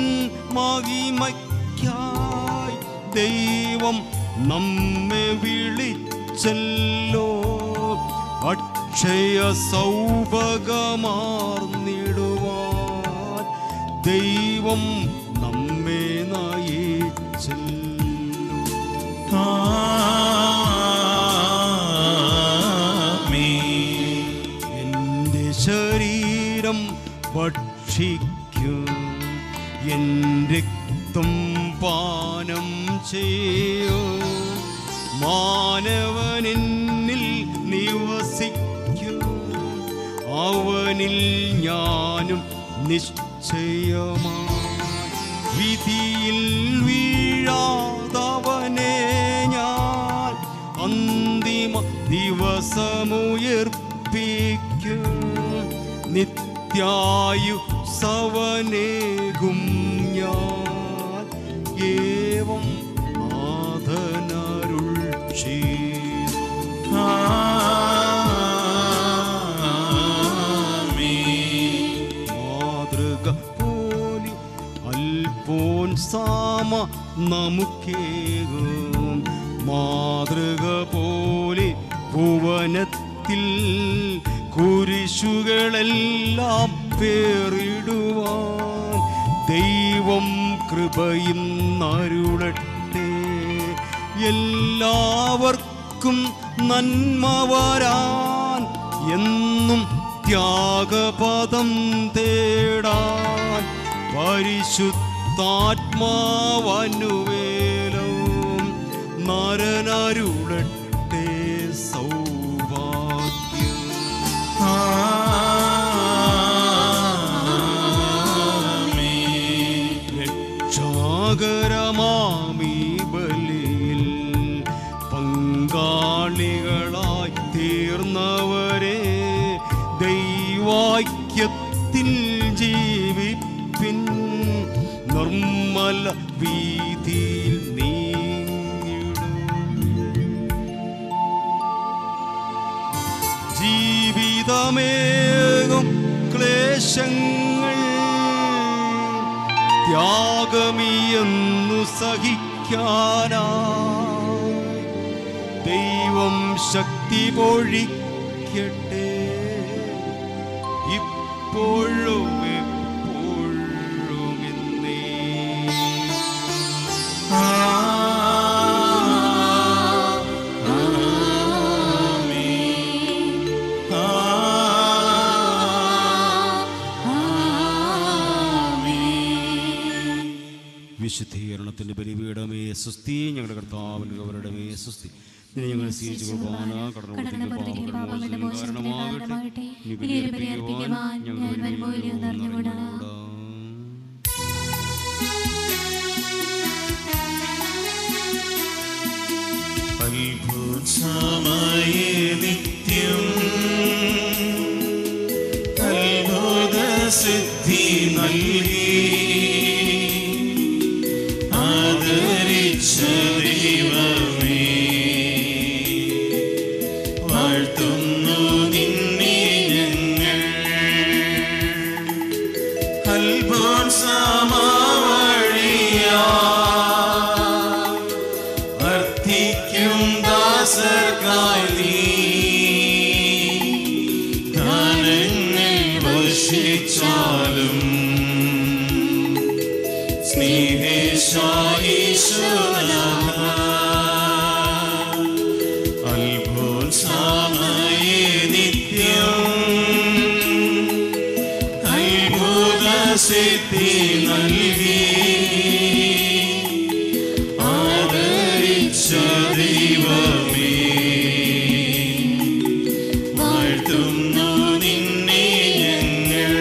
മഹിമയ്ക്കായി ദൈവം നമ്മെ വിളിച്ചല്ലോ അക്ഷയ സൗഭഗമാർന്നിടുവാൻ ദൈവം നമ്മെ നയിച്ചല്ലോ ആമേൻ എൻ്റെ ശരീരം ഭക്ഷിക്കും എൻ്റെ രക്തം പാനം ചെയ്യൂ മാനവനെന്നിൽ നിവസിക്കും അവനിൽ ഞാനും നിശ്ചയമായി വിധിയിൽ വീഴാതവനെ ഞാൻ അന്തിമ ദിവസമുയർപ്പിക്കും നിത്യായു സവനേകും ഞാൻ ഏവം നാഥനരുൾ ചെയ്തു ആമേൻ മാതൃക പോലി അൽപോൻ സാമ നമുക്കേകും മാതൃക പോലെ ഭുവനത്തിൽ കുരിശുകളെല്ലാം പേറിടുവാൻ ദൈവം കൃപയും നരുളട്ടെ എല്ലാവർക്കും നന്മ വരാൻ എന്നും ത്യാഗപദം തേടാൻ പരിശുദ്ധാത്മാവനുവേലവും നരനരുളട്ടെ സൗഭാഗ്യം രക്ഷാകരമാമീ ബലിയിൽ പങ്കാളികളായി തീർന്നവരെ ദൈവാക്യത്തിൽ ജീവിപ്പിൻ നിർമ്മല വീതിയിൽ നീങ്ങിടും ജീവിതമേകും ക്ലേശങ്ങൾ ത്യാഗമിയെന്നു സഹിക്കാനായി ദൈവം ശക്തി പൊഴിക്കട്ടെ ഇപ്പോഴും എപ്പോഴും എന്നേ ആമേൻ വിശുദ്ധീകരണത്തിൻ്റെ ബലിപീഠമേ സുസ്തി ഞങ്ങളുടെ കർത്താവിൻ്റെ ഗൗരവമേ സുസ്തി ഇതിനെ ഞങ്ങൾ സ്വീകരിച്ചു കുർബാന കടന്നു പുറത്തേക്ക് പാപങ്ങളുടെ മോചനത്തിന് കാരണമാകട്ടെ കാരണമാകട്ടെ ഇനി ഇനി ഒരു ബലിയർപ്പിക്കുവാൻ ഞാൻ വരുമ്പോഴോ എന്നറിഞ്ഞുകൂടാ അത്ഭുതമയേ നിത്യം അത്ഭുത സിദ്ധി നൽകി ആദരിച്ച ദൈവമേ വാഴ്ത്തുന്നു നിന്നെ ഞങ്ങൾ അത്ഭുത സമാവഴിയാ അർത്ഥിക്കും ദാസർക്കായി നീ ദാനങ്ങൾ വർഷിച്ചാലും സ്നേഹേശായിശോനാഥ അത്ഭുതമയേ നിത്യം അത്ഭുത സിദ്ധി നൽകി ആദരിച്ച ദൈവമേ വാഴ്ത്തുന്നു നിന്നെ ഞങ്ങൾ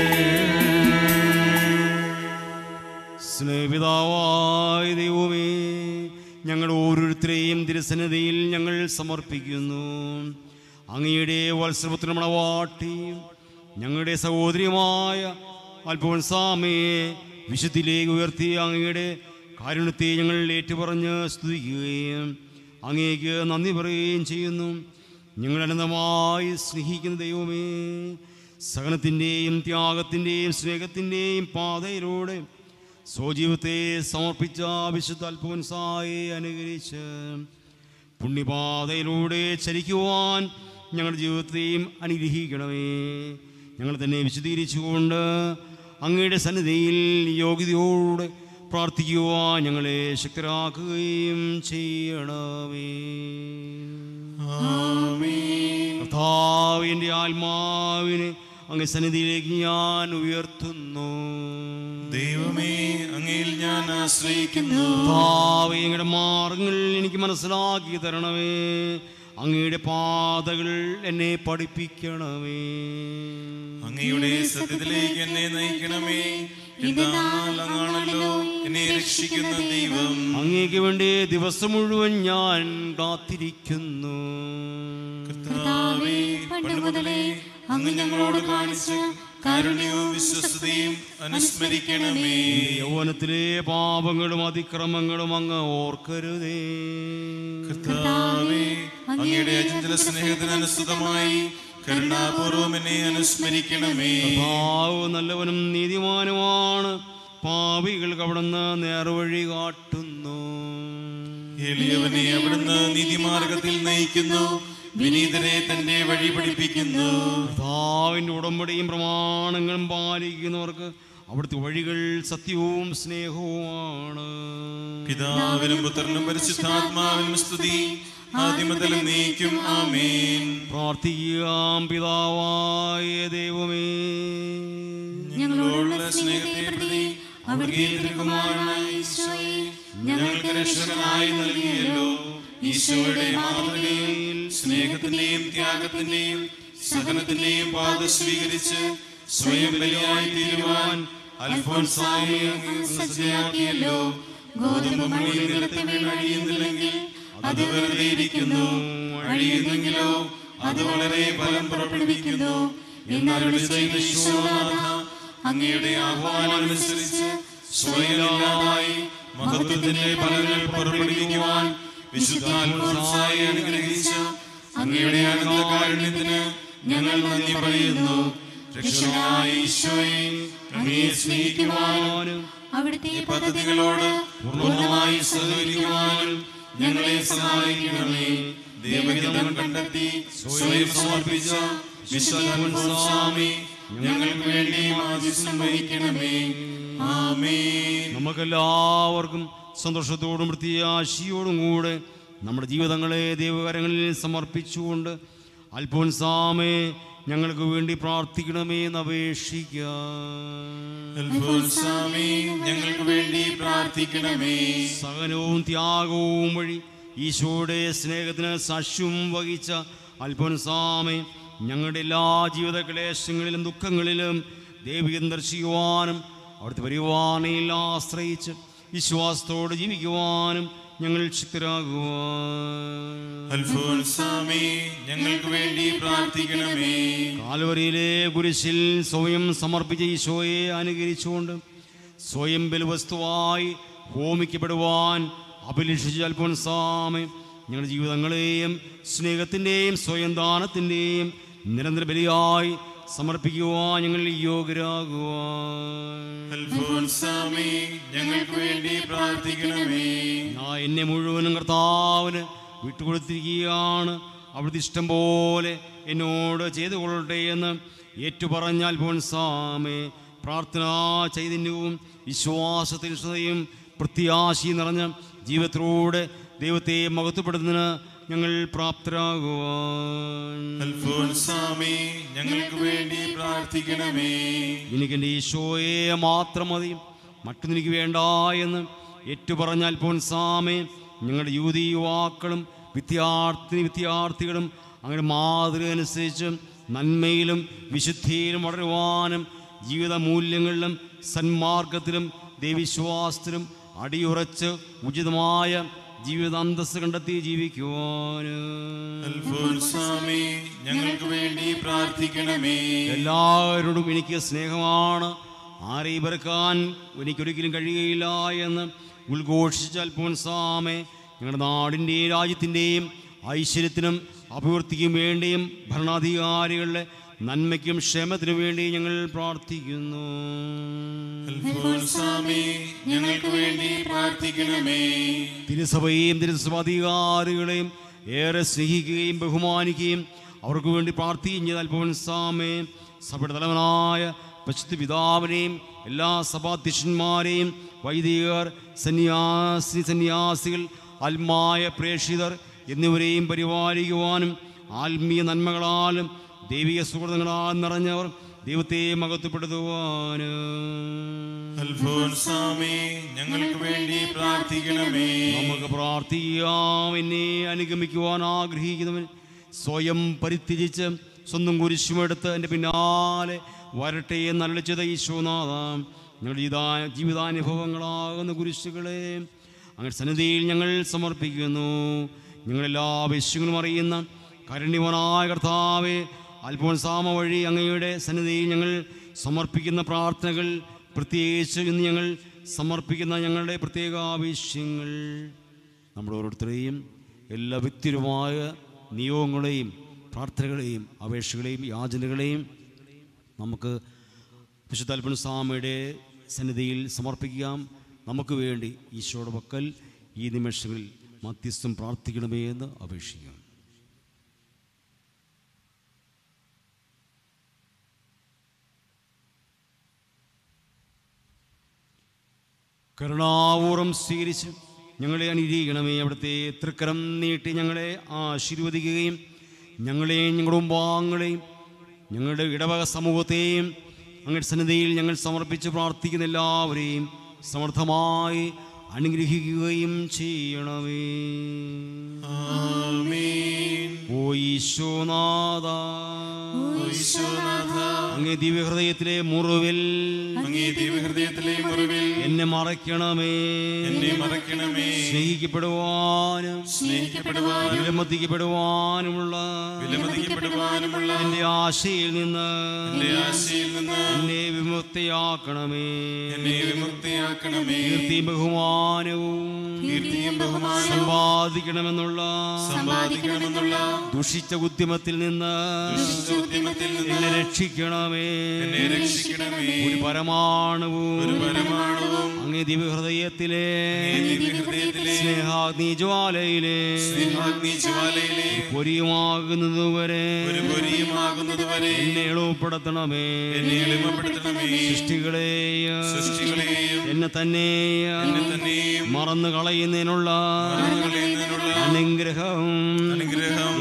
സ്നേഹിതാവായ ദൈവമേ ഞങ്ങൾ ഓരോരുത്തരെയും തിരുസന്നിധിയിൽ ഞങ്ങൾ സമർപ്പിക്കുന്നു അങ്ങയുടെ വത്സരപുത്ര മണവാട്ടി ഞങ്ങളുടെ സഹോദരിയുമായ അൽഫോൻസാമയെ വിശുദ്ധിയിലേക്ക് ഉയർത്തി അങ്ങയുടെ കാരുണ്യത്തെ ഞങ്ങൾ ഏറ്റുപറഞ്ഞ് സ്തുതിക്കുകയും അങ്ങേക്ക് നന്ദി പറയുകയും ചെയ്യുന്നു ഞങ്ങൾ അനന്തമായി സ്നേഹിക്കുന്ന ദൈവമേ സഹനത്തിൻ്റെയും ത്യാഗത്തിൻ്റെയും സ്നേഹത്തിൻ്റെയും പാതയിലൂടെ സ്വജീവത്തെ സമർപ്പിച്ച വിശുദ്ധ അൽഫോൻസായെ അനുകരിച്ച് പുണ്യപാതയിലൂടെ ചലിക്കുവാൻ ഞങ്ങളുടെ ജീവിതത്തെയും അനുഗ്രഹിക്കണമേ ഞങ്ങൾ തന്നെ വിശദീകരിച്ചുകൊണ്ട് അങ്ങയുടെ സന്നിധിയിൽ യോഗ്യതയോടെ പ്രാർത്ഥിക്കുവാൻ ഞങ്ങളെ ശക്തരാക്കുകയും ചെയ്യണമേ കർത്താവിൻ്റെ ആത്മാവിനെ അങ്ങ് സന്നിധിയിലേക്ക് ഞാൻ ഉയർത്തുന്നു ദൈവമേ അങ്ങയിൽ ഞാൻ ആശ്രയിക്കുന്നു കർത്താവേ അങ്ങയുടെ മാർഗങ്ങൾ എനിക്ക് മനസ്സിലാക്കി തരണമേ അങ്ങയുടെ പാതകൾ എന്നെ പഠിപ്പിക്കണമേ അങ്ങയുടെ സത്യത്തിലേക്ക് എന്നെ നയിക്കണമേ എന്നാൽ അങ്ങാണല്ലോ എന്നെ രക്ഷിക്കുന്ന ദൈവം അങ്ങേക്ക് വേണ്ടി ദിവസം മുഴുവൻ ഞാൻ കാത്തിരിക്കുന്നു കർത്താവേ പണ്ട് മുതലേ അങ്ങ് ഞങ്ങളോട് കാണിച്ച കാരുണ്യവും വിശ്വസ്തയും അനുസ്മരിക്കണമേ യൗവനത്തിലെ പാപങ്ങളും അതിക്രമങ്ങളും അങ്ങ് ഓർക്കരുതേ കർത്താവേ അങ്ങയുടെ അചഞ്ചല സ്നേഹത്തിന് അനുസൃതമായി കരുണാപൂർവം എന്നെ അനുസ്മരിക്കണമേ കർത്താവ് നല്ലവനും നീതിമാനുമാണ് പാപികൾക്ക് അവിടുന്ന് നേർവഴി കാട്ടുന്നു എളിയവനെ അവിടുന്ന് നീതിമാർഗത്തിൽ നയിക്കുന്നു വിനീതരെ തന്റെ വഴി പഠിപ്പിക്കുന്നു കർത്താവിൻ്റെ ഉടമ്പടിയും പ്രമാണങ്ങളും പാലിക്കുന്നവർക്ക് അവിടുത്തെ വഴികൾ സത്യവും സ്നേഹവുമാണ് പിതാവിനും പുത്രനും പരിശുദ്ധാത്മാവിനും സ്തുതി ആദ്യമതലും നീക്കും ആമേൻ പ്രാർത്ഥിക്കാം പിതാവായ ദൈവമേ ഞങ്ങളോടുള്ള സ്നേഹത്തെ പ്രതി അവിടുത്തെ തിരുകുമാരനായ ഈശോയെ ഞങ്ങൾക്ക് രക്ഷകനായി നൽകിയല്ലോ ഈശോയുടെ മാതൃകയിൽ സ്നേഹത്തിന്റെയും ത്യാഗത്തിന്റെയും സഹനത്തിന്റെയും പാത സ്വീകരിച്ച് സ്വയം ബലിയായി തീരുവാൻ അൽഫോൻസായെ അങ്ങ് സജ്ജയാക്കിയല്ലോ ഗോതമ്പ് മണി നിലത്ത് വീണ് അഴിയുന്നില്ലെങ്കിൽ അത് വെറുതെ ഇരിക്കുന്നു അഴിയുന്നെങ്കിലോ അത് വളരെ ഫലം പുറപ്പെടുവിക്കുന്നു എന്നാൽ വിളിച്ച ഈശോനാഥ അങ്ങയുടെ ആഹ്വാനം അനുസരിച്ച് സ്വയമില്ലാതായി മഹത്വത്തിന്റെ ഫലങ്ങൾ പുറപ്പെടുവിക്കുവാൻ വിശുദ്ധാത്മാസായി അനുഗ്രഹിച്ച അങ്ങയുടെ അനന്ത കാരുണ്യത്തിന് ഞങ്ങൾ നന്ദി പറയുന്നു രക്ഷകനായ ഈശോയെ അങ്ങയെ സ്നേഹിക്കുവാനും അവിടുത്തെ ഈ പദ്ധതികളോട് പൂർണ്ണമായി സഹകരിക്കുവാനും ഞങ്ങളെ സഹായിക്കണമേ ദൈവഹിതം കണ്ടെത്തി സ്വയം സമർപ്പിച്ച വിശ്വസ്വാമി ഞങ്ങൾക്ക് വേണ്ടി മാധ്യസ്ഥം വഹിക്കണമേ ആമേൻ നമുക്കെല്ലാവർക്കും സന്തോഷത്തോടും പ്രത്യാശയോടും കൂടെ നമ്മുടെ ജീവിതങ്ങളെ ദൈവകരങ്ങളിൽ സമർപ്പിച്ചുകൊണ്ട് അൽഫോൻസാമേ ഞങ്ങൾക്ക് വേണ്ടി പ്രാർത്ഥിക്കണമേ എന്ന് അപേക്ഷിക്കാം അൽഫോൻസാമേ ഞങ്ങൾക്ക് വേണ്ടി പ്രാർത്ഥിക്കണമേ സഹനവും ത്യാഗവും വഴി ഈശോയുടെ സ്നേഹത്തിന് സാക്ഷ്യം വഹിച്ച അൽഫോൻസാമേ ഞങ്ങളുടെ എല്ലാ ജീവിത ക്ലേശങ്ങളിലും ദുഃഖങ്ങളിലും ദൈവികം ദർശിക്കുവാനും അവിടുത്തെ പരിവാനയിൽ ആശ്രയിച്ച് വിശ്വാസത്തോടെ ജീവിക്കുവാനും ഞങ്ങൾ ശക്തരാകുവാൻ അൽഫോൻസാമേ ഞങ്ങൾക്ക് വേണ്ടി പ്രാർത്ഥിക്കണമേ കാൽവരിയിലെ കുരിശിൽ സ്വയം സമർപ്പിച്ച ഈശോയെ അനുകരിച്ചുകൊണ്ട് സ്വയം ബലവസ്തുവായി ഹോമിക്കപ്പെടുവാൻ അഭിലഷിച്ച അൽഫോൻസാമേ ഞങ്ങളുടെ ജീവിതങ്ങളെയും സ്നേഹത്തിൻ്റെയും സ്വയം ദാനത്തിൻ്റെയും നിരന്തര ബലിയായി സമർപ്പിക്കുവാൻ ഞങ്ങൾ യോഗ്യരാകുവാൻ അൽഫോൻസാമേ ഞങ്ങൾക്ക് വേണ്ടി പ്രാർത്ഥിക്കണമേ ഞാൻ എന്നെ മുഴുവനും കർത്താവിന് വിട്ടുകൊടുത്തിരിക്കുകയാണ് അവിടുത്തെ ഇഷ്ടം പോലെ എന്നോട് ചെയ്തു കൊള്ളട്ടെ എന്ന് ഏറ്റുപറഞ്ഞാൽ പോൻസാമേ പ്രാർത്ഥനാ ചൈതന്യവും വിശ്വാസത്തിൽ ശ്രദ്ധയും പ്രത്യാശയും നിറഞ്ഞ ജീവിതത്തിലൂടെ ദൈവത്തെ മഹത്വപ്പെടുന്നതിന് ഞങ്ങൾ പ്രാപ്തരാകുവാൻ അൽഫോൻസാമേ ഞങ്ങൾക്ക് വേണ്ടി പ്രാർത്ഥിക്കണമേ എനിക്കെൻ്റെ ഈശോയെ മാത്രം മതി മറ്റൊന്നെനിക്ക് വേണ്ട എന്ന് ഏറ്റുപറഞ്ഞാൽ പോൻസാമേ ഞങ്ങളുടെ യുവതി യുവാക്കളും വിദ്യാർത്ഥി വിദ്യാർത്ഥികളും അങ്ങനെ മാതൃക അനുസരിച്ച് നന്മയിലും വിശുദ്ധിയിലും വളരുവാനും ജീവിത മൂല്യങ്ങളിലും സന്മാർഗത്തിലും ദൈവവിശ്വാസത്തിലും അടിയുറച്ച് ഉചിതമായ ജീവിത അന്തസ് കണ്ടെത്തി ജീവിക്കുവാനും അൽഫോൻസാമേ ഞങ്ങൾക്ക് വേണ്ടി പ്രാർത്ഥിക്കണമേ എല്ലാവരോടും എനിക്ക് സ്നേഹമാണ് ആരെയും വെറുക്കാൻ എനിക്കൊരിക്കലും കഴിയുകയില്ല എന്ന് ഉദ്ഘോഷിച്ച അൽഫോൻസാമേ ഞങ്ങളുടെ നാടിൻ്റെയും രാജ്യത്തിൻ്റെയും ഐശ്വര്യത്തിനും അഭിവൃദ്ധിക്കും വേണ്ടിയും ഭരണാധികാരികളുടെ നന്മയ്ക്കും ക്ഷേമത്തിനും വേണ്ടി ഞങ്ങൾ പ്രാർത്ഥിക്കുന്നു അൽഫോൻസാമേ ഞങ്ങൾക്ക് വേണ്ടി പ്രാർത്ഥിക്കണമേ തിരുസഭയെയും തിരുസഭാധികാരികളെയും ഏറെ സ്നേഹിക്കുകയും ബഹുമാനിക്കുകയും അവർക്ക് വേണ്ടി പ്രാർത്ഥിക്കുകയും ചെയ്ത അൽഫോൻസാമേ സഭയുടെ തലവനായ പശുദ്ധ പിതാവിനെയും എല്ലാ സഭാധ്യക്ഷന്മാരെയും വൈദികർ സന്യാസി സന്യാസികൾ ആത്മായ പ്രേക്ഷിതർ എന്നിവരെയും പരിപാലിക്കുവാനും ആത്മീയ നന്മകളാലും ദൈവിക സുഹൃത്തുക്കളാൽ നിറഞ്ഞവർ ദൈവത്തെ മകത്വപ്പെടുത്തുവാനും അൽഫോൻസാമേ ഞങ്ങൾക്ക് വേണ്ടി പ്രാർത്ഥിക്കണമേ നമുക്ക് പ്രാർത്ഥിക്കാം എന്നെ അനുഗമിക്കുവാൻ ആഗ്രഹിക്കുന്നവൻ സ്വയം പരിത്യജിച്ച് സ്വന്തം കുരിശുമെടുത്ത് എൻ്റെ പിന്നാലെ വരട്ടെ എന്നല്ലച്ചത് ഈശോനാഥ ഞങ്ങളുടെ ജീവിതാ ജീവിതാനുഭവങ്ങളാകുന്ന കുരിശുകളെ അങ്ങനെ സന്നിധിയിൽ ഞങ്ങൾ സമർപ്പിക്കുന്നു ഞങ്ങളെല്ലാ വിശ്വങ്ങളും അറിയുന്ന കരുണ്യവനായ കർത്താവെ അൽഫോൻസാമ വഴി അങ്ങയുടെ സന്നിധിയിൽ ഞങ്ങൾ സമർപ്പിക്കുന്ന പ്രാർത്ഥനകൾ പ്രത്യേകിച്ച് ഇന്ന് ഞങ്ങൾ സമർപ്പിക്കുന്ന ഞങ്ങളുടെ പ്രത്യേക ആവശ്യങ്ങൾ നമ്മുടെ ഓരോരുത്തരെയും എല്ലാ വ്യക്തിപരമായ നിയോഗങ്ങളെയും പ്രാർത്ഥനകളെയും അപേക്ഷകളെയും യാചനകളെയും നമുക്ക് വിശുദ്ധ അൽഫോൻസാമയുടെ സന്നിധിയിൽ സമർപ്പിക്കാം നമുക്ക് വേണ്ടി ഈശോയുടെ പക്കൽ ഈ നിമിഷങ്ങളിൽ മധ്യസ്ഥം പ്രാർത്ഥിക്കണമേ എന്ന് അപേക്ഷിക്കാം കരുണാപൂർവം സ്വീകരിച്ച് ഞങ്ങളെ അനുഗ്രഹിക്കണമേ അവിടുത്തെ തൃക്കരം നീട്ടി ഞങ്ങളെ ആശീർവദിക്കുകയും ഞങ്ങളെയും ഞങ്ങളുടെ കുടുംബാംഗങ്ങളെയും ഞങ്ങളുടെ ഇടവക സമൂഹത്തെയും അങ്ങയുടെ സന്നിധിയിൽ ഞങ്ങൾ സമർപ്പിച്ച് പ്രാർത്ഥിക്കുന്ന എല്ലാവരെയും സമർത്ഥമായി അനുഗ്രഹിക്കുകയും ചെയ്യണമേ ആമേൻ ഓ ഈശോനാഥ ഈശോനാഥ അങ്ങേ ദിവ്യഹൃദയത്തിലെ മുറിവിൽ അങ്ങേ ദിവ്യഹൃദയത്തിലെ മുറിവിൽ എന്നെ മറയ്ക്കണമേ എന്നെ മറക്കണമേ സ്നേഹിക്കപ്പെടുവാനും സ്നേഹിക്കപ്പെടുവാനും വിലമതിക്കപ്പെടുവാനുമുള്ള വിലമതിക്കപ്പെടുവാനുമുള്ള എന്റെ ആശയിൽ നിന്ന് എന്റെ ആശയിൽ നിന്ന് എന്നെ വിമുക്തിയാക്കണമേ എന്നെ വിമുക്തിയാക്കണമേ കീർത്തിയും ബഹുമാനവും കീർത്തിയും ബഹുമാനവും സമ്പാദിക്കണമെന്നുള്ള സമ്പാദിക്കണമെന്നുള്ള ദുഷിച്ച ഉദ്യമത്തിൽ നിന്ന് ചോദ്യമത്തിൽ നിന്ന് എന്നെ രക്ഷിക്കണമേ എന്നെ രക്ഷിക്കണമേ ഒരു പരമാണുവും ഒരു പരമാണുവും അങ്ങേ ദിവ്യഹൃദയത്തിലെ ഹൃദയത്തിലെ സ്നേഹാഗ്നി ജ്വാലയിലെ സ്നേഹാഗ്നി ജ്വാലയിലെ പൊരിയുമാകുന്നതുവരെ ഒരു പൊരിയുമാകുന്നതുവരെ എന്നെ എളുപ്പപ്പെടുത്തണമേ എന്നെ എളിമപ്പെടുത്തണമേ സൃഷ്ടികളെയും സൃഷ്ടികളെയും എന്നെ തന്നെ എന്നെ തന്നെയും മറന്നു കളയുന്നതിനുള്ള കളയുന്നതിനുള്ള അനുഗ്രഹം അനുഗ്രഹം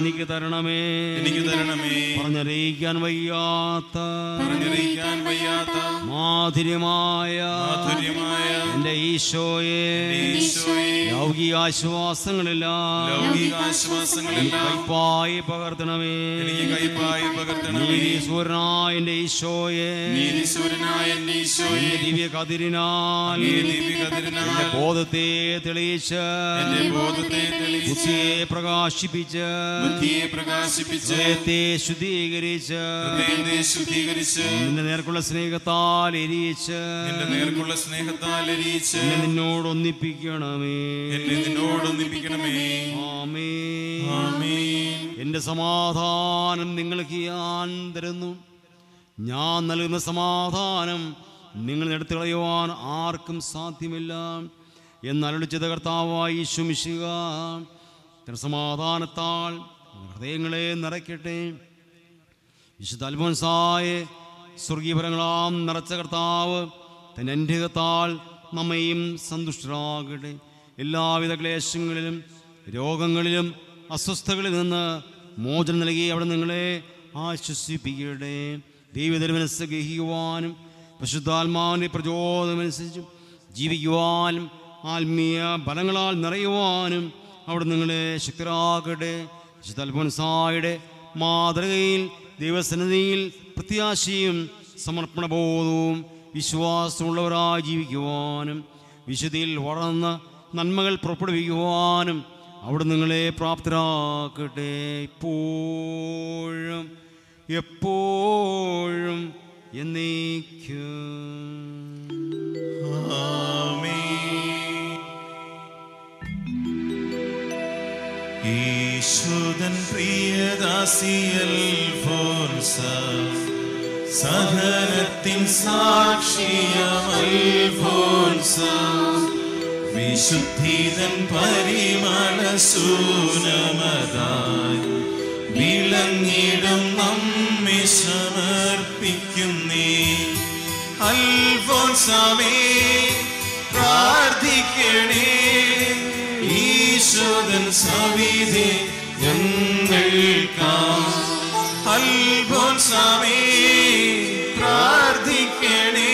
എനിക്ക് തരണമേ എനിക്ക് തരണമേ പറഞ്ഞറിയിക്കാൻ വയ്യാത്ത പറഞ്ഞറിയിക്കാൻ വയ്യാത്ത മാധുര്യമായ മാധുര്യമായ എന്റെ ഈശോയെ ഈശോയെ ലൗകിക ആശ്വാസങ്ങളെല്ലാം ലൗകിക ആശ്വാസങ്ങളെല്ലാം കൈപ്പായി പകർത്തണമേ എനിക്ക് കൈപ്പായി പകർത്തണമേ നീതീശ്വരനായ എന്റെ ഈശോയെ നീതിശൂരനായ എന്റെ ഈശോയെ എന്റെ ദിവ്യ കതിരിനാൽ ഈ ദിവ്യകതിരനാൽ എന്റെ ബോധത്തെ തെളിയിച്ച് എന്റെ ബോധത്തെ തെളിയിച്ച് ബുദ്ധിയെ പ്രകാശിപ്പിച്ച് ബുദ്ധിയെ പ്രകാശിപ്പിച്ച് ഹൃദയത്തെ ശുദ്ധീകരിച്ച് ഹൃദയത്തെ ശുദ്ധീകരിച്ച് നിന്റെ നേർക്കുള്ള സ്നേഹത്താൽ എരിയിച്ച് നിന്റെ നേർക്കുള്ള സ്നേഹത്താൽ എരിയിച്ച് എന്നെ നിന്നോട് ഒന്നിപ്പിക്കണമേ എന്നെ നിന്നോടൊന്നിപ്പിക്കണമേ ആമേ ആമേൻ എന്റെ സമാധാനം നിങ്ങൾക്ക് ഞാൻ തരുന്നു ഞാൻ നൽകുന്ന സമാധാനം നിങ്ങൾ എടുത്തു കളയുവാൻ ആർക്കും സാധ്യമല്ല എന്നരളിച്ചത് കർത്താവായി ശുമിശുക തന്റെ സമാധാനത്താൽ ഹൃദയങ്ങളെ നിറയ്ക്കട്ടെ വിശുദ്ധ അൽഫോൻസായെ സ്വർഗീയപരങ്ങളാം നിറച്ച കർത്താവ് തൻ്റെ അനുഗ്രഹത്താൽ നമ്മയും സന്തുഷ്ടരാകട്ടെ എല്ലാവിധ ക്ലേശങ്ങളിലും രോഗങ്ങളിലും അസ്വസ്ഥകളിൽ നിന്ന് മോചനം നൽകി അവിടെ നിങ്ങളെ ആശ്വസിപ്പിക്കട്ടെ ദൈവതരമനസ് ഗ്രഹിക്കുവാനും പരിശുദ്ധാത്മാവിൻ്റെ പ്രചോദനമനുസരിച്ചും ജീവിക്കുവാനും ആത്മീയ ബലങ്ങളാൽ നിറയുവാനും അവിടെ നിങ്ങളെ ശക്തരാകട്ടെ വിശുദ്ധ അൽഫോൻസായുടെ മാതൃകയിൽ ദൈവസന്നിധിയിൽ പ്രത്യാശയും സമർപ്പണബോധവും വിശ്വാസമുള്ളവരായി ജീവിക്കുവാനും വിശുദ്ധിയിൽ വളർന്ന് നന്മകൾ പുറപ്പെടുവിക്കുവാനും അവിടെ നിങ്ങളെ പ്രാപ്തരാക്കട്ടെ ഇപ്പോഴും എപ്പോഴും എന്നേക്കും ഈശോദൻ പ്രിയദാസിയൽ ഫോൻസ സഹനത്തിൻ സാക്ഷിയമൽ ഫോൻസ വിശുദ്ധിതൻ പരിമള സൂനമതായി വിളങ്ങിടും നമ്മെ സമർപ്പിക്കുന്നേ അൽഫോൻസാമേ പ്രാർത്ഥിക്കണേ ഈശോദൻ സവിധി ഞങ്ങൾക്കാ അൽഫോൻസാമേ പ്രാർത്ഥിക്കണേ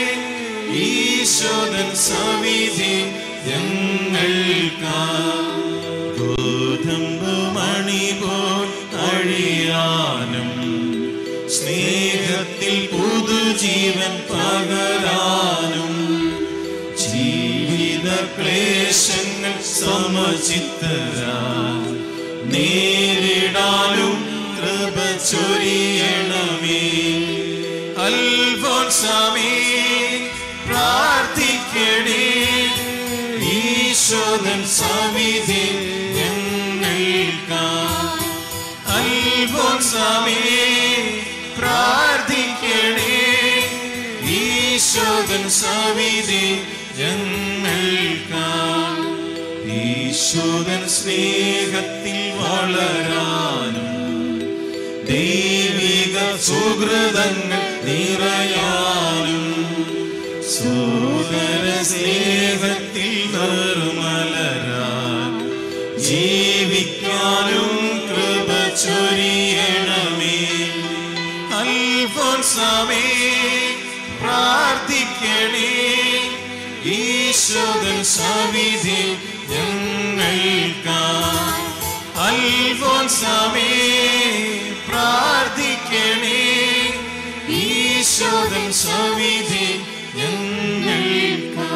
ഈശോദൻ സവിധി ഞങ്ങൾക്കാ ഗോതമ്പ് മണി പോൽ അഴിയാനും സ്നേഹത്തിൽ പുതുജീവൻ പകരാനും ജീവിത ക്ലേശങ്ങൾ സമചിത്തരാ നേരിടാനും കൃപ ചൊരിയണമേ അൽഫോൻസാമേ പ്രാർത്ഥിക്കണേ ഈശോദൻ സവിധി ഞങ്ങൾക്കാ അൽഫോൻസാമേ പ്രാർത്ഥിക്കണേ ഈശോദൻ സവിധി ഞങ്ങൾക്കാ ഈശോദൻ സ്നേഹത്തിൽ വളരാനും ദൈവിക സുഹൃതങ്ങൾ നിറയാനും സോദര സ്നേഹത്തിൽ നിർമ്മലരാൻ ജീവിക്കാനും കൃപ ചൊരിയണമേ അൽഫോൻസാമേ പ്രാർത്ഥിക്കണേ ഈശോദൻ സവിധി ഞങ്ങൾക്കാ അൽഫോൻസാമേ പ്രാർത്ഥിക്കണേ ഈശോദൻ സവിധി ഞങ്ങൾക്കാ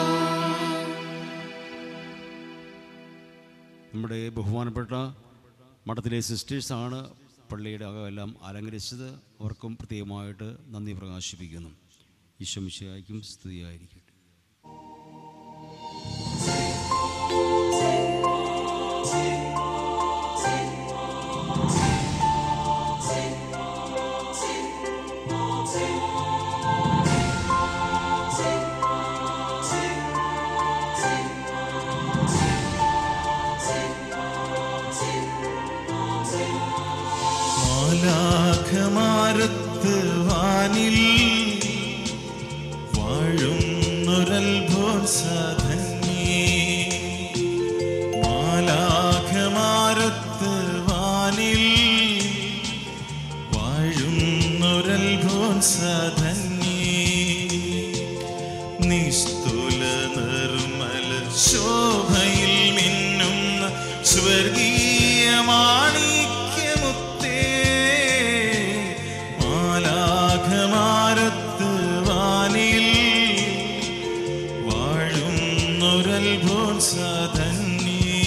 നമ്മുടെ ബഹുമാനപ്പെട്ട മഠത്തിലെ സിസ്റ്റേഴ്സാണ് പള്ളിയുടെ അകമെല്ലാം അലങ്കരിച്ചത് അവർക്കും പ്രത്യേകമായിട്ട് നന്ദി പ്രകാശിപ്പിക്കുന്നു ഈശ്വമിശയായിരിക്കും സ്തുതിയായിരിക്കട്ടെ മാലാഖമാരത്ത് വാനിൽ വാഴുന്നൊരൽഭോത്സധന്യേ മാലാഖമാരത്ത് വാനിൽ സധന്യേ നിസ്തുല നിർമ്മല ശോഭയിൽ മിന്നുന്ന സ്വർഗീയ മാണിക്യമുത്തേ മാലാഖമാരത്ത് വാനിൽ വാഴുന്നൊരൽഭോൻ സധന്യേ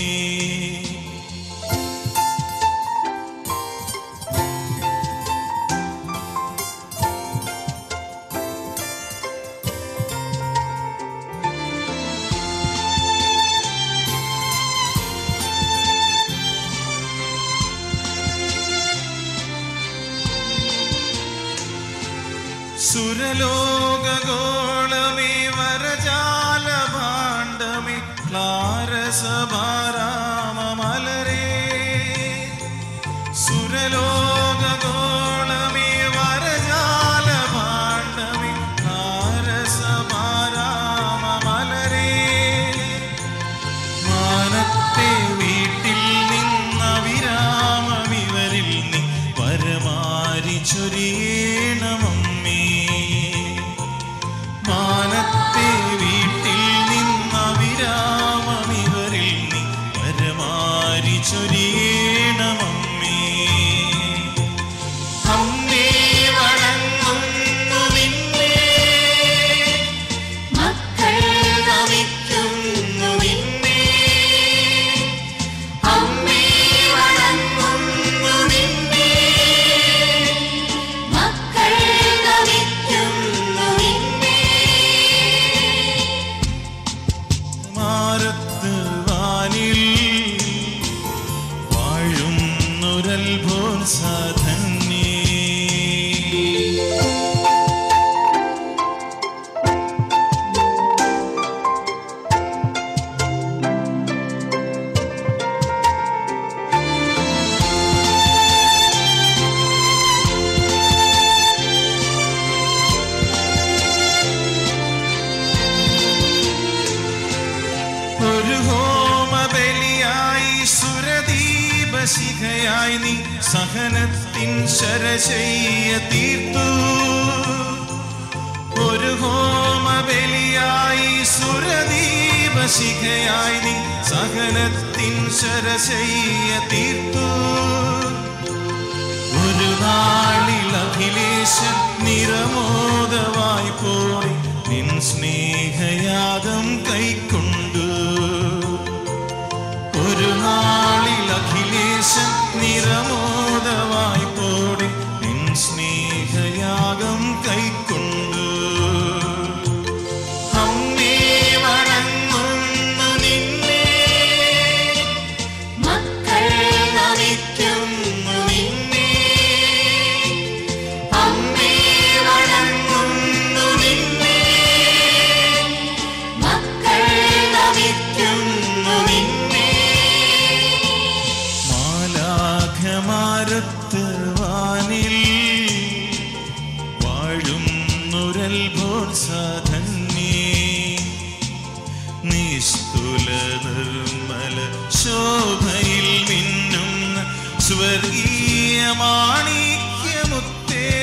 സുരലോകഗോളമേ വരജാല ഭാണ്ഡമേ ക്ലാരസഭാരാമമലരേ സുരലോകഗോളമേ വരജാല ഭാണ്ഡമേ ക്ലാരസഭാരാമമലരേ മാനത്തെ വീട്ടിൽ നിന്ന വിരാമമിവരിൽ നീ പരമാരി ചൊരിയണമമ്മേ മാനത്തെ വീട്ടിൽ നിന്ന വിരാമമിവരിൽ നീ പരമാരി ചൊരിയണമമ്മേ അമ്മേ വണങ്ങുന്നു നിന്നെ മക്കൾ നമിക്കുന്നു നിന്നെ അമ്മേ വണങ്ങുന്നു നിന്നെ മക്കൾ നമിക്കുന്നു നിന്നെ മാരത്ത് വാനിൽ വാഴുന്നൊരൽഭോൻ സാധന്യേ ഒരു ഹോമബലിയായി സുരദീപശിഖയായി നീ സഹനത്തിൻ ശരശയ്യ തീർത്തു ഒരു ഹോമബലിയായി സുരദീപശിഖയായി നീ സഹനത്തിൻ ശരശയ്യ തീർത്തു ഒരു നാളിൽ അഖിലേശൻ നിറമോദവായി പോയി നിൻ സ്നേഹയാഗം കൈക്കൊണ്ടു ഒരു നാളിൽ അഖിലേശൻ നിറമോദവായി പോടി നിൻ സ്നേഹയാഗം കൈക്കൊണ്ടു അമ്മേ വണങ്ങുന്നു നിന്നെ മക്കൾ നമിക്കുന്നു നിന്നെ അമ്മേ വണങ്ങുന്നു നിന്നെ മക്കൾ നമിക്കുന്നു നിന്നെ മാലാഖമാരത്ത് വാനിൽ വാഴുന്നൊരൽഭോൻ സാധന്യേ നിസ്തുല നിർമ്മല ശോഭയിൽ മിന്നുന്ന സ്വർഗീയ മാണിക്യമുത്തേ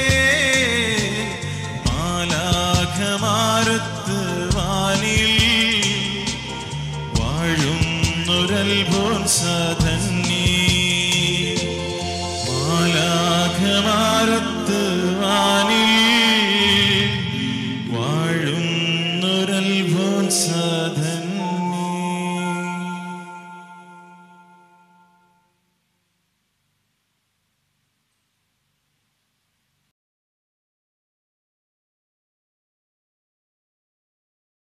മാലാഖമാരത്ത് വാനിൽ വാഴുന്നൊരൽഭോൻ സാധന്യേ മാലാഖമാരത്ത് വാനിൽ